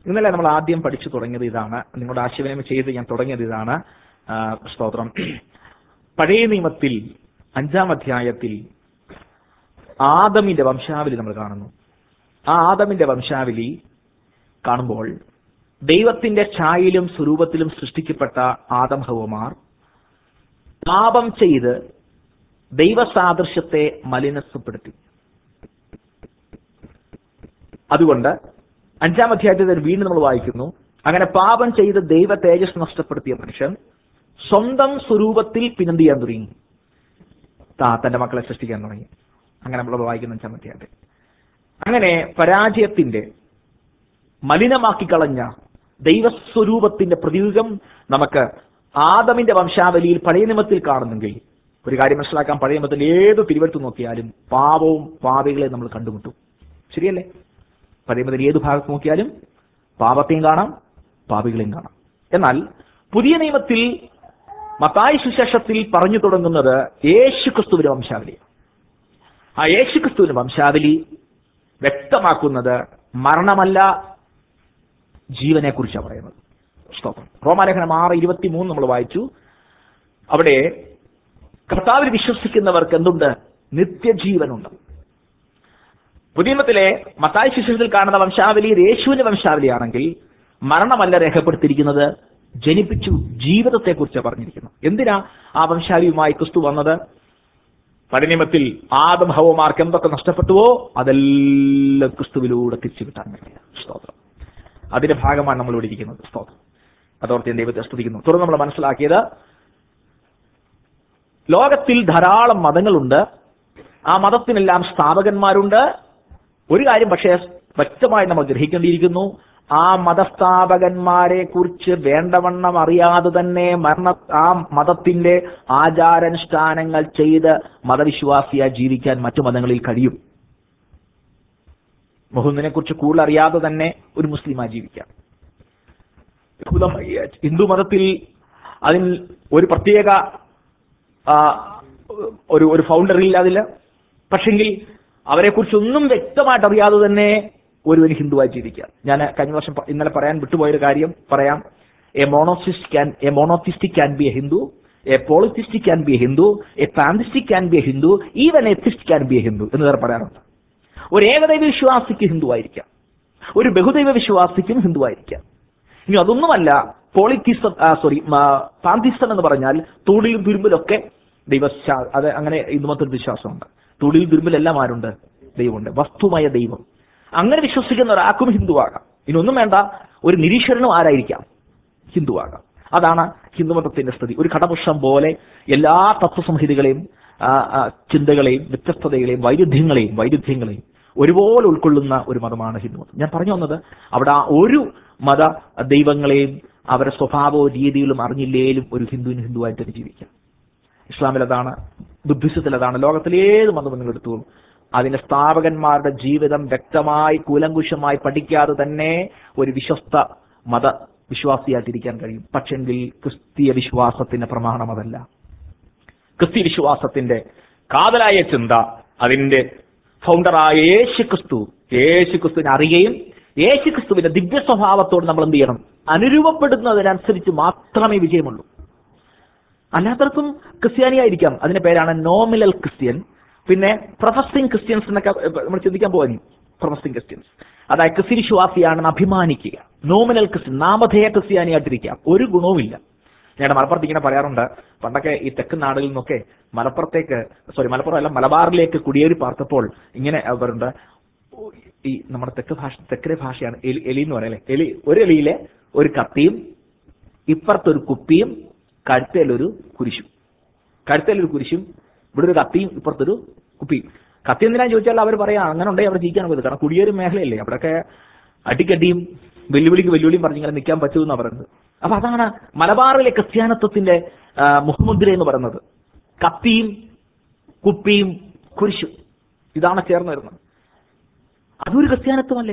ഇന്നലെ നമ്മൾ ആദ്യം പഠിച്ചു തുടങ്ങിയത് ഇതാണ് നിങ്ങളുടെ ആശയവിനിമയം ചെയ്ത് ഞാൻ തുടങ്ങിയത് ഇതാണ് ആ, സ്തോത്രം പഴയ നിയമത്തിൽ അഞ്ചാം അധ്യായത്തിൽ ആദമിന്റെ വംശാവലി നമ്മൾ കാണുന്നു ആ ആദമിന്റെ വംശാവലി കാണുമ്പോൾ ദൈവത്തിന്റെ ഛായയിലും സ്വരൂപത്തിലും സൃഷ്ടിക്കപ്പെട്ട ആദം ഹവമാർ പാപം ചെയ്ത് ദൈവസാദൃശ്യത്തെ മലിനസ്വപ്പെടുത്തി അതുകൊണ്ട് അഞ്ചാം അധ്യായത്തിൽ വീണ്ടും നമ്മൾ വായിക്കുന്നു അങ്ങനെ പാപം ചെയ്ത് ദൈവ തേജസ് നഷ്ടപ്പെടുത്തിയ മനുഷ്യൻ സ്വന്തം സ്വരൂപത്തിൽ പിന്നെന്ത് ചെയ്യാൻ തുടങ്ങി താ തന്റെ മക്കളെ സൃഷ്ടിക്കാൻ തുടങ്ങി അങ്ങനെ നമ്മൾ വായിക്കുന്ന അഞ്ചാം അധ്യായത്തിൽ അങ്ങനെ പരാജയത്തിന്റെ മലിനമാക്കി കളഞ്ഞ ദൈവസ്വരൂപത്തിന്റെ പ്രതീകം നമുക്ക് ആദമിന്റെ വംശാവലിയിൽ പഴയ നിയമത്തിൽ കാണുന്നെങ്കിൽ ഒരു കാര്യം മനസ്സിലാക്കാൻ പഴയ നിയമത്തിൽ ഏത് തിരുവഴുത്ത് നോക്കിയാലും പാപവും പാപികളെ നമ്മൾ കണ്ടുമുട്ടും ശരിയല്ലേ പഴയ നിയമത്തിൽ ഏത് ഭാഗത്ത് നോക്കിയാലും പാപത്തെയും കാണാം പാപികളെയും കാണാം എന്നാൽ പുതിയ നിയമത്തിൽ മത്തായി സുശേഷത്തിൽ പറഞ്ഞു തുടങ്ങുന്നത് യേശു ക്രിസ്തുവിന്റെ വംശാവലിയാണ് ആ യേശു ക്രിസ്തുവിന്റെ വംശാവലി വ്യക്തമാക്കുന്നത് മരണമല്ല ജീവനെ കുറിച്ചാണ് പറയുന്നത് സ്തോത്രം റോമാലേഖനം ആറ് ഇരുപത്തി മൂന്ന് നമ്മൾ വായിച്ചു അവിടെ കർത്താവിൽ വിശ്വസിക്കുന്നവർക്ക് എന്തുണ്ട് നിത്യജീവനുണ്ട് പുതിയ നിയമത്തിലെ മത്തായ ശിശുവിൽ കാണുന്ന വംശാവലി യേശുവിന്റെ വംശാവലിയാണെങ്കിൽ മരണമല്ല രേഖപ്പെടുത്തിയിരിക്കുന്നത് ജനിപ്പിച്ചു ജീവിതത്തെ കുറിച്ച് പറഞ്ഞിരിക്കുന്നു എന്തിനാ ആ വംശാവലിയുമായി ക്രിസ്തു വന്നത് പരിണിമത്തിൽ ആദം ഹവമാർക്ക് എന്തൊക്കെ നഷ്ടപ്പെട്ടുവോ അതെല്ലാം ക്രിസ്തുവിലൂടെ തിരിച്ചു കിട്ടാൻ വേണ്ടി സ്തോത്രം അതിന്റെ ഭാഗമാണ് നമ്മൾ ഇവിടെ ഇരിക്കുന്നത് സ്തോത്രം അതോർത്ത് ഞാൻ ദൈവത്തെ സ്തുതിക്കുന്നു തുടർന്ന് നമ്മൾ മനസ്സിലാക്കിയത് ലോകത്തിൽ ധാരാളം മതങ്ങളുണ്ട് ആ മതത്തിനെല്ലാം സ്ഥാപകന്മാരുണ്ട് ഒരു കാര്യം പക്ഷേ വ്യക്തമായി നമ്മൾ ഗ്രഹിക്കേണ്ടിയിരിക്കുന്നു ആ മതസ്ഥാപകന്മാരെ കുറിച്ച് വേണ്ടവണ്ണം അറിയാതെ തന്നെ മരണ ആ മതത്തിന്റെ ആചാരാനുഷ്ഠാനങ്ങൾ ചെയ്ത് മതവിശ്വാസിയായി ജീവിക്കാൻ മറ്റു മതങ്ങളിൽ കഴിയും മുഹമ്മദിനെ കുറിച്ച് കൂടുതൽ അറിയാതെ തന്നെ ഒരു മുസ്ലിമായി ജീവിക്കാം യഹൂദ- ഹിന്ദു മതത്തിൽ അതിൽ ഒരു പ്രത്യേക ആ, ഒരു ഒരു ഫൗണ്ടർ ഇല്ല അതില്ല പക്ഷെങ്കിൽ അവരെ കുറിച്ചൊന്നും വ്യക്തമായിട്ട് അറിയാതെ തന്നെ ഒരുവന് ഹിന്ദുവായി ജീവിക്കാം ഞാൻ കഴിഞ്ഞ വർഷം പ- ഇന്നലെ പറയാൻ വിട്ടുപോയൊരു കാര്യം പറയാം a monotheist can a monotheistic can be a Hindu a polytheistic can be a Hindu a pantheistic can be a Hindu even atheist can be a Hindu എന്ന് വേറെ പറയാറുണ്ട് ഒരു ഏകദൈവ വിശ്വാസിക്ക് ഹിന്ദുവായിരിക്കാം ഒരു ബഹുദൈവ വിശ്വാസിക്കും ഹിന്ദുവായിരിക്കാം ഇനി അതൊന്നുമല്ല പോളിറ്റിസം സോറി പാന്തിസം എന്ന് പറഞ്ഞാൽ തൂണിലും തുരുമ്പിലൊക്കെ ദൈവ അത് അങ്ങനെ ഹിന്ദുമത്തൊരു വിശ്വാസമുണ്ട് തൂണിലും തുരുമ്പിലെല്ലാം ആരുണ്ട് ദൈവമുണ്ട് വസ്തുമായ ദൈവം അങ്ങനെ വിശ്വസിക്കുന്ന ഒരാൾക്കും ഹിന്ദുവാകാം ഇനി ഒന്നും വേണ്ട ഒരു നിരീശ്വരനും ആരായിരിക്കാം ഹിന്ദുവാകാം അതാണ് ഹിന്ദുമതത്തിന്റെ സ്ഥിതി ഒരു കടപുഷം പോലെ എല്ലാ തത്വസംഹിതകളെയും ആ, ആ, ചിന്തകളെയും വ്യത്യസ്തതകളെയും വൈരുദ്ധ്യങ്ങളെയും വൈരുദ്ധ്യങ്ങളെയും ഒരുപോലെ ഉൾക്കൊള്ളുന്ന ഒരു മതമാണ് ഹിന്ദുമതം ഞാൻ പറഞ്ഞു വന്നത് അവിടെ ആ ഒരു മത ദൈവങ്ങളെയും അവരുടെ സ്വഭാവവും രീതികളും അറിഞ്ഞില്ലേലും ഒരു ഹിന്ദുവിന് ഹിന്ദുവായിട്ട് തന്നെ ജീവിക്കാം ഇസ്ലാമിൽ അതാണ് ബുദ്ധിസത്തിൽ അതാണ് ലോകത്തിലെ ഏത് മതം നിങ്ങൾ എടുത്തോളൂ അതിന്റെ സ്ഥാപകന്മാരുടെ ജീവിതം വ്യക്തമായി കൂലങ്കുശമായി പഠിക്കാതെ തന്നെ ഒരു വിശ്വസ്ത മത വിശ്വാസിയായിട്ടിരിക്കാൻ കഴിയും പക്ഷെങ്കിൽ ക്രിസ്തീയ വിശ്വാസത്തിന്റെ പ്രമാണം അതല്ല ക്രിസ്തീയ വിശ്വാസത്തിന്റെ കാതലായ ചിന്ത അതിന്റെ ഫൗണ്ടറായ യേശു ക്രിസ്തു യേശു ക്രിസ്തുവിനെ അറിയുകയും യേശു ക്രിസ്തുവിന്റെ ദിവ്യ സ്വഭാവത്തോട് നമ്മൾ എന്ത് ചെയ്യണം അനുരൂപപ്പെടുന്നതിനനുസരിച്ച് മാത്രമേ വിജയമുള്ളൂ അല്ലാത്തവർക്കും ക്രിസ്ത്യാനിയായിരിക്കാം അതിന്റെ പേരാണ് നോമിനൽ ക്രിസ്ത്യൻ പിന്നെ പ്രൊഫസിംഗ് ക്രിസ്ത്യൻസ് എന്നൊക്കെ നമ്മൾ ചിന്തിക്കാൻ പോകാൻ പ്രൊഫസിംഗ് ക്രിസ്ത്യൻസ് അതായത് ക്രിസ്ത്യ വിശ്വാസിയാണെന്ന് അഭിമാനിക്കുക നോമിനൽ ക്രിസ്ത്യൻ നാമധേയ ക്രിസ്ത്യാനിയായിട്ടിരിക്കാം ഒരു ഗുണവുമില്ല ഞാൻ മലപ്പുറത്ത് ഇങ്ങനെ പറയാറുണ്ട് പണ്ടൊക്കെ ഈ തെക്കൻ നാടുകളിൽ നിന്നൊക്കെ മലപ്പുറത്തേക്ക് സോറി മലപ്പുറം അല്ല മലബാറിലേക്ക് കുടിയേറി പാർത്തപ്പോൾ ഇങ്ങനെ അവരുണ്ട് ഓ, ഈ നമ്മുടെ തെക്ക് ഭാഷ തെക്കരെ ഭാഷയാണ് എലി എലി എന്ന് പറയല്ലേ എലി ഒരു എലിയിലെ ഒരു കത്തിയും ഇപ്പുറത്തൊരു കുപ്പിയും കഴുത്തേലൊരു കുരിശും കഴുത്തേലൊരു കുരിശും ഇവിടെ ഒരു കത്തിയും ഇപ്പുറത്തൊരു കുപ്പിയും കത്തി എന്തിനാന്ന് ചോദിച്ചാൽ അവർ പറയാം അങ്ങനെ ഉണ്ടെങ്കിൽ അവിടെ ജീവിക്കാൻ പോയത് കാരണം കുടിയേറി മേഖലയല്ലേ അവിടെയൊക്കെ അടിക്കടിയും വെല്ലുവിളിക്ക് വെല്ലുവിളിയും പറഞ്ഞിങ്ങനെ നിൽക്കാൻ പറ്റുമെന്നാണ് പറയുന്നത് അപ്പൊ അതാണ് മലബാറിലെ ക്രിസ്ത്യാനത്വത്തിന്റെ ആ, മുഖമുദ്ര എന്ന് പറയുന്നത് കത്തിയും കുപ്പിയും കുരിശും ഇതാണ് ചേർന്ന് വരുന്നത് അതൊരു ക്രിസ്ത്യാനത്വമല്ലേ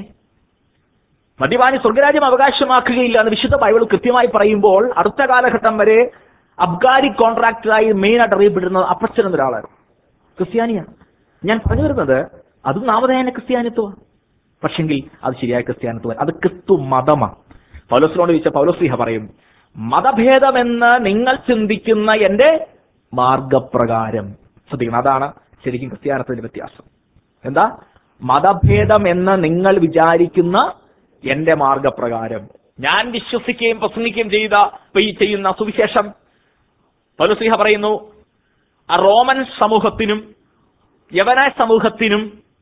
മദ്യപാനി സ്വർഗരാജ്യം അവകാശമാക്കുകയില്ല എന്ന് വിശുദ്ധ ബൈബിൾ കൃത്യമായി പറയുമ്പോൾ അടുത്ത കാലഘട്ടം വരെ അബ്ഗാരി കോൺട്രാക്ടറായി മെയിൻ ആയിട്ട് അറിയപ്പെട്ടിരുന്നത് അപ്പച്ചൻ എന്നൊരാളായിരുന്നു ക്രിസ്ത്യാനിയാണ് ഞാൻ പറഞ്ഞു വരുന്നത് അതും നാമധേയന ക്രിസ്ത്യാനിത്വമാണ് പക്ഷെങ്കിൽ അത് ശരിയായ ക്രിസ്ത്യാനിത്വം അത് ക്രിസ്തു മതമാണ് പൗലോസിനോട് ചോദിച്ച പൗലോസ്ലിഹ പറയും മതഭേദമെന്ന് നിങ്ങൾ ചിന്തിക്കുന്ന എന്റെ മാർഗപ്രകാരം ശ്രദ്ധിക്കണം അതാണ് ശരിക്കും ക്രിസ്ത്യാനിത്വത്തിന്റെ വ്യത്യാസം എന്താ മതഭേദം എന്ന് നിങ്ങൾ വിചാരിക്കുന്ന എന്റെ മാർഗപ്രകാരം ഞാൻ വിശ്വസിക്കുകയും പ്രസംഗിക്കുകയും ചെയ്ത ഈ ചെയ്യുന്ന സുവിശേഷം പൗലോസ്ലിഹ പറയുന്നു ആ റോമൻ സമൂഹത്തിനും യവനായ സമൂഹത്തിനും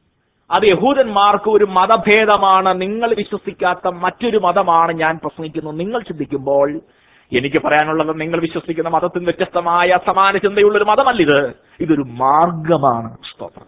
അത് യഹൂദന്മാർക്ക് ഒരു മതഭേദമാണ് നിങ്ങൾ വിശ്വസിക്കാത്ത മറ്റൊരു മതമാണ് ഞാൻ പ്രസംഗിക്കുന്നത് നിങ്ങൾ ചിന്തിക്കുമ്പോൾ എനിക്ക് പറയാനുള്ളത് നിങ്ങൾ വിശ്വസിക്കുന്ന മതത്തിന് വ്യത്യസ്തമായ സമാന ചിന്തയുള്ള ഒരു മതമല്ലിത് ഇതൊരു മാർഗമാണ് സ്തോത്രം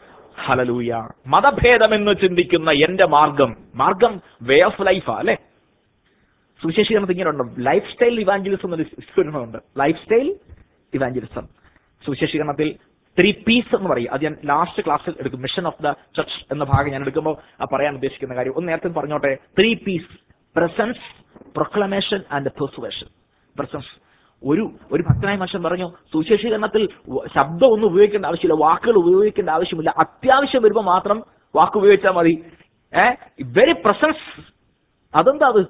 ഹലലൂയ മതഭേദമെന്ന് ചിന്തിക്കുന്ന എന്റെ മാർഗം മാർഗം വേ ഓഫ് ലൈഫാ അല്ലെ സുവിശേഷീകരണത്തിൽ ഇങ്ങനെ ഉണ്ട് ലൈഫ് സ്റ്റൈൽ ഇവാഞ്ചലിസം എന്നൊരു വിസ്ഫുരണമുണ്ട് ലൈഫ് സ്റ്റൈൽ ഇവാഞ്ചലിസം സുവിശേഷീകരണത്തിൽ ത്രീ പീസ് എന്ന് പറയും അത് ഞാൻ ലാസ്റ്റ് ക്ലാസ്സിൽ എടുക്കും മിഷൻ ഓഫ് ദ ചർച്ച് എന്ന ഭാഗം ഞാൻ എടുക്കുമ്പോൾ ആ പറയാൻ ഉദ്ദേശിക്കുന്ന കാര്യം ഒന്ന് നേരത്തെ പറഞ്ഞോട്ടെ three Ps presence proclamation and persuasion presence ഒരു ഒരു ഭക്തനായ മനുഷ്യൻ പറഞ്ഞു സുവിശേഷീകരണത്തിൽ വ- ശബ്ദം ഒന്നും ഉപയോഗിക്കേണ്ട ആവശ്യമില്ല വാക്കുകൾ ഉപയോഗിക്കേണ്ട ആവശ്യമില്ല അത്യാവശ്യം വരുമ്പോൾ മാത്രം വാക്ക് ഉപയോഗിച്ചാൽ മതി ഏ വെരി പ്രസൻസ് അതെന്താ അത്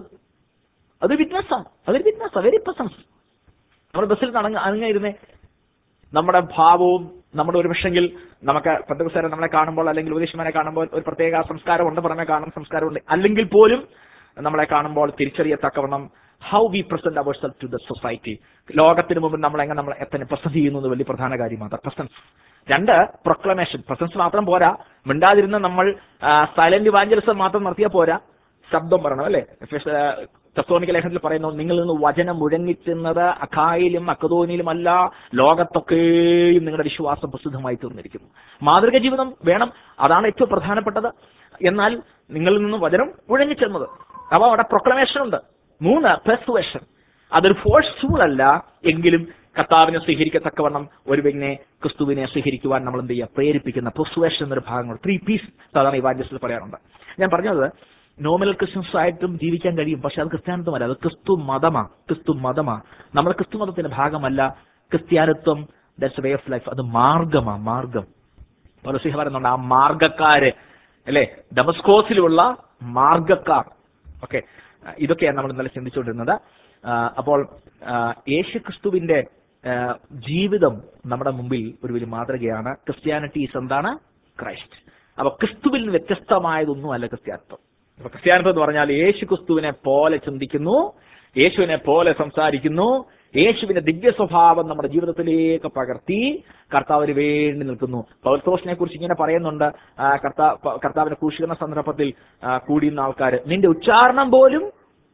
അത് വിറ്റ്നസ്സാണ് അതൊരു വിറ്റ്നസ്സാണ് വെരി പ്രസൻസ് നമ്മുടെ ബസ്സിൽ നടങ്ങ അനങ്ങിയിരുന്നേ നമ്മുടെ ഭാവവും നമ്മുടെ ഒരു പക്ഷെങ്കിൽ നമുക്ക് പദ്ധതിസാരം നമ്മളെ കാണുമ്പോൾ അല്ലെങ്കിൽ ഉപദേശിമാരെ കാണുമ്പോൾ ഒരു പ്രത്യേക സംസ്കാരമുണ്ട് പുറമെ കാണുന്ന സംസ്കാരമുണ്ട് അല്ലെങ്കിൽ പോലും നമ്മളെ കാണുമ്പോൾ തിരിച്ചറിയത്തക്കവണ്ണം how we present our self to the society ലോകത്തിന് മുമ്പ് നമ്മൾ എങ്ങനെ നമ്മൾ എത്തന്നെ പ്രസന്റ് ചെയ്യുന്നു എന്ന് വലിയ പ്രധാന കാര്യമാണ് പ്രസൻസ് രണ്ട് പ്രൊക്ലമേഷൻ പ്രസൻസ് മാത്രം പോരാ മിണ്ടാതിരുന്ന നമ്മൾ സൈലന്റ് ഇവാഞ്ചലിസം മാത്രം നടത്തിയാൽ പോരാ ശബ്ദം പറയണം അല്ലേ തെത്തോണിക്ക ലേഖനത്തിൽ പറയുന്നു നിങ്ങളിൽ നിന്ന് വചനം മുഴങ്ങിച്ചെന്നത് അഖായിലും അക്കതോനിയിലുമല്ല ലോകത്തൊക്കെയും നിങ്ങളുടെ വിശ്വാസം പ്രസിദ്ധമായി തീർന്നിരിക്കുന്നു മാതൃക ജീവിതം വേണം അതാണ് ഏറ്റവും പ്രധാനപ്പെട്ടത് എന്നാൽ നിങ്ങളിൽ നിന്ന് വചനം മുഴങ്ങിച്ചെന്നത് അപ്പോൾ അവിടെ പ്രൊക്ലമേഷൻ ഉണ്ട് മൂന്ന് പെർസുവേഷൻ അതൊരു ഫോഴ്സ്ഫുൾ അല്ല എങ്കിലും കർത്താവിനെ സ്വീകരിക്കത്തക്കവണ്ണം ഒരുവിനെ ക്രിസ്തുവിനെ സ്വീകരിക്കുവാൻ നമ്മൾ എന്ത് ചെയ്യുക പ്രേരിപ്പിക്കുന്ന പെർസുവേഷൻ എന്നൊരു ഭാഗങ്ങൾ ത്രീ പീസ് സാധാരണ ഇവാഞ്ചലിസ്റ്റിൽ പറയാറുണ്ട് ഞാൻ പറഞ്ഞത് നോമിനൽ ക്രിസ്ത്യൻസ് ആയിട്ടും ജീവിക്കാൻ കഴിയും പക്ഷെ അത് ക്രിസ്ത്യാനിത്വമല്ല അത് ക്രിസ്തു മതമാ ക്രിസ്തു മതമാ നമ്മൾ ക്രിസ്തു മതത്തിന്റെ ഭാഗമല്ല ക്രിസ്ത്യാനിത്വം ദാറ്റ്സ് വേ ഓഫ് ലൈഫ് അത് മാർഗമാ മാർഗം പൗലോസിഹ പറയുന്നുണ്ട് ആ മാർഗക്കാര് അല്ലെ ഡമസ്കോസിലുള്ള മാർഗക്കാർ ഓക്കെ ഇതൊക്കെയാണ് നമ്മൾ ഇന്നലെ ചിന്തിച്ചുകൊണ്ടിരുന്നത് ആ, അപ്പോൾ ആ, യേശു ക്രിസ്തുവിന്റെ ആ, ജീവിതം നമ്മുടെ മുമ്പിൽ ഒരു വലിയ മാതൃകയാണ് ക്രിസ്ത്യാനിറ്റീസ് എന്താണ് ക്രൈസ്റ്റ് അപ്പൊ ക്രിസ്തുവിൽ നിന്ന് വ്യത്യസ്തമായതൊന്നും അല്ല ക്രിസ്ത്യാനിത്വം അപ്പൊ ക്രിസ്ത്യാനിത്വം എന്ന് പറഞ്ഞാൽ യേശു ക്രിസ്തുവിനെ പോലെ ചിന്തിക്കുന്നു യേശുവിനെ പോലെ സംസാരിക്കുന്നു യേശുവിന്റെ ദിവ്യ സ്വഭാവം നമ്മുടെ ജീവിതത്തിലേക്ക് പകർത്തി കർത്താവിന് വേണ്ടി നിൽക്കുന്നു പൗത്രോസിനെ കുറിച്ച് ഇങ്ങനെ പറയുന്നുണ്ട് ആ, കർത്താ പ- കർത്താവിനെ ക്രൂശീകരണ സന്ദർഭത്തിൽ ആ, കൂടിയുന്ന ആൾക്കാർ നിന്റെ ഉച്ചാരണം പോലും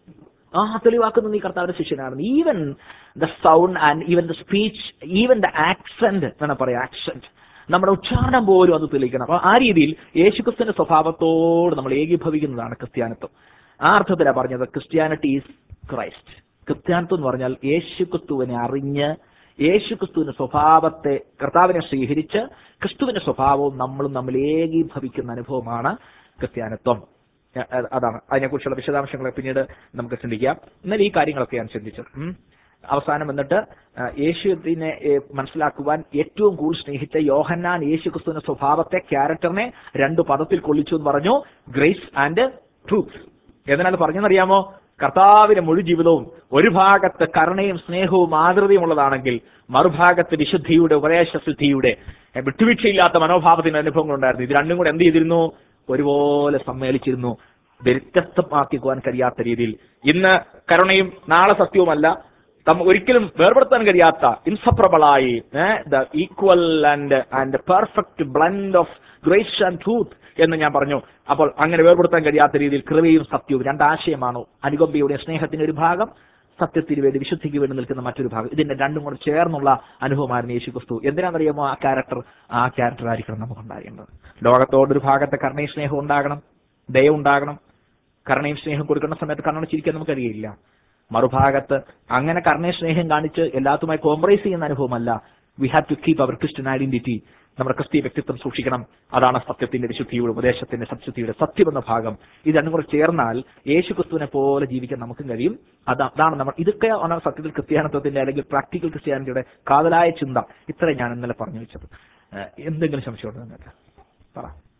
ആ തെളിവാക്കുന്ന നീ കർത്താവിന്റെ ശിഷ്യനാണ് even the sound and even the speech even the accent വേണം പറയാം ആക്സെന്റ് നമ്മുടെ ഉച്ചാരണം പോലും അത് തെളിയിക്കണം അപ്പൊ ആ രീതിയിൽ യേശുക്രിസ്തുവിന്റെ സ്വഭാവത്തോട് നമ്മൾ ഏകീഭവിക്കുന്നതാണ് ക്രിസ്ത്യാനിത്വം ആ അർത്ഥത്തിലാണ് പറഞ്ഞത് ക്രിസ്ത്യാനിറ്റി ഈസ് ക്രൈസ്റ്റ് ക്രിസ്ത്യാനിത്വം എന്ന് പറഞ്ഞാൽ യേശുക്രിസ്തുവിനെ അറിഞ്ഞ് യേശുക്രിസ്തുവിന്റെ സ്വഭാവത്തെ കർത്താവിനെ സ്വീകരിച്ച് ക്രിസ്തുവിന്റെ സ്വഭാവവും നമ്മളും നമ്മൾ ഏകീഭവിക്കുന്ന അനുഭവമാണ് ക്രിസ്ത്യാനിത്വം അ- അ- അതാണ് അതിനെക്കുറിച്ചുള്ള വിശദാംശങ്ങളെ പിന്നീട് നമുക്ക് ചിന്തിക്കാം എന്നാൽ ഈ കാര്യങ്ങളൊക്കെ ഞാൻ ചിന്തിച്ചത് ഉം. അവസാനം എന്നിട്ട് ആ, യേശുവിനെ ഏ, മനസ്സിലാക്കുവാൻ ഏറ്റവും കൂടുതൽ സ്നേഹിച്ച യോഹന്നാൻ യേശു ക്രിസ്തുവിന്റെ സ്വഭാവത്തെ ക്യാരക്ടറിനെ രണ്ട് പദത്തിൽ കൊള്ളിച്ചു എന്ന് പറഞ്ഞു ഗ്രേസ് ആൻഡ് ട്രൂത്ത് എന്തിനാണ് പറഞ്ഞെന്നറിയാമോ കർത്താവിന്റെ മുഴു ജീവിതവും ഒരു ഭാഗത്ത് കരുണയും സ്നേഹവും ആദൃതയും ഉള്ളതാണെങ്കിൽ മറുഭാഗത്ത് വിശുദ്ധിയുടെ ഉപദേശസിദ്ധിയുടെ ഏ, വിട്ടുവീഴ്ചയില്ലാത്ത മനോഭാവത്തിന്റെ അനുഭവങ്ങൾ ഉണ്ടായിരുന്നു ഇത് രണ്ടും കൂടെ എന്ത് ചെയ്തിരുന്നു ഒരുപോലെ സമ്മേളിച്ചിരുന്നു വ്യത്യസ്തമാക്കിക്കുവാൻ കഴിയാത്ത രീതിയിൽ ഇന്ന് കരുണയും നാളെ സത്യവുമല്ല തമ്മ ഒരിക്കലും വേർപെടുത്താൻ കഴിയാത്ത ഇൻസപ്രബിളായി the equal and and perfect blend of grace and truth എന്ന് ഞാൻ പറഞ്ഞു അപ്പോൾ അങ്ങനെ വേർപെടുത്താൻ കഴിയാത്ത രീതിയിൽ കൃപയും സത്യവും രണ്ടാശയമാണോ അനുകമ്പയുടെ സ്നേഹത്തിന്റെ ഒരു ഭാഗം സത്യത്തിന് വേണ്ടി വിശുദ്ധിക്ക് വേണ്ടി നിൽക്കുന്ന മറ്റൊരു ഭാഗം ഇതിന്റെ രണ്ടും കൂടെ ചേർന്നുള്ള അനുഭവമായിരുന്നു യേശു ക്രിസ്തു എന്തിനാണെന്നറിയാമോ ആ ക്യാരക്ടർ ആ ക്യാരക്ടർ ആയിരിക്കണം നമുക്ക് ഉണ്ടാകേണ്ടത് ലോകത്തോടൊരു ഭാഗത്ത് കരുണയും സ്നേഹം ഉണ്ടാകണം ദയ ഉണ്ടാകണം കരുണയും സ്നേഹം കൊടുക്കുന്ന സമയത്ത് കണ്ണട ചിരിക്കാൻ നമുക്കറിയില്ല മറുഭാഗത്ത് അങ്ങനെ കരുണയും സ്നേഹം കാണിച്ച് എല്ലാത്തുമായി കോംപ്രൈസ് ചെയ്യുന്ന അനുഭവമല്ല we have to keep our Christian identity നമ്മുടെ ക്രിസ്തീയ വ്യക്തിത്വം സൂക്ഷിക്കണം അതാണ് സത്യത്തിന്റെ വിശുദ്ധിയുടെ ഉപദേശത്തിന്റെ സത്യത്തിയുടെ സത്യം എന്ന ഭാഗം ഇത് രണ്ടും കൂടെ ചേർന്നാൽ യേശു ക്രിസ്തുവിനെ പോലെ ജീവിക്കാൻ നമുക്കും കഴിയും അതാ അതാണ് നമ്മൾ ഇതൊക്കെയാണ് സത്യത്തിൽ ക്രിസ്ത്യാനിത്വത്തിന്റെ അല്ലെങ്കിൽ പ്രാക്ടിക്കൽ ക്രിസ്ത്യാനിറ്റിയുടെ കാതലായ ചിന്ത ഇത്രയും ഞാൻ ഇന്നലെ പറഞ്ഞു വെച്ചത് ഏഹ് എന്തെങ്കിലും സംശയമുണ്ടോ നിങ്ങൾക്ക് പറ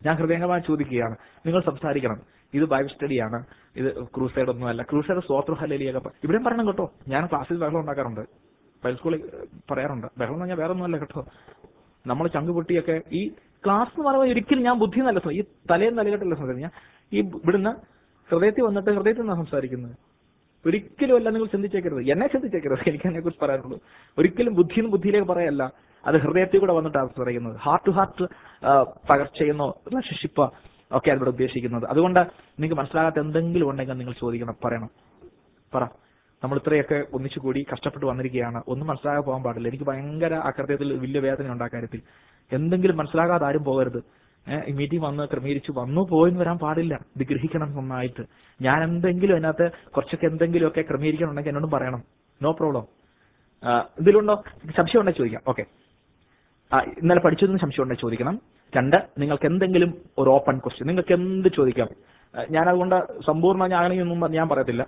ഞാൻ ഹൃദയംഗമായി ചോദിക്കുകയാണ് നിങ്ങൾ സംസാരിക്കണം ഇത് ബൈബിൾ സ്റ്റഡിയാണ് ഇത് ക്രൂസൈഡ് ഒന്നുമല്ല ക്രൂസൈഡ് സ്വോത്ര ഹലേലിയൊക്കെ പ- ഇവിടെയും പറയണം കേട്ടോ ഞാൻ ക്ലാസ്സിൽ ബഹളം ഉണ്ടാക്കാറുണ്ട് ബൈബിൾ സ്കൂളിൽ ഏഹ്, പറയാറുണ്ട് ബഹളം എന്ന് പറഞ്ഞാൽ വേറെ ഒന്നുമല്ല കേട്ടോ നമ്മൾ ചങ്ക് പൊട്ടിയൊക്കെ ഈ ക്ലാസ് എന്ന് പറയുമ്പോൾ ഒരിക്കലും ഞാൻ ബുദ്ധി നല്ല ഈ തലയും തലകെട്ടല്ല സംസാരിക്കുന്നത് ഞാൻ ഈ ഇവിടുന്ന് ഹൃദയത്തിൽ വന്നിട്ട് ഹൃദയത്തിൽ നിന്നാണ് സംസാരിക്കുന്നത് ഒരിക്കലും അല്ല നിങ്ങൾ ചിന്തിച്ചേക്കരുത് എന്നെ ചിന്തിച്ചേക്കരുത് എനിക്ക് അതിനെ കുറിച്ച് പറയാനുള്ളൂ ഒരിക്കലും ബുദ്ധിന്ന് ബുദ്ധിയിലേക്ക് പറയല്ല അത് ഹൃദയത്തിൽ കൂടെ വന്നിട്ടാണ് പറയുന്നത് ഹാർട്ട് ടു ഹാർട്ട് പകർച്ചയെന്നോ റിലേഷൻഷിപ്പ് ഒക്കെ അതിവിടെ ഉദ്ദേശിക്കുന്നത് അതുകൊണ്ട് നിങ്ങൾക്ക് മനസ്സിലാകാത്ത എന്തെങ്കിലും ഉണ്ടെങ്കിൽ നിങ്ങൾ ചോദിക്കണം പറയണം പറ നമ്മൾ ഇത്രയൊക്കെ ഒന്നിച്ചു കൂടി കഷ്ടപ്പെട്ട് വന്നിരിക്കുകയാണ് ഒന്നും മനസ്സിലാകാതെ പോകാൻ പാടില്ല എനിക്ക് ഭയങ്കര അകൃത്യത്തിൽ വലിയ വേദന ഉണ്ട് ആ കാര്യത്തിൽ എന്തെങ്കിലും മനസ്സിലാകാതെ ആരും പോകരുത് ഏഹ് ഈ മീറ്റിംഗ് വന്ന് ക്രമീകരിച്ചു വന്നു പോയെന്ന് വരാൻ പാടില്ല ഇത് ഗ്രഹിക്കണം നന്നായിട്ട് ഞാൻ എന്തെങ്കിലും അതിനകത്ത് കുറച്ചൊക്കെ എന്തെങ്കിലുമൊക്കെ ക്രമീകരിക്കണമെങ്കിൽ എന്നോടും പറയണം നോ പ്രോബ്ലം ഇതിലുണ്ടോ സംശയം ഉണ്ടെങ്കിൽ ചോദിക്കാം ഓക്കെ ഇന്നലെ പഠിച്ചതെന്ന് സംശയം ഉണ്ടെങ്കിൽ ചോദിക്കണം രണ്ട് നിങ്ങൾക്ക് എന്തെങ്കിലും ഒരു ഓപ്പൺ ക്വസ്റ്റ്യൻ നിങ്ങൾക്ക് എന്ത് ചോദിക്കാം ആ, ഞാൻ അതുകൊണ്ട് സമ്പൂർണ്ണ ഞാനൊന്നും ഞാൻ പറയത്തില്ല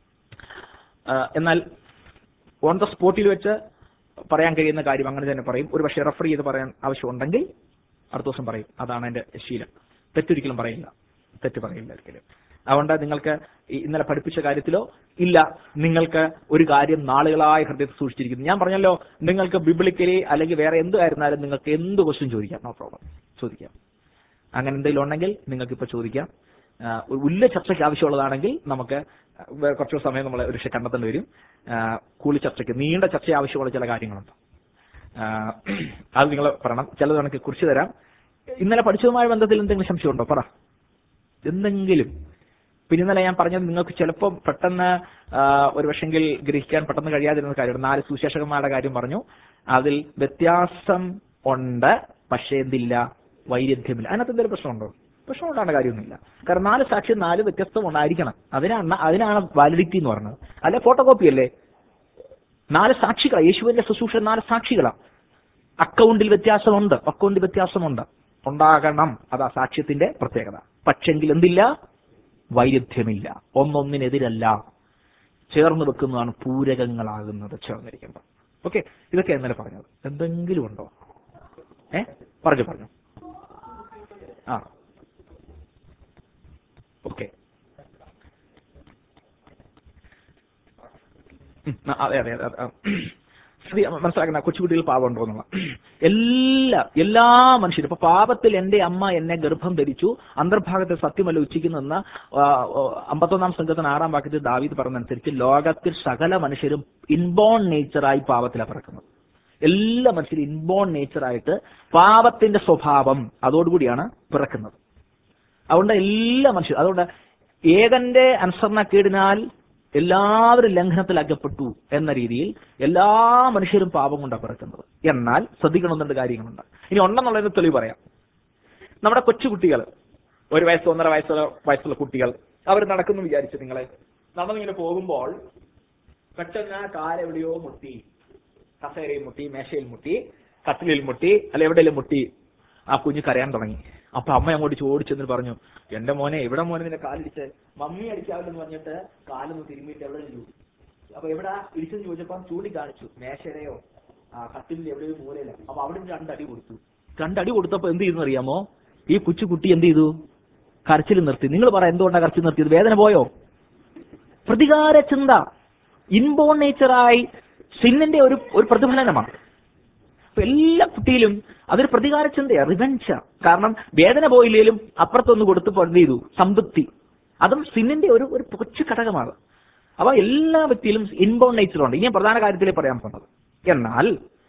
ആ, എന്നാൽ ഓൺ ദ സ്പോട്ടിൽ വെച്ച് പറയാൻ കഴിയുന്ന കാര്യം അങ്ങനെ തന്നെ പറയും ഒരു പക്ഷേ റെഫർ ചെയ്ത് പറയാൻ ആവശ്യമുണ്ടെങ്കിൽ അടുത്ത ദിവസം പറയും അതാണ് എൻ്റെ ശീലം തെറ്റൊരിക്കലും പറയില്ല തെറ്റ് പറയില്ല ഒരിക്കലും അതുകൊണ്ട് നിങ്ങൾക്ക് ഈ ഇന്നലെ പഠിപ്പിച്ച കാര്യത്തിലോ ഇല്ല നിങ്ങൾക്ക് ഒരു കാര്യം നാളുകളായി ഹൃദയത്തിൽ സൂക്ഷിച്ചിരിക്കുന്നു ഞാൻ പറഞ്ഞല്ലോ നിങ്ങൾക്ക് ബിബിളിക്കലി അല്ലെങ്കിൽ വേറെ എന്തായിരുന്നാലും നിങ്ങൾക്ക് എന്ത് ക്വസ്റ്റ്യൻ ചോദിക്കാം നോ പ്രോബ്ലം ചോദിക്കാം അങ്ങനെ എന്തെങ്കിലും ഉണ്ടെങ്കിൽ നിങ്ങൾക്ക് ഇപ്പോൾ ചോദിക്കാം ആ, ഒരു വലിയ ചർച്ചയ്ക്ക് ആവശ്യമുള്ളതാണെങ്കിൽ നമുക്ക് വേറെ കുറച്ച് സമയം നമ്മൾ ഒരു പക്ഷേ കണ്ടെത്തേണ്ടി വരും ആ, കൂളി ചർച്ചയ്ക്ക് നീണ്ട ചർച്ച ആവശ്യമുള്ള ചില കാര്യങ്ങളുണ്ട് ആ, അത് നിങ്ങൾ പറയണം ചിലത് എനിക്ക് കുറിച്ച് തരാം ഇന്നലെ പഠിച്ചതുമായ ബന്ധത്തിൽ എന്തെങ്കിലും സംശയമുണ്ടോ പറ എന്തെങ്കിലും പിന്നെ ഇന്നലെ ഞാൻ പറഞ്ഞത് നിങ്ങൾക്ക് ചിലപ്പോൾ പെട്ടെന്ന് ആ, ഒരു പക്ഷെങ്കിൽ ഗ്രഹിക്കാൻ പെട്ടെന്ന് കഴിയാതിരുന്ന കാര്യമാണ് നാല് സുശേഷകന്മാരുടെ കാര്യം പറഞ്ഞു അതിൽ വ്യത്യാസം ഉണ്ട് പക്ഷേ എന്തില്ല വൈരുദ്ധ്യമില്ല അതിനകത്ത് എന്തെങ്കിലും പ്രശ്നമുണ്ടോ പ്രശ്നം ഉണ്ടാകേണ്ട കാര്യമൊന്നുമില്ല കാരണം നാല് സാക്ഷ്യം നാല് വ്യത്യസ്തം ഉണ്ടായിരിക്കണം അതിനാണ് അതിനാണ് വാലിഡിറ്റി എന്ന് പറയുന്നത് അല്ലെ ഫോട്ടോ കോപ്പി അല്ലേ നാല് സാക്ഷികളാണ് യേശുവിന്റെ ശുശ്രൂഷ നാല് സാക്ഷികളാണ് അക്കൗണ്ടിൽ വ്യത്യാസമുണ്ട് അക്കൗണ്ടിൽ വ്യത്യാസമുണ്ട് ഉണ്ടാകണം അതാ സാക്ഷ്യത്തിന്റെ പ്രത്യേകത പക്ഷെങ്കിൽ എന്തില്ല വൈരുദ്ധ്യമില്ല ഒന്നൊന്നിനെതിരല്ല ചേർന്ന് വെക്കുന്നതാണ് പൂരകങ്ങളാകുന്നത് ചേർന്നിരിക്കുമ്പോൾ ഓക്കെ ഇതൊക്കെ ഇന്നലെ പറഞ്ഞത് എന്തെങ്കിലും ഉണ്ടോ ഏ പറഞ്ഞു പറഞ്ഞു ആ ഓക്കെ ഉം, ആ, അതെ അതെ അതെ ആ. ശ്രദ്ധി- മനസ്സിലാക്കുന്ന കൊച്ചുകുട്ടികൾ പാപം ഉണ്ടോ എന്നുള്ള എല്ലാ എല്ലാ മനുഷ്യരും ഇപ്പൊ പാപത്തിൽ എന്റെ അമ്മ എന്നെ ഗർഭം ധരിച്ചു അന്തർഭാഗത്തെ സത്യമല്ല ഉച്ചിക്കുന്നെന്ന അമ്പത്തൊന്നാം സംഘത്തിന് ആറാം വാക്യത്തിൽ ദാവീദ് പറഞ്ഞതനുസരിച്ച് ലോകത്തിൽ സകല മനുഷ്യരും ഇൻബോൺ നേച്ചറായി പാപത്തിലാണ് പിറക്കുന്നത് എല്ലാ മനുഷ്യരും ഇൻബോൺ നേച്ചറായിട്ട് പാപത്തിന്റെ സ്വഭാവം അതോടുകൂടിയാണ് പിറക്കുന്നത് അതുകൊണ്ട് എല്ലാ മനുഷ്യരും അതുകൊണ്ട് ഏകന്റെ അനുസരണക്കേടിനാൽ എല്ലാവരും ലംഘനത്തിൽ അകപ്പെട്ടു എന്ന രീതിയിൽ എല്ലാ മനുഷ്യരും പാപം കൊണ്ടാണ് പിറക്കുന്നത് എന്നാൽ ശ്രദ്ധിക്കണം രണ്ട് കാര്യങ്ങളുണ്ട് ഇനി ഉണ്ടെന്നുള്ളതിന് തെളിവ് പറയാം നമ്മുടെ കൊച്ചുകുട്ടികൾ ഒരു വയസ്സ് ഒന്നര വയസ്സുള്ള വയസ്സുള്ള കുട്ടികൾ അവർ നടക്കുന്നു വിചാരിച്ചു നിങ്ങളെ നടന്നിങ്ങനെ പോകുമ്പോൾ പെട്ടെന്ന് ആ കാലെവിടെയോ മുട്ടി കസേരയിൽ മുട്ടി മേശയിൽ മുട്ടി കട്ടിലിൽ മുട്ടി അല്ല എവിടെയെങ്കിലും മുട്ടി ആ കുഞ്ഞ് കരയാൻ തുടങ്ങി അപ്പൊ അമ്മ അങ്ങോട്ട് ചോദിച്ചെന്ന് പറഞ്ഞു എന്റെ മോനെ എവിടെ മോനെ നിന്റെ കാലിടിച്ച് മമ്മി അടിക്കാവില്ലെന്ന് പറഞ്ഞിട്ട് കാലൊന്ന് തിരുമ്മിയിട്ട് എവിടെ ഇടിച്ചു അപ്പൊ എവിടെ ഇടിച്ചെന്ന് ചോദിച്ചപ്പോ ചൂണ്ടിക്കാണിച്ചു മേശയുടെയോ ആ കട്ടിലിന്റെ എവിടെയോ മൂലയില്ല അപ്പൊ അവിടെ നിന്ന് രണ്ടടി കൊടുത്തു രണ്ടടി കൊടുത്തപ്പോ എന്ത് ചെയ്തെന്ന് അറിയാമോ ഈ കൊച്ചു കുട്ടി എന്ത് ചെയ്തു കരച്ചിൽ നിർത്തി നിങ്ങൾ പറ എന്തുകൊണ്ടാണ് കരച്ചിൽ നിർത്തിയത് വേദന പോയോ പ്രതികാര ചിന്ത ഇൻബോൺ നേച്ചറായി സിന്നിന്റെ ഒരു ഒരു പ്രതിഫലനമാണ് അപ്പൊ എല്ലാ കുട്ടിയിലും അതൊരു പ്രതികാര ചിന്തയാണ് റിവെഞ്ച കാരണം വേദന പോയില്ലേലും അപ്പുറത്തൊന്ന് കൊടുത്തപ്പോൾ എന്ത് ചെയ്തു സംതൃപ്തി അതും സിന്നിന്റെ ഒരു ഒരു കൊച്ചു ഘടകമാണ് അപ്പൊ എല്ലാ വ്യക്തിയിലും ഇൻബോൺ നേച്ചറുണ്ട് ഇനി ഞാൻ പ്രധാന കാര്യത്തിലേ പറയാൻ പോകുന്നത് എന്നാൽ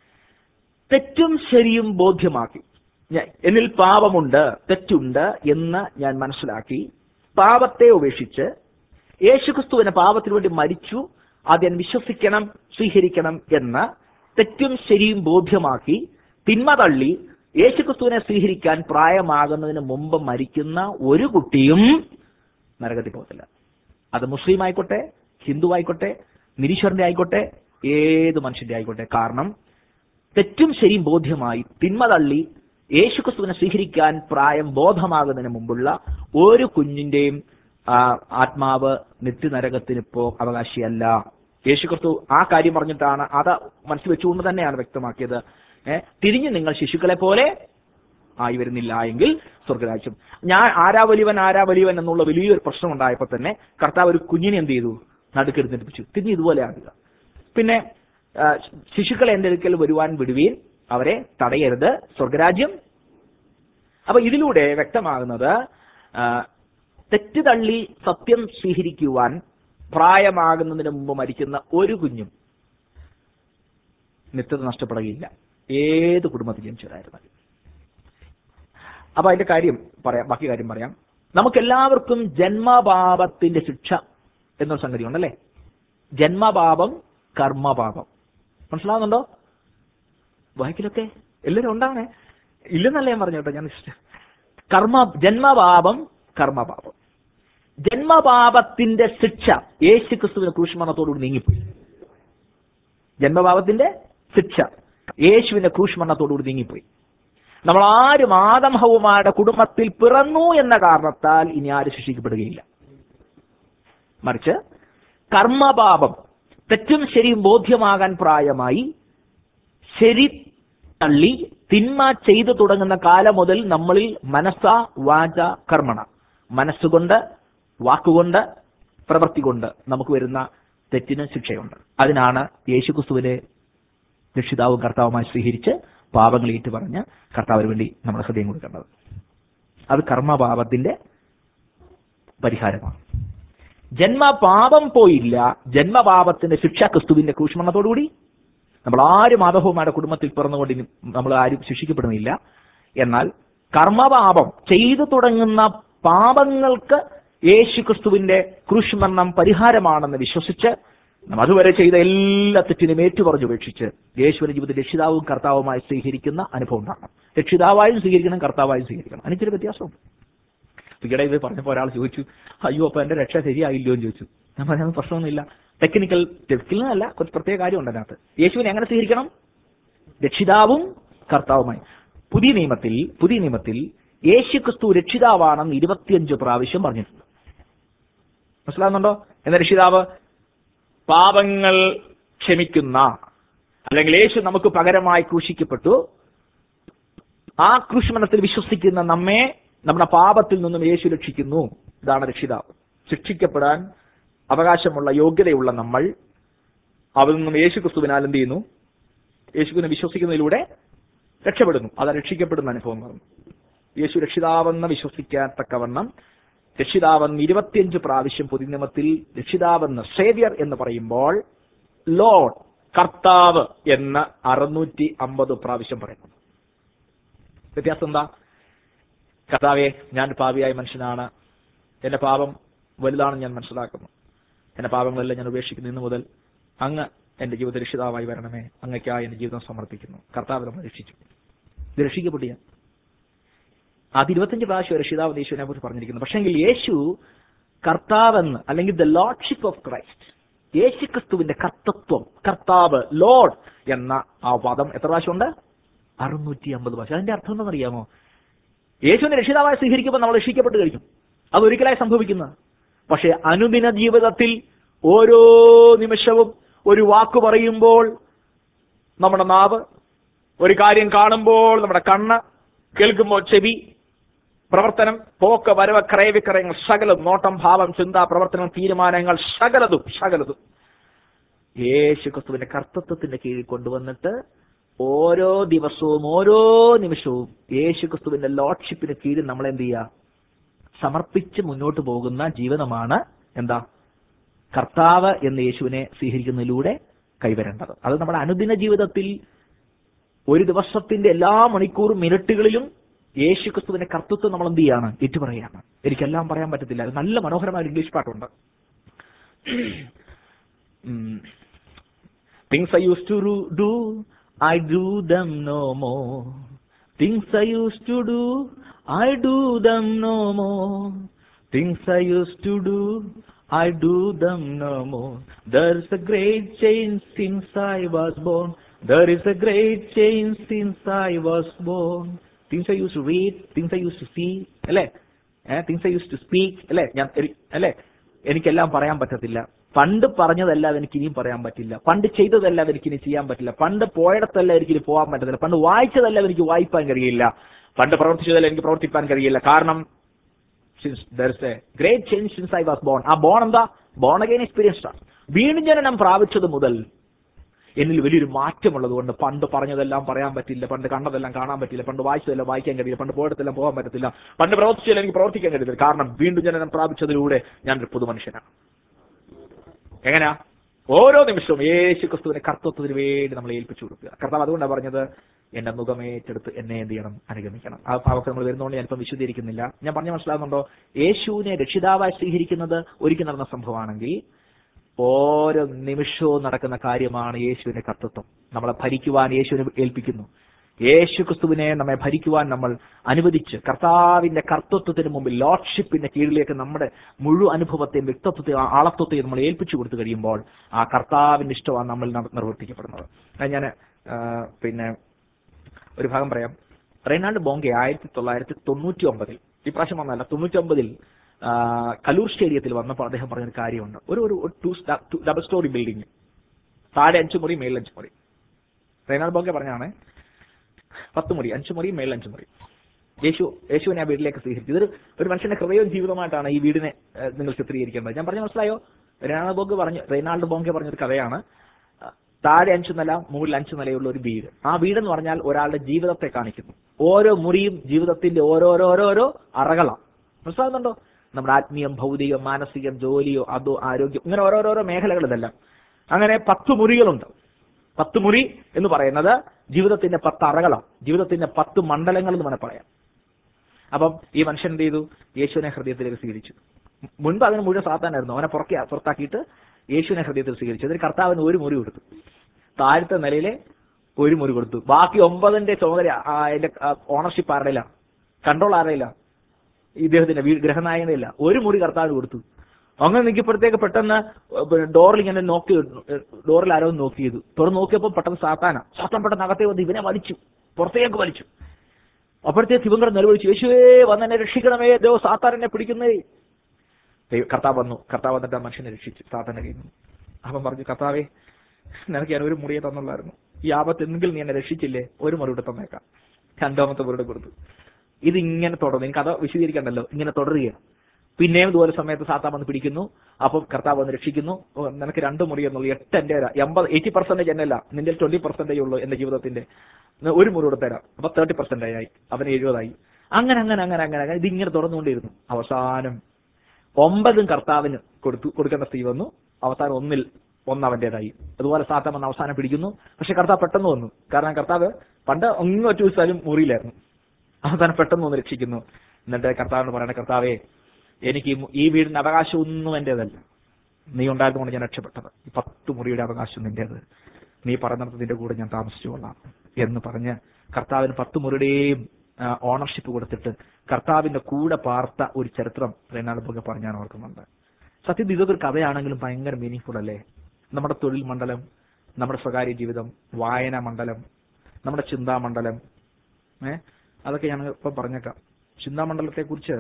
തെറ്റും ശരിയും ബോധ്യമാക്കി ഞാൻ- എന്നിൽ പാപമുണ്ട് തെറ്റുണ്ട് എന്ന് ഞാൻ മനസ്സിലാക്കി പാപത്തെ ഉപേക്ഷിച്ച് യേശുക്രിസ്തുവിന് പാപത്തിനു വേണ്ടി മരിച്ചു അത് ഞാൻ വിശ്വസിക്കണം സ്വീകരിക്കണം എന്ന് തെറ്റും ശരിയും ബോധ്യമാക്കി തിന്മ തള്ളി യേശുക്രിസ്തുവിനെ സ്വീകരിക്കാൻ പ്രായമാകുന്നതിന് മുമ്പ് മരിക്കുന്ന ഒരു കുട്ടിയും നരകത്തിൽ പോകത്തില്ല അത് മുസ്ലിം ആയിക്കോട്ടെ ഹിന്ദു ആയിക്കോട്ടെ നിരീശ്വരന്റെ ആയിക്കോട്ടെ ഏത് മനുഷ്യന്റെ ആയിക്കോട്ടെ കാരണം തെറ്റും ശരിയും ബോധ്യമായി തിന്മ തള്ളി യേശുക്രിസ്തുവിനെ സ്വീകരിക്കാൻ പ്രായം ബോധമാകുന്നതിന് മുമ്പുള്ള ഒരു കുഞ്ഞിന്റെയും ആ, ആത്മാവ് നിത്യനരകത്തിന് ഇപ്പോ അവകാശിയല്ല യേശുക്രിസ്തു ആ കാര്യം പറഞ്ഞിട്ടാണ് അത് മനസ്സിൽ വെച്ചുകൊണ്ട് തന്നെയാണ് വ്യക്തമാക്കിയത് ഏ, തിരിഞ്ഞ് നിങ്ങൾ ശിശുക്കളെ പോലെ ആയി വരുന്നില്ല എങ്കിൽ സ്വർഗരാജ്യം ഞാൻ ആരാ വലിയവൻ ആരാ വലിയവൻ എന്നുള്ള വലിയൊരു പ്രശ്നം ഉണ്ടായപ്പോൾ തന്നെ കർത്താവ് ഒരു കുഞ്ഞിനെ എന്ത് ചെയ്തു നടുക്കെടുത്തിപ്പിച്ചു തിരിഞ്ഞ് ഇതുപോലെ ആകുക പിന്നെ ആ, ശിശുക്കളെ എന്റെ അടുക്കൽ വരുവാൻ വിടുവീൻ അവരെ തടയരുത് സ്വർഗരാജ്യം അപ്പൊ ഇതിലൂടെ വ്യക്തമാകുന്നത് ആ, തെറ്റ് തള്ളി സത്യം സ്വീകരിക്കുവാൻ പ്രായമാകുന്നതിന് മുമ്പ് മരിക്കുന്ന ഒരു കുഞ്ഞും നിത്യത നഷ്ടപ്പെടുകയില്ല ഏത് കുടുംബത്തിൽ ജനിച്ചവരായിരുന്നാലും അപ്പൊ അതിന്റെ കാര്യം പറയാം ബാക്കി കാര്യം പറയാം നമുക്കെല്ലാവർക്കും ജന്മപാപത്തിന്റെ ശിക്ഷ എന്നൊരു സംഗതി ഉണ്ടല്ലേ ജന്മപാപം കർമ്മപാപം മനസ്സിലാവുന്നുണ്ടോ വായിക്കലൊക്കെ എല്ലാവരും ഉണ്ടാവണേ ഇല്ലെന്നല്ല ഞാൻ പറഞ്ഞു കേട്ടോ ഞാൻ just- കർമ്മ ജന്മപാപം കർമ്മപാപം ജന്മപാപത്തിന്റെ ശിക്ഷ യേശു ക്രിസ്തുവിന്റെ ക്രൂഷ്മരണത്തോടുകൂടി നീങ്ങിപ്പോയി ജന്മപാപത്തിന്റെ ശിക്ഷ യേശുവിന്റെ ക്രൂഷ്മരണത്തോടുകൂടി നീങ്ങിപ്പോയി നമ്മൾ ആരും ആദം ഹൗമാരുടെ കുടുംബത്തിൽ പിറന്നു എന്ന കാരണത്താൽ ഇനി ആരും ശിക്ഷിക്കപ്പെടുകയില്ല മറിച്ച് കർമ്മപാപം തെറ്റും ശരിയും ബോധ്യമാകാൻ പ്രായമായി ശരി തള്ളി തിന്മ ചെയ്തു തുടങ്ങുന്ന കാലം മുതൽ നമ്മളിൽ മനസ്സ വാച കർമ്മണ മനസ്സുകൊണ്ട് വാക്കുകൊണ്ട് പ്രവൃത്തി കൊണ്ട് നമുക്ക് വരുന്ന തെറ്റിന് ശിക്ഷയുണ്ട് അതിനാണ് യേശുക്രിസ്തുവിനെ രക്ഷിതാവും കർത്താവുമായി സ്വീകരിച്ച് പാപങ്ങൾ ഏറ്റു പറഞ്ഞ് കർത്താവിന് വേണ്ടി നമ്മുടെ ഹൃദയം കൊടുക്കേണ്ടത് അത് കർമ്മപാപത്തിന്റെ പരിഹാരമാണ് ജന്മപാപം പോയില്ല ജന്മപാപത്തിന്റെ ശിക്ഷ ക്രിസ്തുവിന്റെ ക്രൂഷ്മരണത്തോടുകൂടി നമ്മൾ ആരും മാധവമാരുടെ കുടുംബത്തിൽ പിറന്നുകൊണ്ട് ഇനി നമ്മൾ ആരും ശിക്ഷിക്കപ്പെടുന്നില്ല എന്നാൽ കർമ്മപാപം ചെയ്തു തുടങ്ങുന്ന പാപങ്ങൾക്ക് യേശു ക്രിസ്തുവിന്റെ ക്രൂഷ്മരണം പരിഹാരമാണെന്ന് വിശ്വസിച്ച് നാം അതുവരെ ചെയ്ത എല്ലാ തെറ്റിനും ഏറ്റുപറഞ്ഞു ഉപേക്ഷിച്ച് യേശുവിന്റെ ജീവിതത്തിൽ രക്ഷിതാവും കർത്താവുമായി സ്വീകരിക്കുന്ന അനുഭവം ഉണ്ടാകണം രക്ഷിതാവായും സ്വീകരിക്കണം കർത്താവായും സ്വീകരിക്കണം അതിനൊരു വ്യത്യാസമുണ്ട് ഈയിടെ ഇത് പറഞ്ഞപ്പോൾ ഒരാൾ ചോദിച്ചു അയ്യോ അപ്പൊ എന്റെ രക്ഷ ശരിയായില്ലോ എന്ന് ചോദിച്ചു ഞാൻ പറഞ്ഞത് പ്രശ്നമൊന്നുമില്ല ടെക്നിക്കൽ ടെക്നിക്കൽ അല്ല കുറച്ച് പ്രത്യേക കാര്യമുണ്ട് അതിനകത്ത് യേശുവിനെ എങ്ങനെ സ്വീകരിക്കണം രക്ഷിതാവും കർത്താവുമായി പുതിയ നിയമത്തിൽ പുതിയ നിയമത്തിൽ യേശു ക്രിസ്തു രക്ഷിതാവാണെന്ന് ഇരുപത്തിയഞ്ച് പ്രാവശ്യം പറഞ്ഞിട്ടുണ്ട് മനസ്സിലാകുന്നുണ്ടോ എന്ന രക്ഷിതാവ് പാപങ്ങൾ ക്ഷമിക്കുന്ന അല്ലെങ്കിൽ യേശു നമുക്ക് പകരമായി ക്രൂശിക്കപ്പെട്ടു ആ ക്രൂശമരണത്തിൽ വിശ്വസിക്കുന്ന നമ്മെ നമ്മുടെ പാപത്തിൽ നിന്നും യേശു രക്ഷിക്കുന്നു ഇതാണ് രക്ഷിതാവ് ശിക്ഷിക്കപ്പെടാൻ അവകാശമുള്ള യോഗ്യതയുള്ള നമ്മൾ അതിൽ നിന്നും യേശു ക്രിസ്തുവിനാൽ എന്ത് ചെയ്യുന്നു യേശുവിനെ വിശ്വസിക്കുന്നതിലൂടെ രക്ഷപ്പെടുന്നു അത് രക്ഷിക്കപ്പെടുന്ന അനുഭവം പറഞ്ഞു യേശു രക്ഷിതാവെന്ന് വിശ്വസിക്കാത്തക്കവണ്ണം രക്ഷിതാവെന്ന് ഇരുപത്തിയഞ്ച് പ്രാവശ്യം പൊതുനിയമത്തിൽ രക്ഷിതാവെന്ന് സേവ്യർ എന്ന് പറയുമ്പോൾ ലോഡ് കർത്താവ് എന്ന് അറുന്നൂറ്റി അമ്പത് പ്രാവശ്യം പറയുന്നു വ്യത്യാസം എന്താ കർത്താവെ ഞാൻ പാപിയായ മനുഷ്യനാണ് എന്റെ പാപം വലുതാണെന്ന് ഞാൻ മനസ്സിലാക്കുന്നു എന്റെ പാപങ്ങളെല്ലാം ഞാൻ ഉപേക്ഷിക്കുന്നു ഇന്നു മുതൽ അങ്ങ് എന്റെ ജീവിത രക്ഷിതാവായി വരണമേ അങ്ങയ്ക്കായി എന്റെ ജീവിതം സമർപ്പിക്കുന്നു കർത്താവ് നമ്മൾ രക്ഷിച്ചു ഇത് രക്ഷിക്കപ്പെട്ടു ഞാൻ അത് ഇരുപത്തഞ്ച് പ്രാവശ്യം രക്ഷിതാവ് യേശുവിനെ കുറിച്ച് പറഞ്ഞിരിക്കുന്നു പക്ഷെങ്കിൽ യേശു കർത്താവെന്ന് അല്ലെങ്കിൽ ദ ലോഡ്ഷിപ്പ് ഓഫ് ക്രൈസ്റ്റ് യേശു ക്രിസ്തുവിന്റെ കർത്തത്വം കർത്താവ് ലോഡ് എന്ന ആ പദം എത്ര പ്രാവശ്യമുണ്ട് അറുന്നൂറ്റി അമ്പത് പ്രാവശ്യം അതിന്റെ അർത്ഥം എന്താണെന്ന് അറിയാമോ യേശുവിനെ രക്ഷിതാവായി സ്വീകരിക്കുമ്പോൾ നമ്മൾ രക്ഷിക്കപ്പെട്ട് കഴിഞ്ഞു അത് ഒരിക്കലായി സംഭവിക്കുന്ന പക്ഷേ അനുദിന ജീവിതത്തിൽ ഓരോ നിമിഷവും ഒരു വാക്ക് പറയുമ്പോൾ നമ്മുടെ നാവ് ഒരു കാര്യം കാണുമ്പോൾ നമ്മുടെ കണ്ണ് കേൾക്കുമ്പോൾ ചെവി പ്രവർത്തനം പോക്ക് വരവ് ക്രയവിക്രയങ്ങൾ സകലതും നോട്ടം ഭാവം ചിന്ത പ്രവർത്തനം തീരുമാനങ്ങൾ സകലതും സകലതും യേശു ക്രിസ്തുവിന്റെ കർത്തത്വത്തിന്റെ കീഴിൽ കൊണ്ടുവന്നിട്ട് ഓരോ ദിവസവും ഓരോ നിമിഷവും യേശു ക്രിസ്തുവിന്റെ ലോഡ്ഷിപ്പിന് കീഴിൽ നമ്മൾ എന്ത് ചെയ്യുക സമർപ്പിച്ച് മുന്നോട്ട് പോകുന്ന ജീവിതമാണ് എന്താ കർത്താവ് എന്ന യേശുവിനെ സ്വീകരിക്കുന്നതിലൂടെ കൈവരേണ്ടത് അത് നമ്മുടെ അനുദിന ജീവിതത്തിൽ ഒരു ദിവസത്തിന്റെ എല്ലാ മണിക്കൂറും മിനിറ്റുകളിലും യേശു ക്രിസ്തുവിന്റെ കർത്തൃത്വം നമ്മൾ എന്ത് ചെയ്യാണ് ഏറ്റുപറയാണ് എനിക്കെല്ലാം പറയാൻ പറ്റത്തില്ല അത് നല്ല മനോഹരമായ ഒരു ഇംഗ്ലീഷ് പാട്ടുണ്ട് things I use to do I do them no more things I use to do I do them no more things I use to do I do them no more. There's a great change since I was born. There is a great change since I was born. Things I used to read, things I used to see, അല്ലേ things I use to speak അല്ലേ ഞാൻ any- അല്ലേ എനിക്കെല്ലാം പറയാൻ പറ്റത്തില്ല പണ്ട് പറഞ്ഞതെല്ലാം എനിക്ക് ഇനിയും പറയാൻ പറ്റില്ല പണ്ട് ചെയ്തതെല്ലാം എനിക്ക് ഇനി ചെയ്യാൻ പറ്റില്ല പണ്ട് പോയിടത്തെല്ലാം എനിക്ക് ഇനി പോകാൻ പറ്റത്തില്ല പണ്ട് വായിച്ചതെല്ലാം എനിക്ക് വായിപ്പാൻ കഴിയില്ല പണ്ട് പ്രവർത്തിച്ചതിൽ എനിക്ക് പ്രവർത്തിക്കാൻ കഴിയില്ല കാരണം since there is a great change since I was born ah born എന്താ ബോൺ അഗൈൻ എക്സ്പീരിയൻസ് ആണ് വീണ്ടും ജനനം പ്രാപിച്ചത് മുതൽ എന്നിൽ വലിയൊരു മാറ്റമുള്ളത് കൊണ്ട് പണ്ട് പറഞ്ഞതെല്ലാം പറയാൻ പറ്റില്ല പണ്ട് കണ്ടതെല്ലാം കാണാൻ പറ്റില്ല പണ്ട് വായിച്ചതെല്ലാം വായിക്കാൻ കഴിയില്ല പണ്ട് പോയതെല്ലാം പോകാൻ പറ്റത്തില്ല പണ്ട് പ്രവർത്തിച്ചതെല്ലാം എനിക്ക് പ്രവർത്തിക്കാൻ കഴിയില്ല കാരണം വീണ്ടും ജനനം പ്രാപിച്ചതിലൂടെ ഞാനൊരു പുതു മനുഷ്യനാണ് എങ്ങനെയാ ഓരോ നിമിഷവും യേശു ക്രിസ്തുവിനെ കർത്തത്വത്തിന് വേണ്ടി നമ്മൾ ഏൽപ്പിച്ചു കൊടുക്കുക കർത്താവ് അതുകൊണ്ടാണ് പറഞ്ഞത് എന്റെ മുഖമേറ്റെടുത്ത് എന്നെ എന്ത് ചെയ്യണം അനുഗമിക്കണം ആ ഭാവത്തെ നമ്മൾ വരുന്നതുകൊണ്ട് ഞാനിപ്പം വിശദീകരിക്കുന്നില്ല ഞാൻ പറഞ്ഞു മനസ്സിലാകുന്നുണ്ടോ യേശുവിനെ രക്ഷിതാവായി സ്വീകരിക്കുന്നത് ഒരിക്കൽ നടന്ന സംഭവമാണെങ്കിൽ ഓരോ നിമിഷവും നടക്കുന്ന കാര്യമാണ് യേശുവിന്റെ കർത്തൃത്വം നമ്മളെ ഭരിക്കുവാൻ യേശുവിനെ ഏൽപ്പിക്കുന്നു യേശു ക്രിസ്തുവിനെ നമ്മെ ഭരിക്കുവാൻ നമ്മൾ അനുവദിച്ച് കർത്താവിന്റെ കർത്തൃത്വത്തിന് മുമ്പിൽ ലോഡ്ഷിപ്പിന്റെ കീഴിലേക്ക് നമ്മുടെ മുഴുവൻ അനുഭവത്തെയും വ്യക്തിത്വത്തെയും ആ ആളത്വത്തെയും നമ്മൾ ഏൽപ്പിച്ചു കൊടുത്തു കഴിയുമ്പോൾ ആ കർത്താവിന്റെ ഇഷ്ടമാണ് നമ്മൾ ന- നിർവർത്തിക്കപ്പെടുന്നത് അത് ഞാൻ പിന്നെ ഒരു ഭാഗം പറയാം റെയ്നാൾഡ് ബോംഗെ ആയിരത്തി തൊള്ളായിരത്തി തൊണ്ണൂറ്റി ഒമ്പതിൽ ഇപ്രാവശ്യം വന്നല്ല തൊണ്ണൂറ്റി ഒമ്പതിൽ കലൂർ സ്റ്റേഡിയത്തിൽ വന്നപ്പോൾ അദ്ദേഹം പറഞ്ഞൊരു കാര്യമുണ്ട് ഒരു ഒരു ടു ഡബിൾ സ്റ്റോറി ബിൽഡിംഗ് താഴെ അഞ്ചു മുറി മേളിൽ അഞ്ചു മുറി റെയ്നാൾഡ് ബോംഗെ പറഞ്ഞാണ് പത്ത് മുറി അഞ്ചു മുറി മേളിൽ അഞ്ചു മുറി യേശു യേശുവിനെ ആ വീട്ടിലേക്ക് സ്വീകരിച്ചു ഇതൊരു ഒരു മനുഷ്യന്റെ ഹൃദയവും ജീവിതമായിട്ടാണ് ഈ വീടിനെ ഏഹ്, നിങ്ങൾ ചിത്രീകരിക്കേണ്ടത് ഞാൻ പറഞ്ഞു മനസ്സിലായോ റെയ്നാൾഡ് ബോംഗെ പറഞ്ഞു റെയ്നാൾഡ് ബോംഗെ പറഞ്ഞൊരു കഥയാണ് താഴെ അഞ്ചു നില മുകളിൽ അഞ്ചു നിലയുള്ള ഒരു വീട് ആ വീടെന്ന് പറഞ്ഞാൽ ഒരാളുടെ ജീവിതത്തെ കാണിക്കുന്നു ഓരോ മുറിയും ജീവിതത്തിന്റെ ഓരോരോരോരോ അറകളാണ് മനസ്സിലാകുന്നുണ്ടോ നമ്മുടെ ആത്മീയം ഭൗതികം മാനസികം ജോലിയോ അതോ ആരോഗ്യം ഇങ്ങനെ ഓരോരോരോ മേഖലകൾ ഇതെല്ലാം അങ്ങനെ പത്ത് മുറികളുണ്ട് പത്ത് മുറി എന്ന് പറയുന്നത് ജീവിതത്തിന്റെ പത്ത് അറകളാണ് ജീവിതത്തിന്റെ പത്ത് മണ്ഡലങ്ങൾ എന്ന് വേണേൽ പറയാം അപ്പം ഈ മനുഷ്യൻ എന്ത് ചെയ്തു യേശുവിനെ ഹൃദയത്തിലേക്ക് സ്വീകരിച്ചു മുൻപ് അതിന് മുഴുവൻ സാത്താനായിരുന്നു അവനെ പുറക്കെ പുറത്താക്കിയിട്ട് യേശുവിനെ ഹൃദയത്തിൽ സ്വീകരിച്ചു അതിന് കർത്താവിന് ഒരു മുറി കൊടുത്തു താഴത്തെ നിലയിലെ ഒരു മുറി കൊടുത്തു ബാക്കി ഒമ്പതിന്റെ ചുമതല ആ, അതിന്റെ ഓണർഷിപ്പ് ആരുടെയില്ല കൺട്രോൾ ആരുടെയില്ല ഇദ്ദേഹത്തിന്റെ വീട് ഗ്രഹനായകനില്ല ഒരു മുറി കർത്താവിന് കൊടുത്തു അങ്ങനെ നിൽക്കപ്പോഴത്തേക്ക് പെട്ടെന്ന് പിന്നെ ഡോറിൽ ഇങ്ങനെ നോക്കി ഡോറിൽ ആരോ ഒന്ന് നോക്കി ചെയ്തു തുറന്ന് നോക്കിയപ്പോൾ പെട്ടെന്ന് സാത്താന സാത്താൻ പെട്ടെന്ന് അകത്തേ വന്ന് ഇവനെ വലിച്ചു പുറത്തേക്ക് വലിച്ചു അപ്പോഴത്തേക്ക് ഇവൻ കൂടെ നിലവിളിച്ചു യേശുവേ വന്ന് എന്നെ രക്ഷിക്കണമേ ദൈവം സാത്താൻ എന്നെ പിടിക്കുന്നേ ദൈവം കർത്താവ് വന്നു കർത്താവ് വന്നിട്ട് ആ മനുഷ്യനെ രക്ഷിച്ചു സാത്താന്റെ കയ്യിൽ നിന്ന് അവൻ പറഞ്ഞു കർത്താവേ നിനക്ക് ഞാൻ ഒരു മുറിയെ തന്നുള്ളായിരുന്നു ഈ ആപത്ത് എന്തെങ്കിലും നീ എന്നെ രക്ഷിച്ചില്ലേ ഒരു മുറി കൂടെ തന്നേക്കാം രണ്ടാമത്തെ മുറിയുടെ കൊടുത്തു ഇത് ഇങ്ങനെ തുടർന്നു എനിക്ക് കഥ വിശദീകരിക്കണ്ടല്ലോ ഇങ്ങനെ തുടരുകയാണ് പിന്നെയും ഇതുപോലെ സമയത്ത് സാത്താൻ വന്ന് പിടിക്കുന്നു അപ്പം കർത്താവ് വന്ന് രക്ഷിക്കുന്നു ഓ, നിനക്ക് രണ്ട് മുറി എന്നുള്ളൂ എട്ട് എന്റെ തരാം എൺപത് എയ്റ്റി പെർസെന്റേജ് എന്നല്ല നിന്റെ ട്വന്റി പെർസെന്റേജ് ഉള്ളൂ എന്റെ ജീവിതത്തിന്റെ ന- ഒരു മുറി കൂടെ തരാം അപ്പൊ തേർട്ടി പെർസെന്റേജ് ആയി അവന് എഴുപതായി അങ്ങനെ അങ്ങനെ അങ്ങനെ അങ്ങനെ അങ്ങനെ ഇതിങ്ങനെ തുറന്നുകൊണ്ടിരുന്നു അവസാനം ഒമ്പതും കർത്താവിന് കൊടുത്തു കൊടുക്കേണ്ട സ്ത്രീ വന്നു അവസാനം ഒന്നിൽ ഒന്ന് അവന്റേതായി അതുപോലെ സാത്താൻ വന്ന് അവസാനം പിടിക്കുന്നു പക്ഷെ കർത്താവ് പെട്ടെന്ന് വന്നു കാരണം കർത്താവ് പണ്ട് ഒന്നും ഒറ്റ ദിവസം മുറിയിലായിരുന്നു അവസാനം പെട്ടെന്ന് ഒന്ന് രക്ഷിക്കുന്നു എന്നിട്ട് കർത്താവിന് പറയണ കർത്താവേ എനിക്ക് ഈ മു- ഈ വീടിന്റെ അവകാശം ഒന്നും എന്റേതല്ല നീ ഉണ്ടായിരുന്നുകൊണ്ട് ഞാൻ രക്ഷപ്പെട്ടത് ഈ പത്ത് മുറിയുടെ അവകാശം നിന്റേത് നീ പറഞ്ഞിടത്ത് നിന്റെ കൂടെ ഞാൻ താമസിച്ചു കൊള്ളാം എന്ന് പറഞ്ഞ് കർത്താവിന് പത്ത് മുറിയുടെയും ഓണർഷിപ്പ് കൊടുത്തിട്ട് കർത്താവിന്റെ കൂടെ പാർത്ത ഒരു ചരിത്രം റെനാൾഡൊക്കെ പറഞ്ഞ് ഞാൻ ഓർക്കുന്നുണ്ട് സത്യത്തിൽ ഇതൊക്കെ ഒരു കഥയാണെങ്കിലും ഭയങ്കര മീനിങ് അല്ലേ നമ്മുടെ തൊഴിൽ മണ്ഡലം നമ്മുടെ സ്വകാര്യ ജീവിതം വായന മണ്ഡലം നമ്മുടെ ചിന്താമണ്ഡലം ഏഹ് അതൊക്കെ ഞാൻ ഇപ്പം പറഞ്ഞേക്കാം ചിന്താമണ്ഡലത്തെ കുറിച്ച്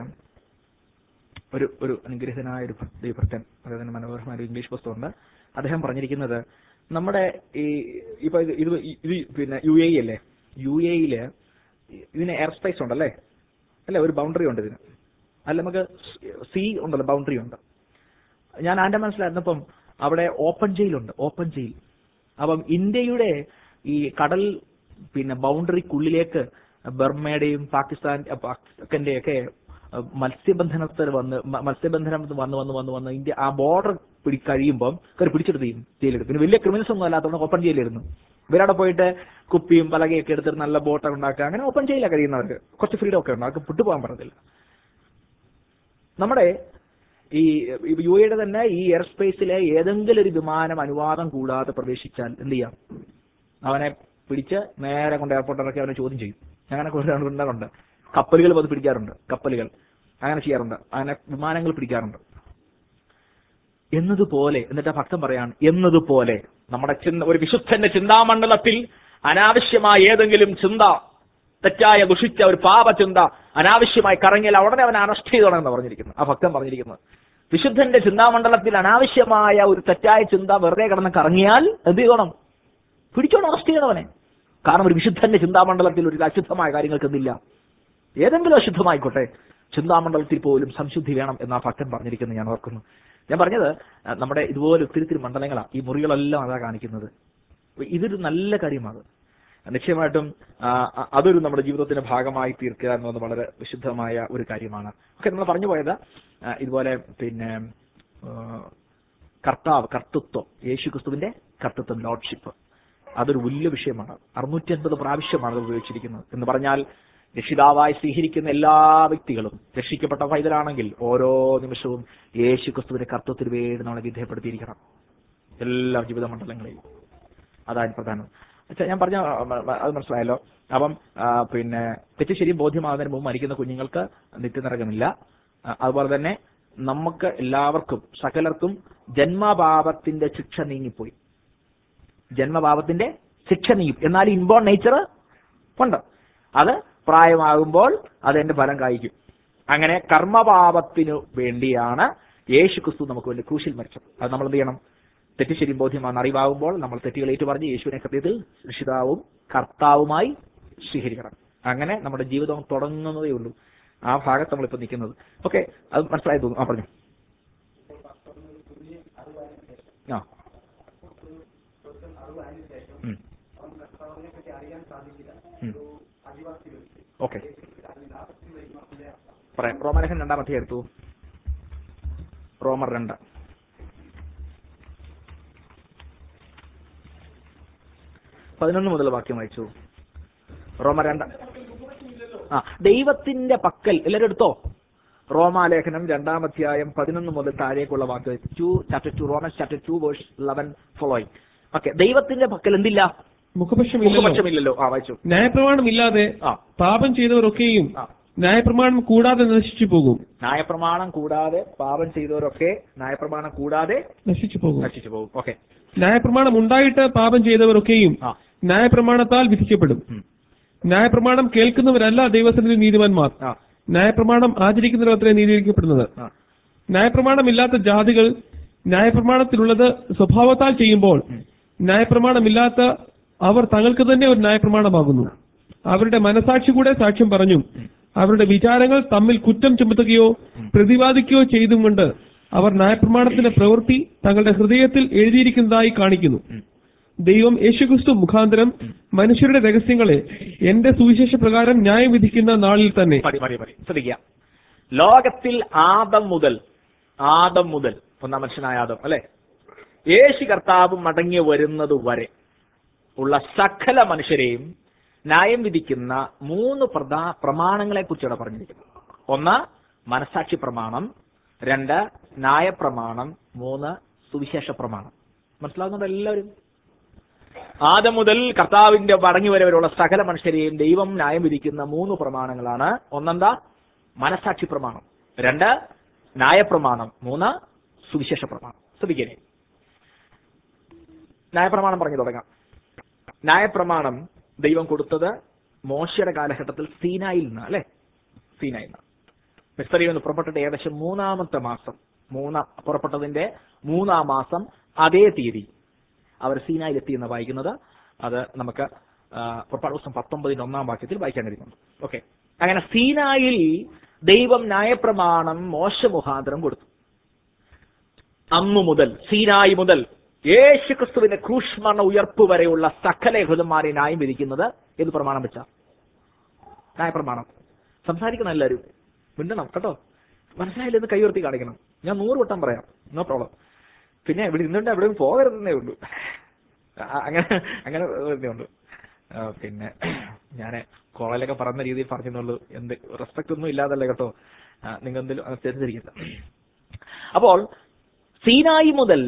ഒരു ഒരു അനുഗ്രഹീതനായ ഒരു ദൈവഭക്തൻ അദ്ദേഹത്തിന് മനോഹരമായ ഒരു ഇംഗ്ലീഷ് പുസ്തകമുണ്ട് അദ്ദേഹം പറഞ്ഞിരിക്കുന്നത് നമ്മുടെ ഈ ഇപ്പൊ ഇത് ഇത് ഇത് പിന്നെ യു എ അല്ലേ യു എയില് ഇതിന് എയർ സ്പേസ് ഉണ്ടല്ലേ അല്ലേ ഒരു ബൗണ്ടറി ഉണ്ട് ഇതിന് അല്ല നമുക്ക് സീ ഉണ്ടല്ലോ ബൗണ്ടറി ഉണ്ട് ഞാൻ ആന്റെ മനസ്സിലായിരുന്നപ്പം അവിടെ ഓപ്പൺ ജയിലുണ്ട് ഓപ്പൺ ജയിൽ അപ്പം ഇന്ത്യയുടെ ഈ കടൽ പിന്നെ ബൗണ്ടറിക്കുള്ളിലേക്ക് ബർമയുടെയും പാകിസ്ഥാൻ പാകിസ്ഥാന്റെ ഒക്കെ മത്സ്യബന്ധനത്തിൽ വന്ന് മ- മത്സ്യബന്ധനം വന്ന് വന്ന് വന്ന് വന്ന് ഇന്ത്യ ആ ബോർഡർ പിടി കഴിയുമ്പം കയറി പിടിച്ചെടുത്ത് ചെയ്യും ജയിലെടുക്കും പിന്നെ വലിയ ക്രിമിനൽസ് ഒന്നും അല്ലാത്തതുകൊണ്ട് ഓപ്പൺ ജയിലിരുന്നു ഇവരവിടെ പോയിട്ട് കുപ്പിയും പലകയൊക്കെ എടുത്തിട്ട് നല്ല ബോട്ടൊക്കെ ഉണ്ടാക്കുക അങ്ങനെ ഓപ്പൺ ജയിലാണ് കഴിയുന്നവർക്ക് കുറച്ച് ഫ്രീഡം ഒക്കെ ഉണ്ട് അവർക്ക് വിട്ടുപോകാൻ പറ്റത്തില്ല നമ്മുടെ ഈ യു എയുടെ തന്നെ ഈ എയർ സ്പേസിലെ ഏതെങ്കിലും ഒരു വിമാനം അനുവാദം കൂടാതെ പ്രവേശിച്ചാൽ എന്ത് ചെയ്യാം അവനെ പിടിച്ച് നേരെ കൊണ്ട് എയർപോർട്ട് ഇറക്കി അവനെ ചോദ്യം ചെയ്യും അങ്ങനെ കൊണ്ടുണ്ട് കപ്പലുകൾ വന്ന് പിടിക്കാറുണ്ട് കപ്പലുകൾ അങ്ങനെ ചെയ്യാറുണ്ട് അങ്ങനെ വിമാനങ്ങൾ പിടിക്കാറുണ്ട് എന്നതുപോലെ എന്നിട്ട് ആ ഭക്തൻ പറയാണ് എന്നതുപോലെ നമ്മുടെ ചിന്ത ഒരു വിശുദ്ധന്റെ ചിന്താമണ്ഡലത്തിൽ അനാവശ്യമായ ഏതെങ്കിലും ചിന്ത തെറ്റായ ദുഷിച്ച ഒരു പാപചിന്ത അനാവശ്യമായി കറങ്ങിയാൽ ഉടനെ അവൻ അറസ്റ്റ് ചെയ്തോണമെന്ന് പറഞ്ഞിരിക്കുന്നു ആ ഭക്തൻ പറഞ്ഞിരിക്കുന്നത് വിശുദ്ധന്റെ ചിന്താമണ്ഡലത്തിൽ അനാവശ്യമായ ഒരു തെറ്റായ ചിന്ത വെറുതെ കിടന്ന് കറങ്ങിയാൽ എന്ത് ചെയ്തോണം പിടിച്ചോണം അറസ്റ്റ് ചെയ്യണവനെ കാരണം ഒരു വിശുദ്ധന്റെ ചിന്താമണ്ഡലത്തിൽ ഒരു അശുദ്ധമായ കാര്യങ്ങൾക്ക് എന്തില്ല ഏതെങ്കിലും അശുദ്ധമായിക്കോട്ടെ ചിന്താമണ്ഡലത്തിൽ പോലും സംശുദ്ധി വേണം എന്നാ ഭക്തൻ പറഞ്ഞിരിക്കുന്നത് ഞാൻ ഓർക്കുന്നു ഞാൻ പറഞ്ഞത് ആ, നമ്മുടെ ഇതുപോലെ ഒത്തിരി ഒത്തിരി മണ്ഡലങ്ങളാണ് ഈ മുറികളെല്ലാം അതാ കാണിക്കുന്നത് അപ്പൊ ഇതൊരു നല്ല കാര്യമാണ് നിശ്ചയമായിട്ടും ആ, അ- അതൊരു നമ്മുടെ ജീവിതത്തിന്റെ ഭാഗമായി തീർക്കുക എന്നത് വളരെ വിശുദ്ധമായ ഒരു കാര്യമാണ് ഒക്കെ നമ്മൾ പറഞ്ഞു പോയത് ആ, ഇതുപോലെ പിന്നെ ആ, കർത്താവ് കർത്തൃത്വം യേശു ക്രിസ്തുവിന്റെ കർത്തൃത്വം ലോഡ്ഷിപ്പ് അതൊരു വലിയ വിഷയമാണ് അറുന്നൂറ്റി അൻപത് പ്രാവശ്യമാണ് അത് ഉപയോഗിച്ചിരിക്കുന്നത് എന്ന് പറഞ്ഞാൽ രക്ഷിതാവായി സ്വീകരിക്കുന്ന എല്ലാ വ്യക്തികളും രക്ഷിക്കപ്പെട്ട പൈതലാണെങ്കിൽ ഓരോ നിമിഷവും യേശു ക്രിസ്തുവിന്റെ കർത്തൃത്തിന് വേണ്ടി നമ്മളെ വിധേയപ്പെടുത്തിയിരിക്കണം എല്ലാ ജീവിത മണ്ഡലങ്ങളെയും അതാണ് പ്രധാനം അച്ഛാ ഞാൻ പറഞ്ഞ ആ, മ- മ- അത് മനസ്സിലായല്ലോ അപ്പം ആ, പിന്നെ തെറ്റ് ശരിയും ബോധ്യമാകുന്നതിന് മുമ്പ് മരിക്കുന്ന കുഞ്ഞുങ്ങൾക്ക് നിത്യനരകമില്ല ആ, അതുപോലെ തന്നെ നമുക്ക് എല്ലാവർക്കും സകലർക്കും ജന്മപാപത്തിന്റെ ശിക്ഷ നീങ്ങിപ്പോയി ജന്മപാപത്തിന്റെ ശിക്ഷ നീങ്ങി എന്നാൽ ഇൻബോൺ നേച്ചർ ഉണ്ട് അത് പ്രായമാകുമ്പോൾ അതിന്റെ ഫലം കായ്ക്കും അങ്ങനെ കർമ്മപാപത്തിനു വേണ്ടിയാണ് യേശു ക്രിസ്തു നമുക്ക് വേണ്ടി ക്രൂശിൽ മരിച്ചത് അത് നമ്മൾ എന്ത് ചെയ്യണം തെറ്റ് ശരി ബോധ്യമാണ് അറിവാകുമ്പോൾ നമ്മൾ തെറ്റുകൾ ഏറ്റുപറഞ്ഞ് യേശുവിനെ ഹൃദയത്തിൽ രക്ഷിതാവും കർത്താവുമായി സ്വീകരിക്കണം അങ്ങനെ നമ്മുടെ ജീവിതം തുടങ്ങുന്നതേ ഉള്ളൂ ആ ഭാഗത്ത് നമ്മളിപ്പോൾ നിൽക്കുന്നത് ഓക്കെ അത് മനസ്സിലായി തോന്നുന്നു ആ പറഞ്ഞു ആ ഉം. ഉം. ഓക്കെ പറയാം റോമലേഖൻ രണ്ടാം അധ്യായം എടുത്തു റോമർ രണ്ട് പതിനൊന്ന് മുതൽ വാക്യം വായിച്ചു റോമ രണ്ട് ആ ദൈവത്തിന്റെ പക്കൽ എല്ലാവരും എടുത്തോ റോമാലേഖനം രണ്ടാം അധ്യായം പതിനൊന്ന് മുതൽ താഴേക്കുള്ള വാക്ക് to chapter two Roman chapter two verse eleven following okay ദൈവത്തിന്റെ പക്കൽ എന്തില്ല മുഖപക്ഷമില്ലല്ലോ മുഖപക്ഷമില്ലല്ലോ ആ വായിച്ചു ന്യായപ്രമാണമില്ലാതെ ആ പാപം ചെയ്തവരൊക്കെയും ആ ന്യായപ്രമാണം കൂടാതെ നശിച്ചു പോകും ന്യായപ്രമാണം കൂടാതെ പാപം ചെയ്തവരൊക്കെ ന്യായപ്രമാണം കൂടാതെ നശിച്ചു പോകും നശിച്ചു പോകും ഓക്കെ ന്യായപ്രമാണം ഉണ്ടായിട്ട് പാപം ചെയ്തവരൊക്കെയും ആ ന്യായപ്രമാണത്താൽ വിധിക്കപ്പെടും ഉം. ന്യായപ്രമാണം കേൾക്കുന്നവരല്ല ദൈവസന്നിധി നീതിമാന്മാർ ആ ന്യായപ്രമാണം ആചരിക്കുന്നവരത്രേ നീതീകരിക്കപ്പെടുന്നത് ആ ന്യായപ്രമാണമില്ലാത്ത ജാതികൾ ന്യായപ്രമാണത്തിലുള്ളത് സ്വഭാവത്താൽ ചെയ്യുമ്പോൾ ന്യായപ്രമാണമില്ലാത്ത അവർ തങ്ങൾക്ക് തന്നെ ഒരു ന്യായപ്രമാണമാകുന്നു അവരുടെ മനസാക്ഷി കൂടെ സാക്ഷ്യം പറഞ്ഞു അവരുടെ വിചാരങ്ങൾ തമ്മിൽ കുറ്റം ചുമത്തുകയോ പ്രതിവാദിക്കുകയോ ചെയ്തും കൊണ്ട് അവർ ന്യായപ്രമാണത്തിന്റെ പ്രവൃത്തി തങ്ങളുടെ ഹൃദയത്തിൽ എഴുതിയിരിക്കുന്നതായി കാണിക്കുന്നു ദൈവം യേശുക്രിസ്തു മുഖാന്തരം മനുഷ്യരുടെ രഹസ്യങ്ങളെ എന്റെ സുവിശേഷ പ്രകാരം ന്യായം വിധിക്കുന്ന നാളിൽ തന്നെ മതി മതി മതി ശ്രദ്ധിക്കുക ലോകത്തിൽ ആദം മുതൽ ആദം മുതൽ ഒന്നാം മനുഷ്യനായ ആദം അല്ലെ യേശു കർത്താവ് മടങ്ങി വരുന്നത് വരെ ഉള്ള സകല മനുഷ്യരെയും ന്യായം വിധിക്കുന്ന മൂന്ന് പ്രധാ പ്രമാണങ്ങളെ കുറിച്ചാണ് പറഞ്ഞിരിക്കുന്നത് ഒന്ന് മനസാക്ഷി പ്രമാണം രണ്ട് ന്യായപ്രമാണം മൂന്ന് സുവിശേഷ പ്രമാണം മനസ്സിലാവുന്നുണ്ടോ എല്ലാവരും ആദ്യം മുതൽ കർത്താവിന്റെ മടങ്ങി വരവരെയുള്ള സകല മനുഷ്യരെയും ദൈവം ന്യായം വിധിക്കുന്ന മൂന്ന് പ്രമാണങ്ങളാണ് ഒന്നെന്താ മനസാക്ഷി പ്രമാണം രണ്ട് ന്യായപ്രമാണം മൂന്ന് സുവിശേഷ പ്രമാണം ശ്രദ്ധിക്കണേ ന്യായപ്രമാണം പറഞ്ഞു തുടങ്ങാം ന്യായപ്രമാണം ദൈവം കൊടുത്തത് മോശയുടെ കാലഘട്ടത്തിൽ സീനായിൽ നിന്ന് അല്ലെ സീനായിൽ നിന്ന് മിസ്തറിയിൽ നിന്ന് പുറപ്പെട്ടിട്ട് ഏകദേശം മൂന്നാമത്തെ മാസം മൂന്നാം പുറപ്പെട്ടതിന്റെ മൂന്നാം മാസം അതേ തീയതി അവർ സീനായിൽ എത്തി എന്ന് വായിക്കുന്നത് അത് നമുക്ക് ആ, പുറപ്പാട് ദിവസം പത്തൊമ്പതിന്റെ ഒന്നാം വാക്യത്തിൽ വായിക്കാൻ കഴിയുന്നുണ്ട് ഓക്കെ അങ്ങനെ സീനായിൽ ദൈവം ന്യായപ്രമാണം മോശ മുഖാന്തരം കൊടുത്തു അന്നു മുതൽ സീനായി മുതൽ യേശു ക്രിസ്തുവിന്റെ ക്രൂഷ്മരണ ഉയർപ്പ് വരെയുള്ള സകല യഹൂദന്മാരെ ന്യായം വിധിക്കുന്നത് ഏത് പ്രമാണം വെച്ചാ ന്യായപ്രമാണം സംസാരിക്കണം എല്ലാവരും മിണ്ടണം കേട്ടോ മനസ്സിലായില്ലെന്ന് കൈയുയർത്തി കാണിക്കണം ഞാൻ നൂറ് വട്ടം പറയാം നോ പ്രോബ്ലം പിന്നെ ഇവിടെ ഇരുന്നുകൊണ്ട് എവിടെയും പോകരുതെന്നേ ഉള്ളൂ ആ- അങ്ങനെ അങ്ങനെ ഇതേ ഉള്ളൂ ആ, പിന്നെ ഞാൻ കോളേജിലൊക്കെ പറയുന്ന രീതിയിൽ പറഞ്ഞെന്നുള്ളൂ എന്ത് റെസ്പെക്ട് ഒന്നും ഇല്ലാതല്ല കേട്ടോ നിങ്ങൾ എന്തെങ്കിലും അത് തെറ്റിദ്ധരിക്കണ്ട അപ്പോൾ സീനായി മുതൽ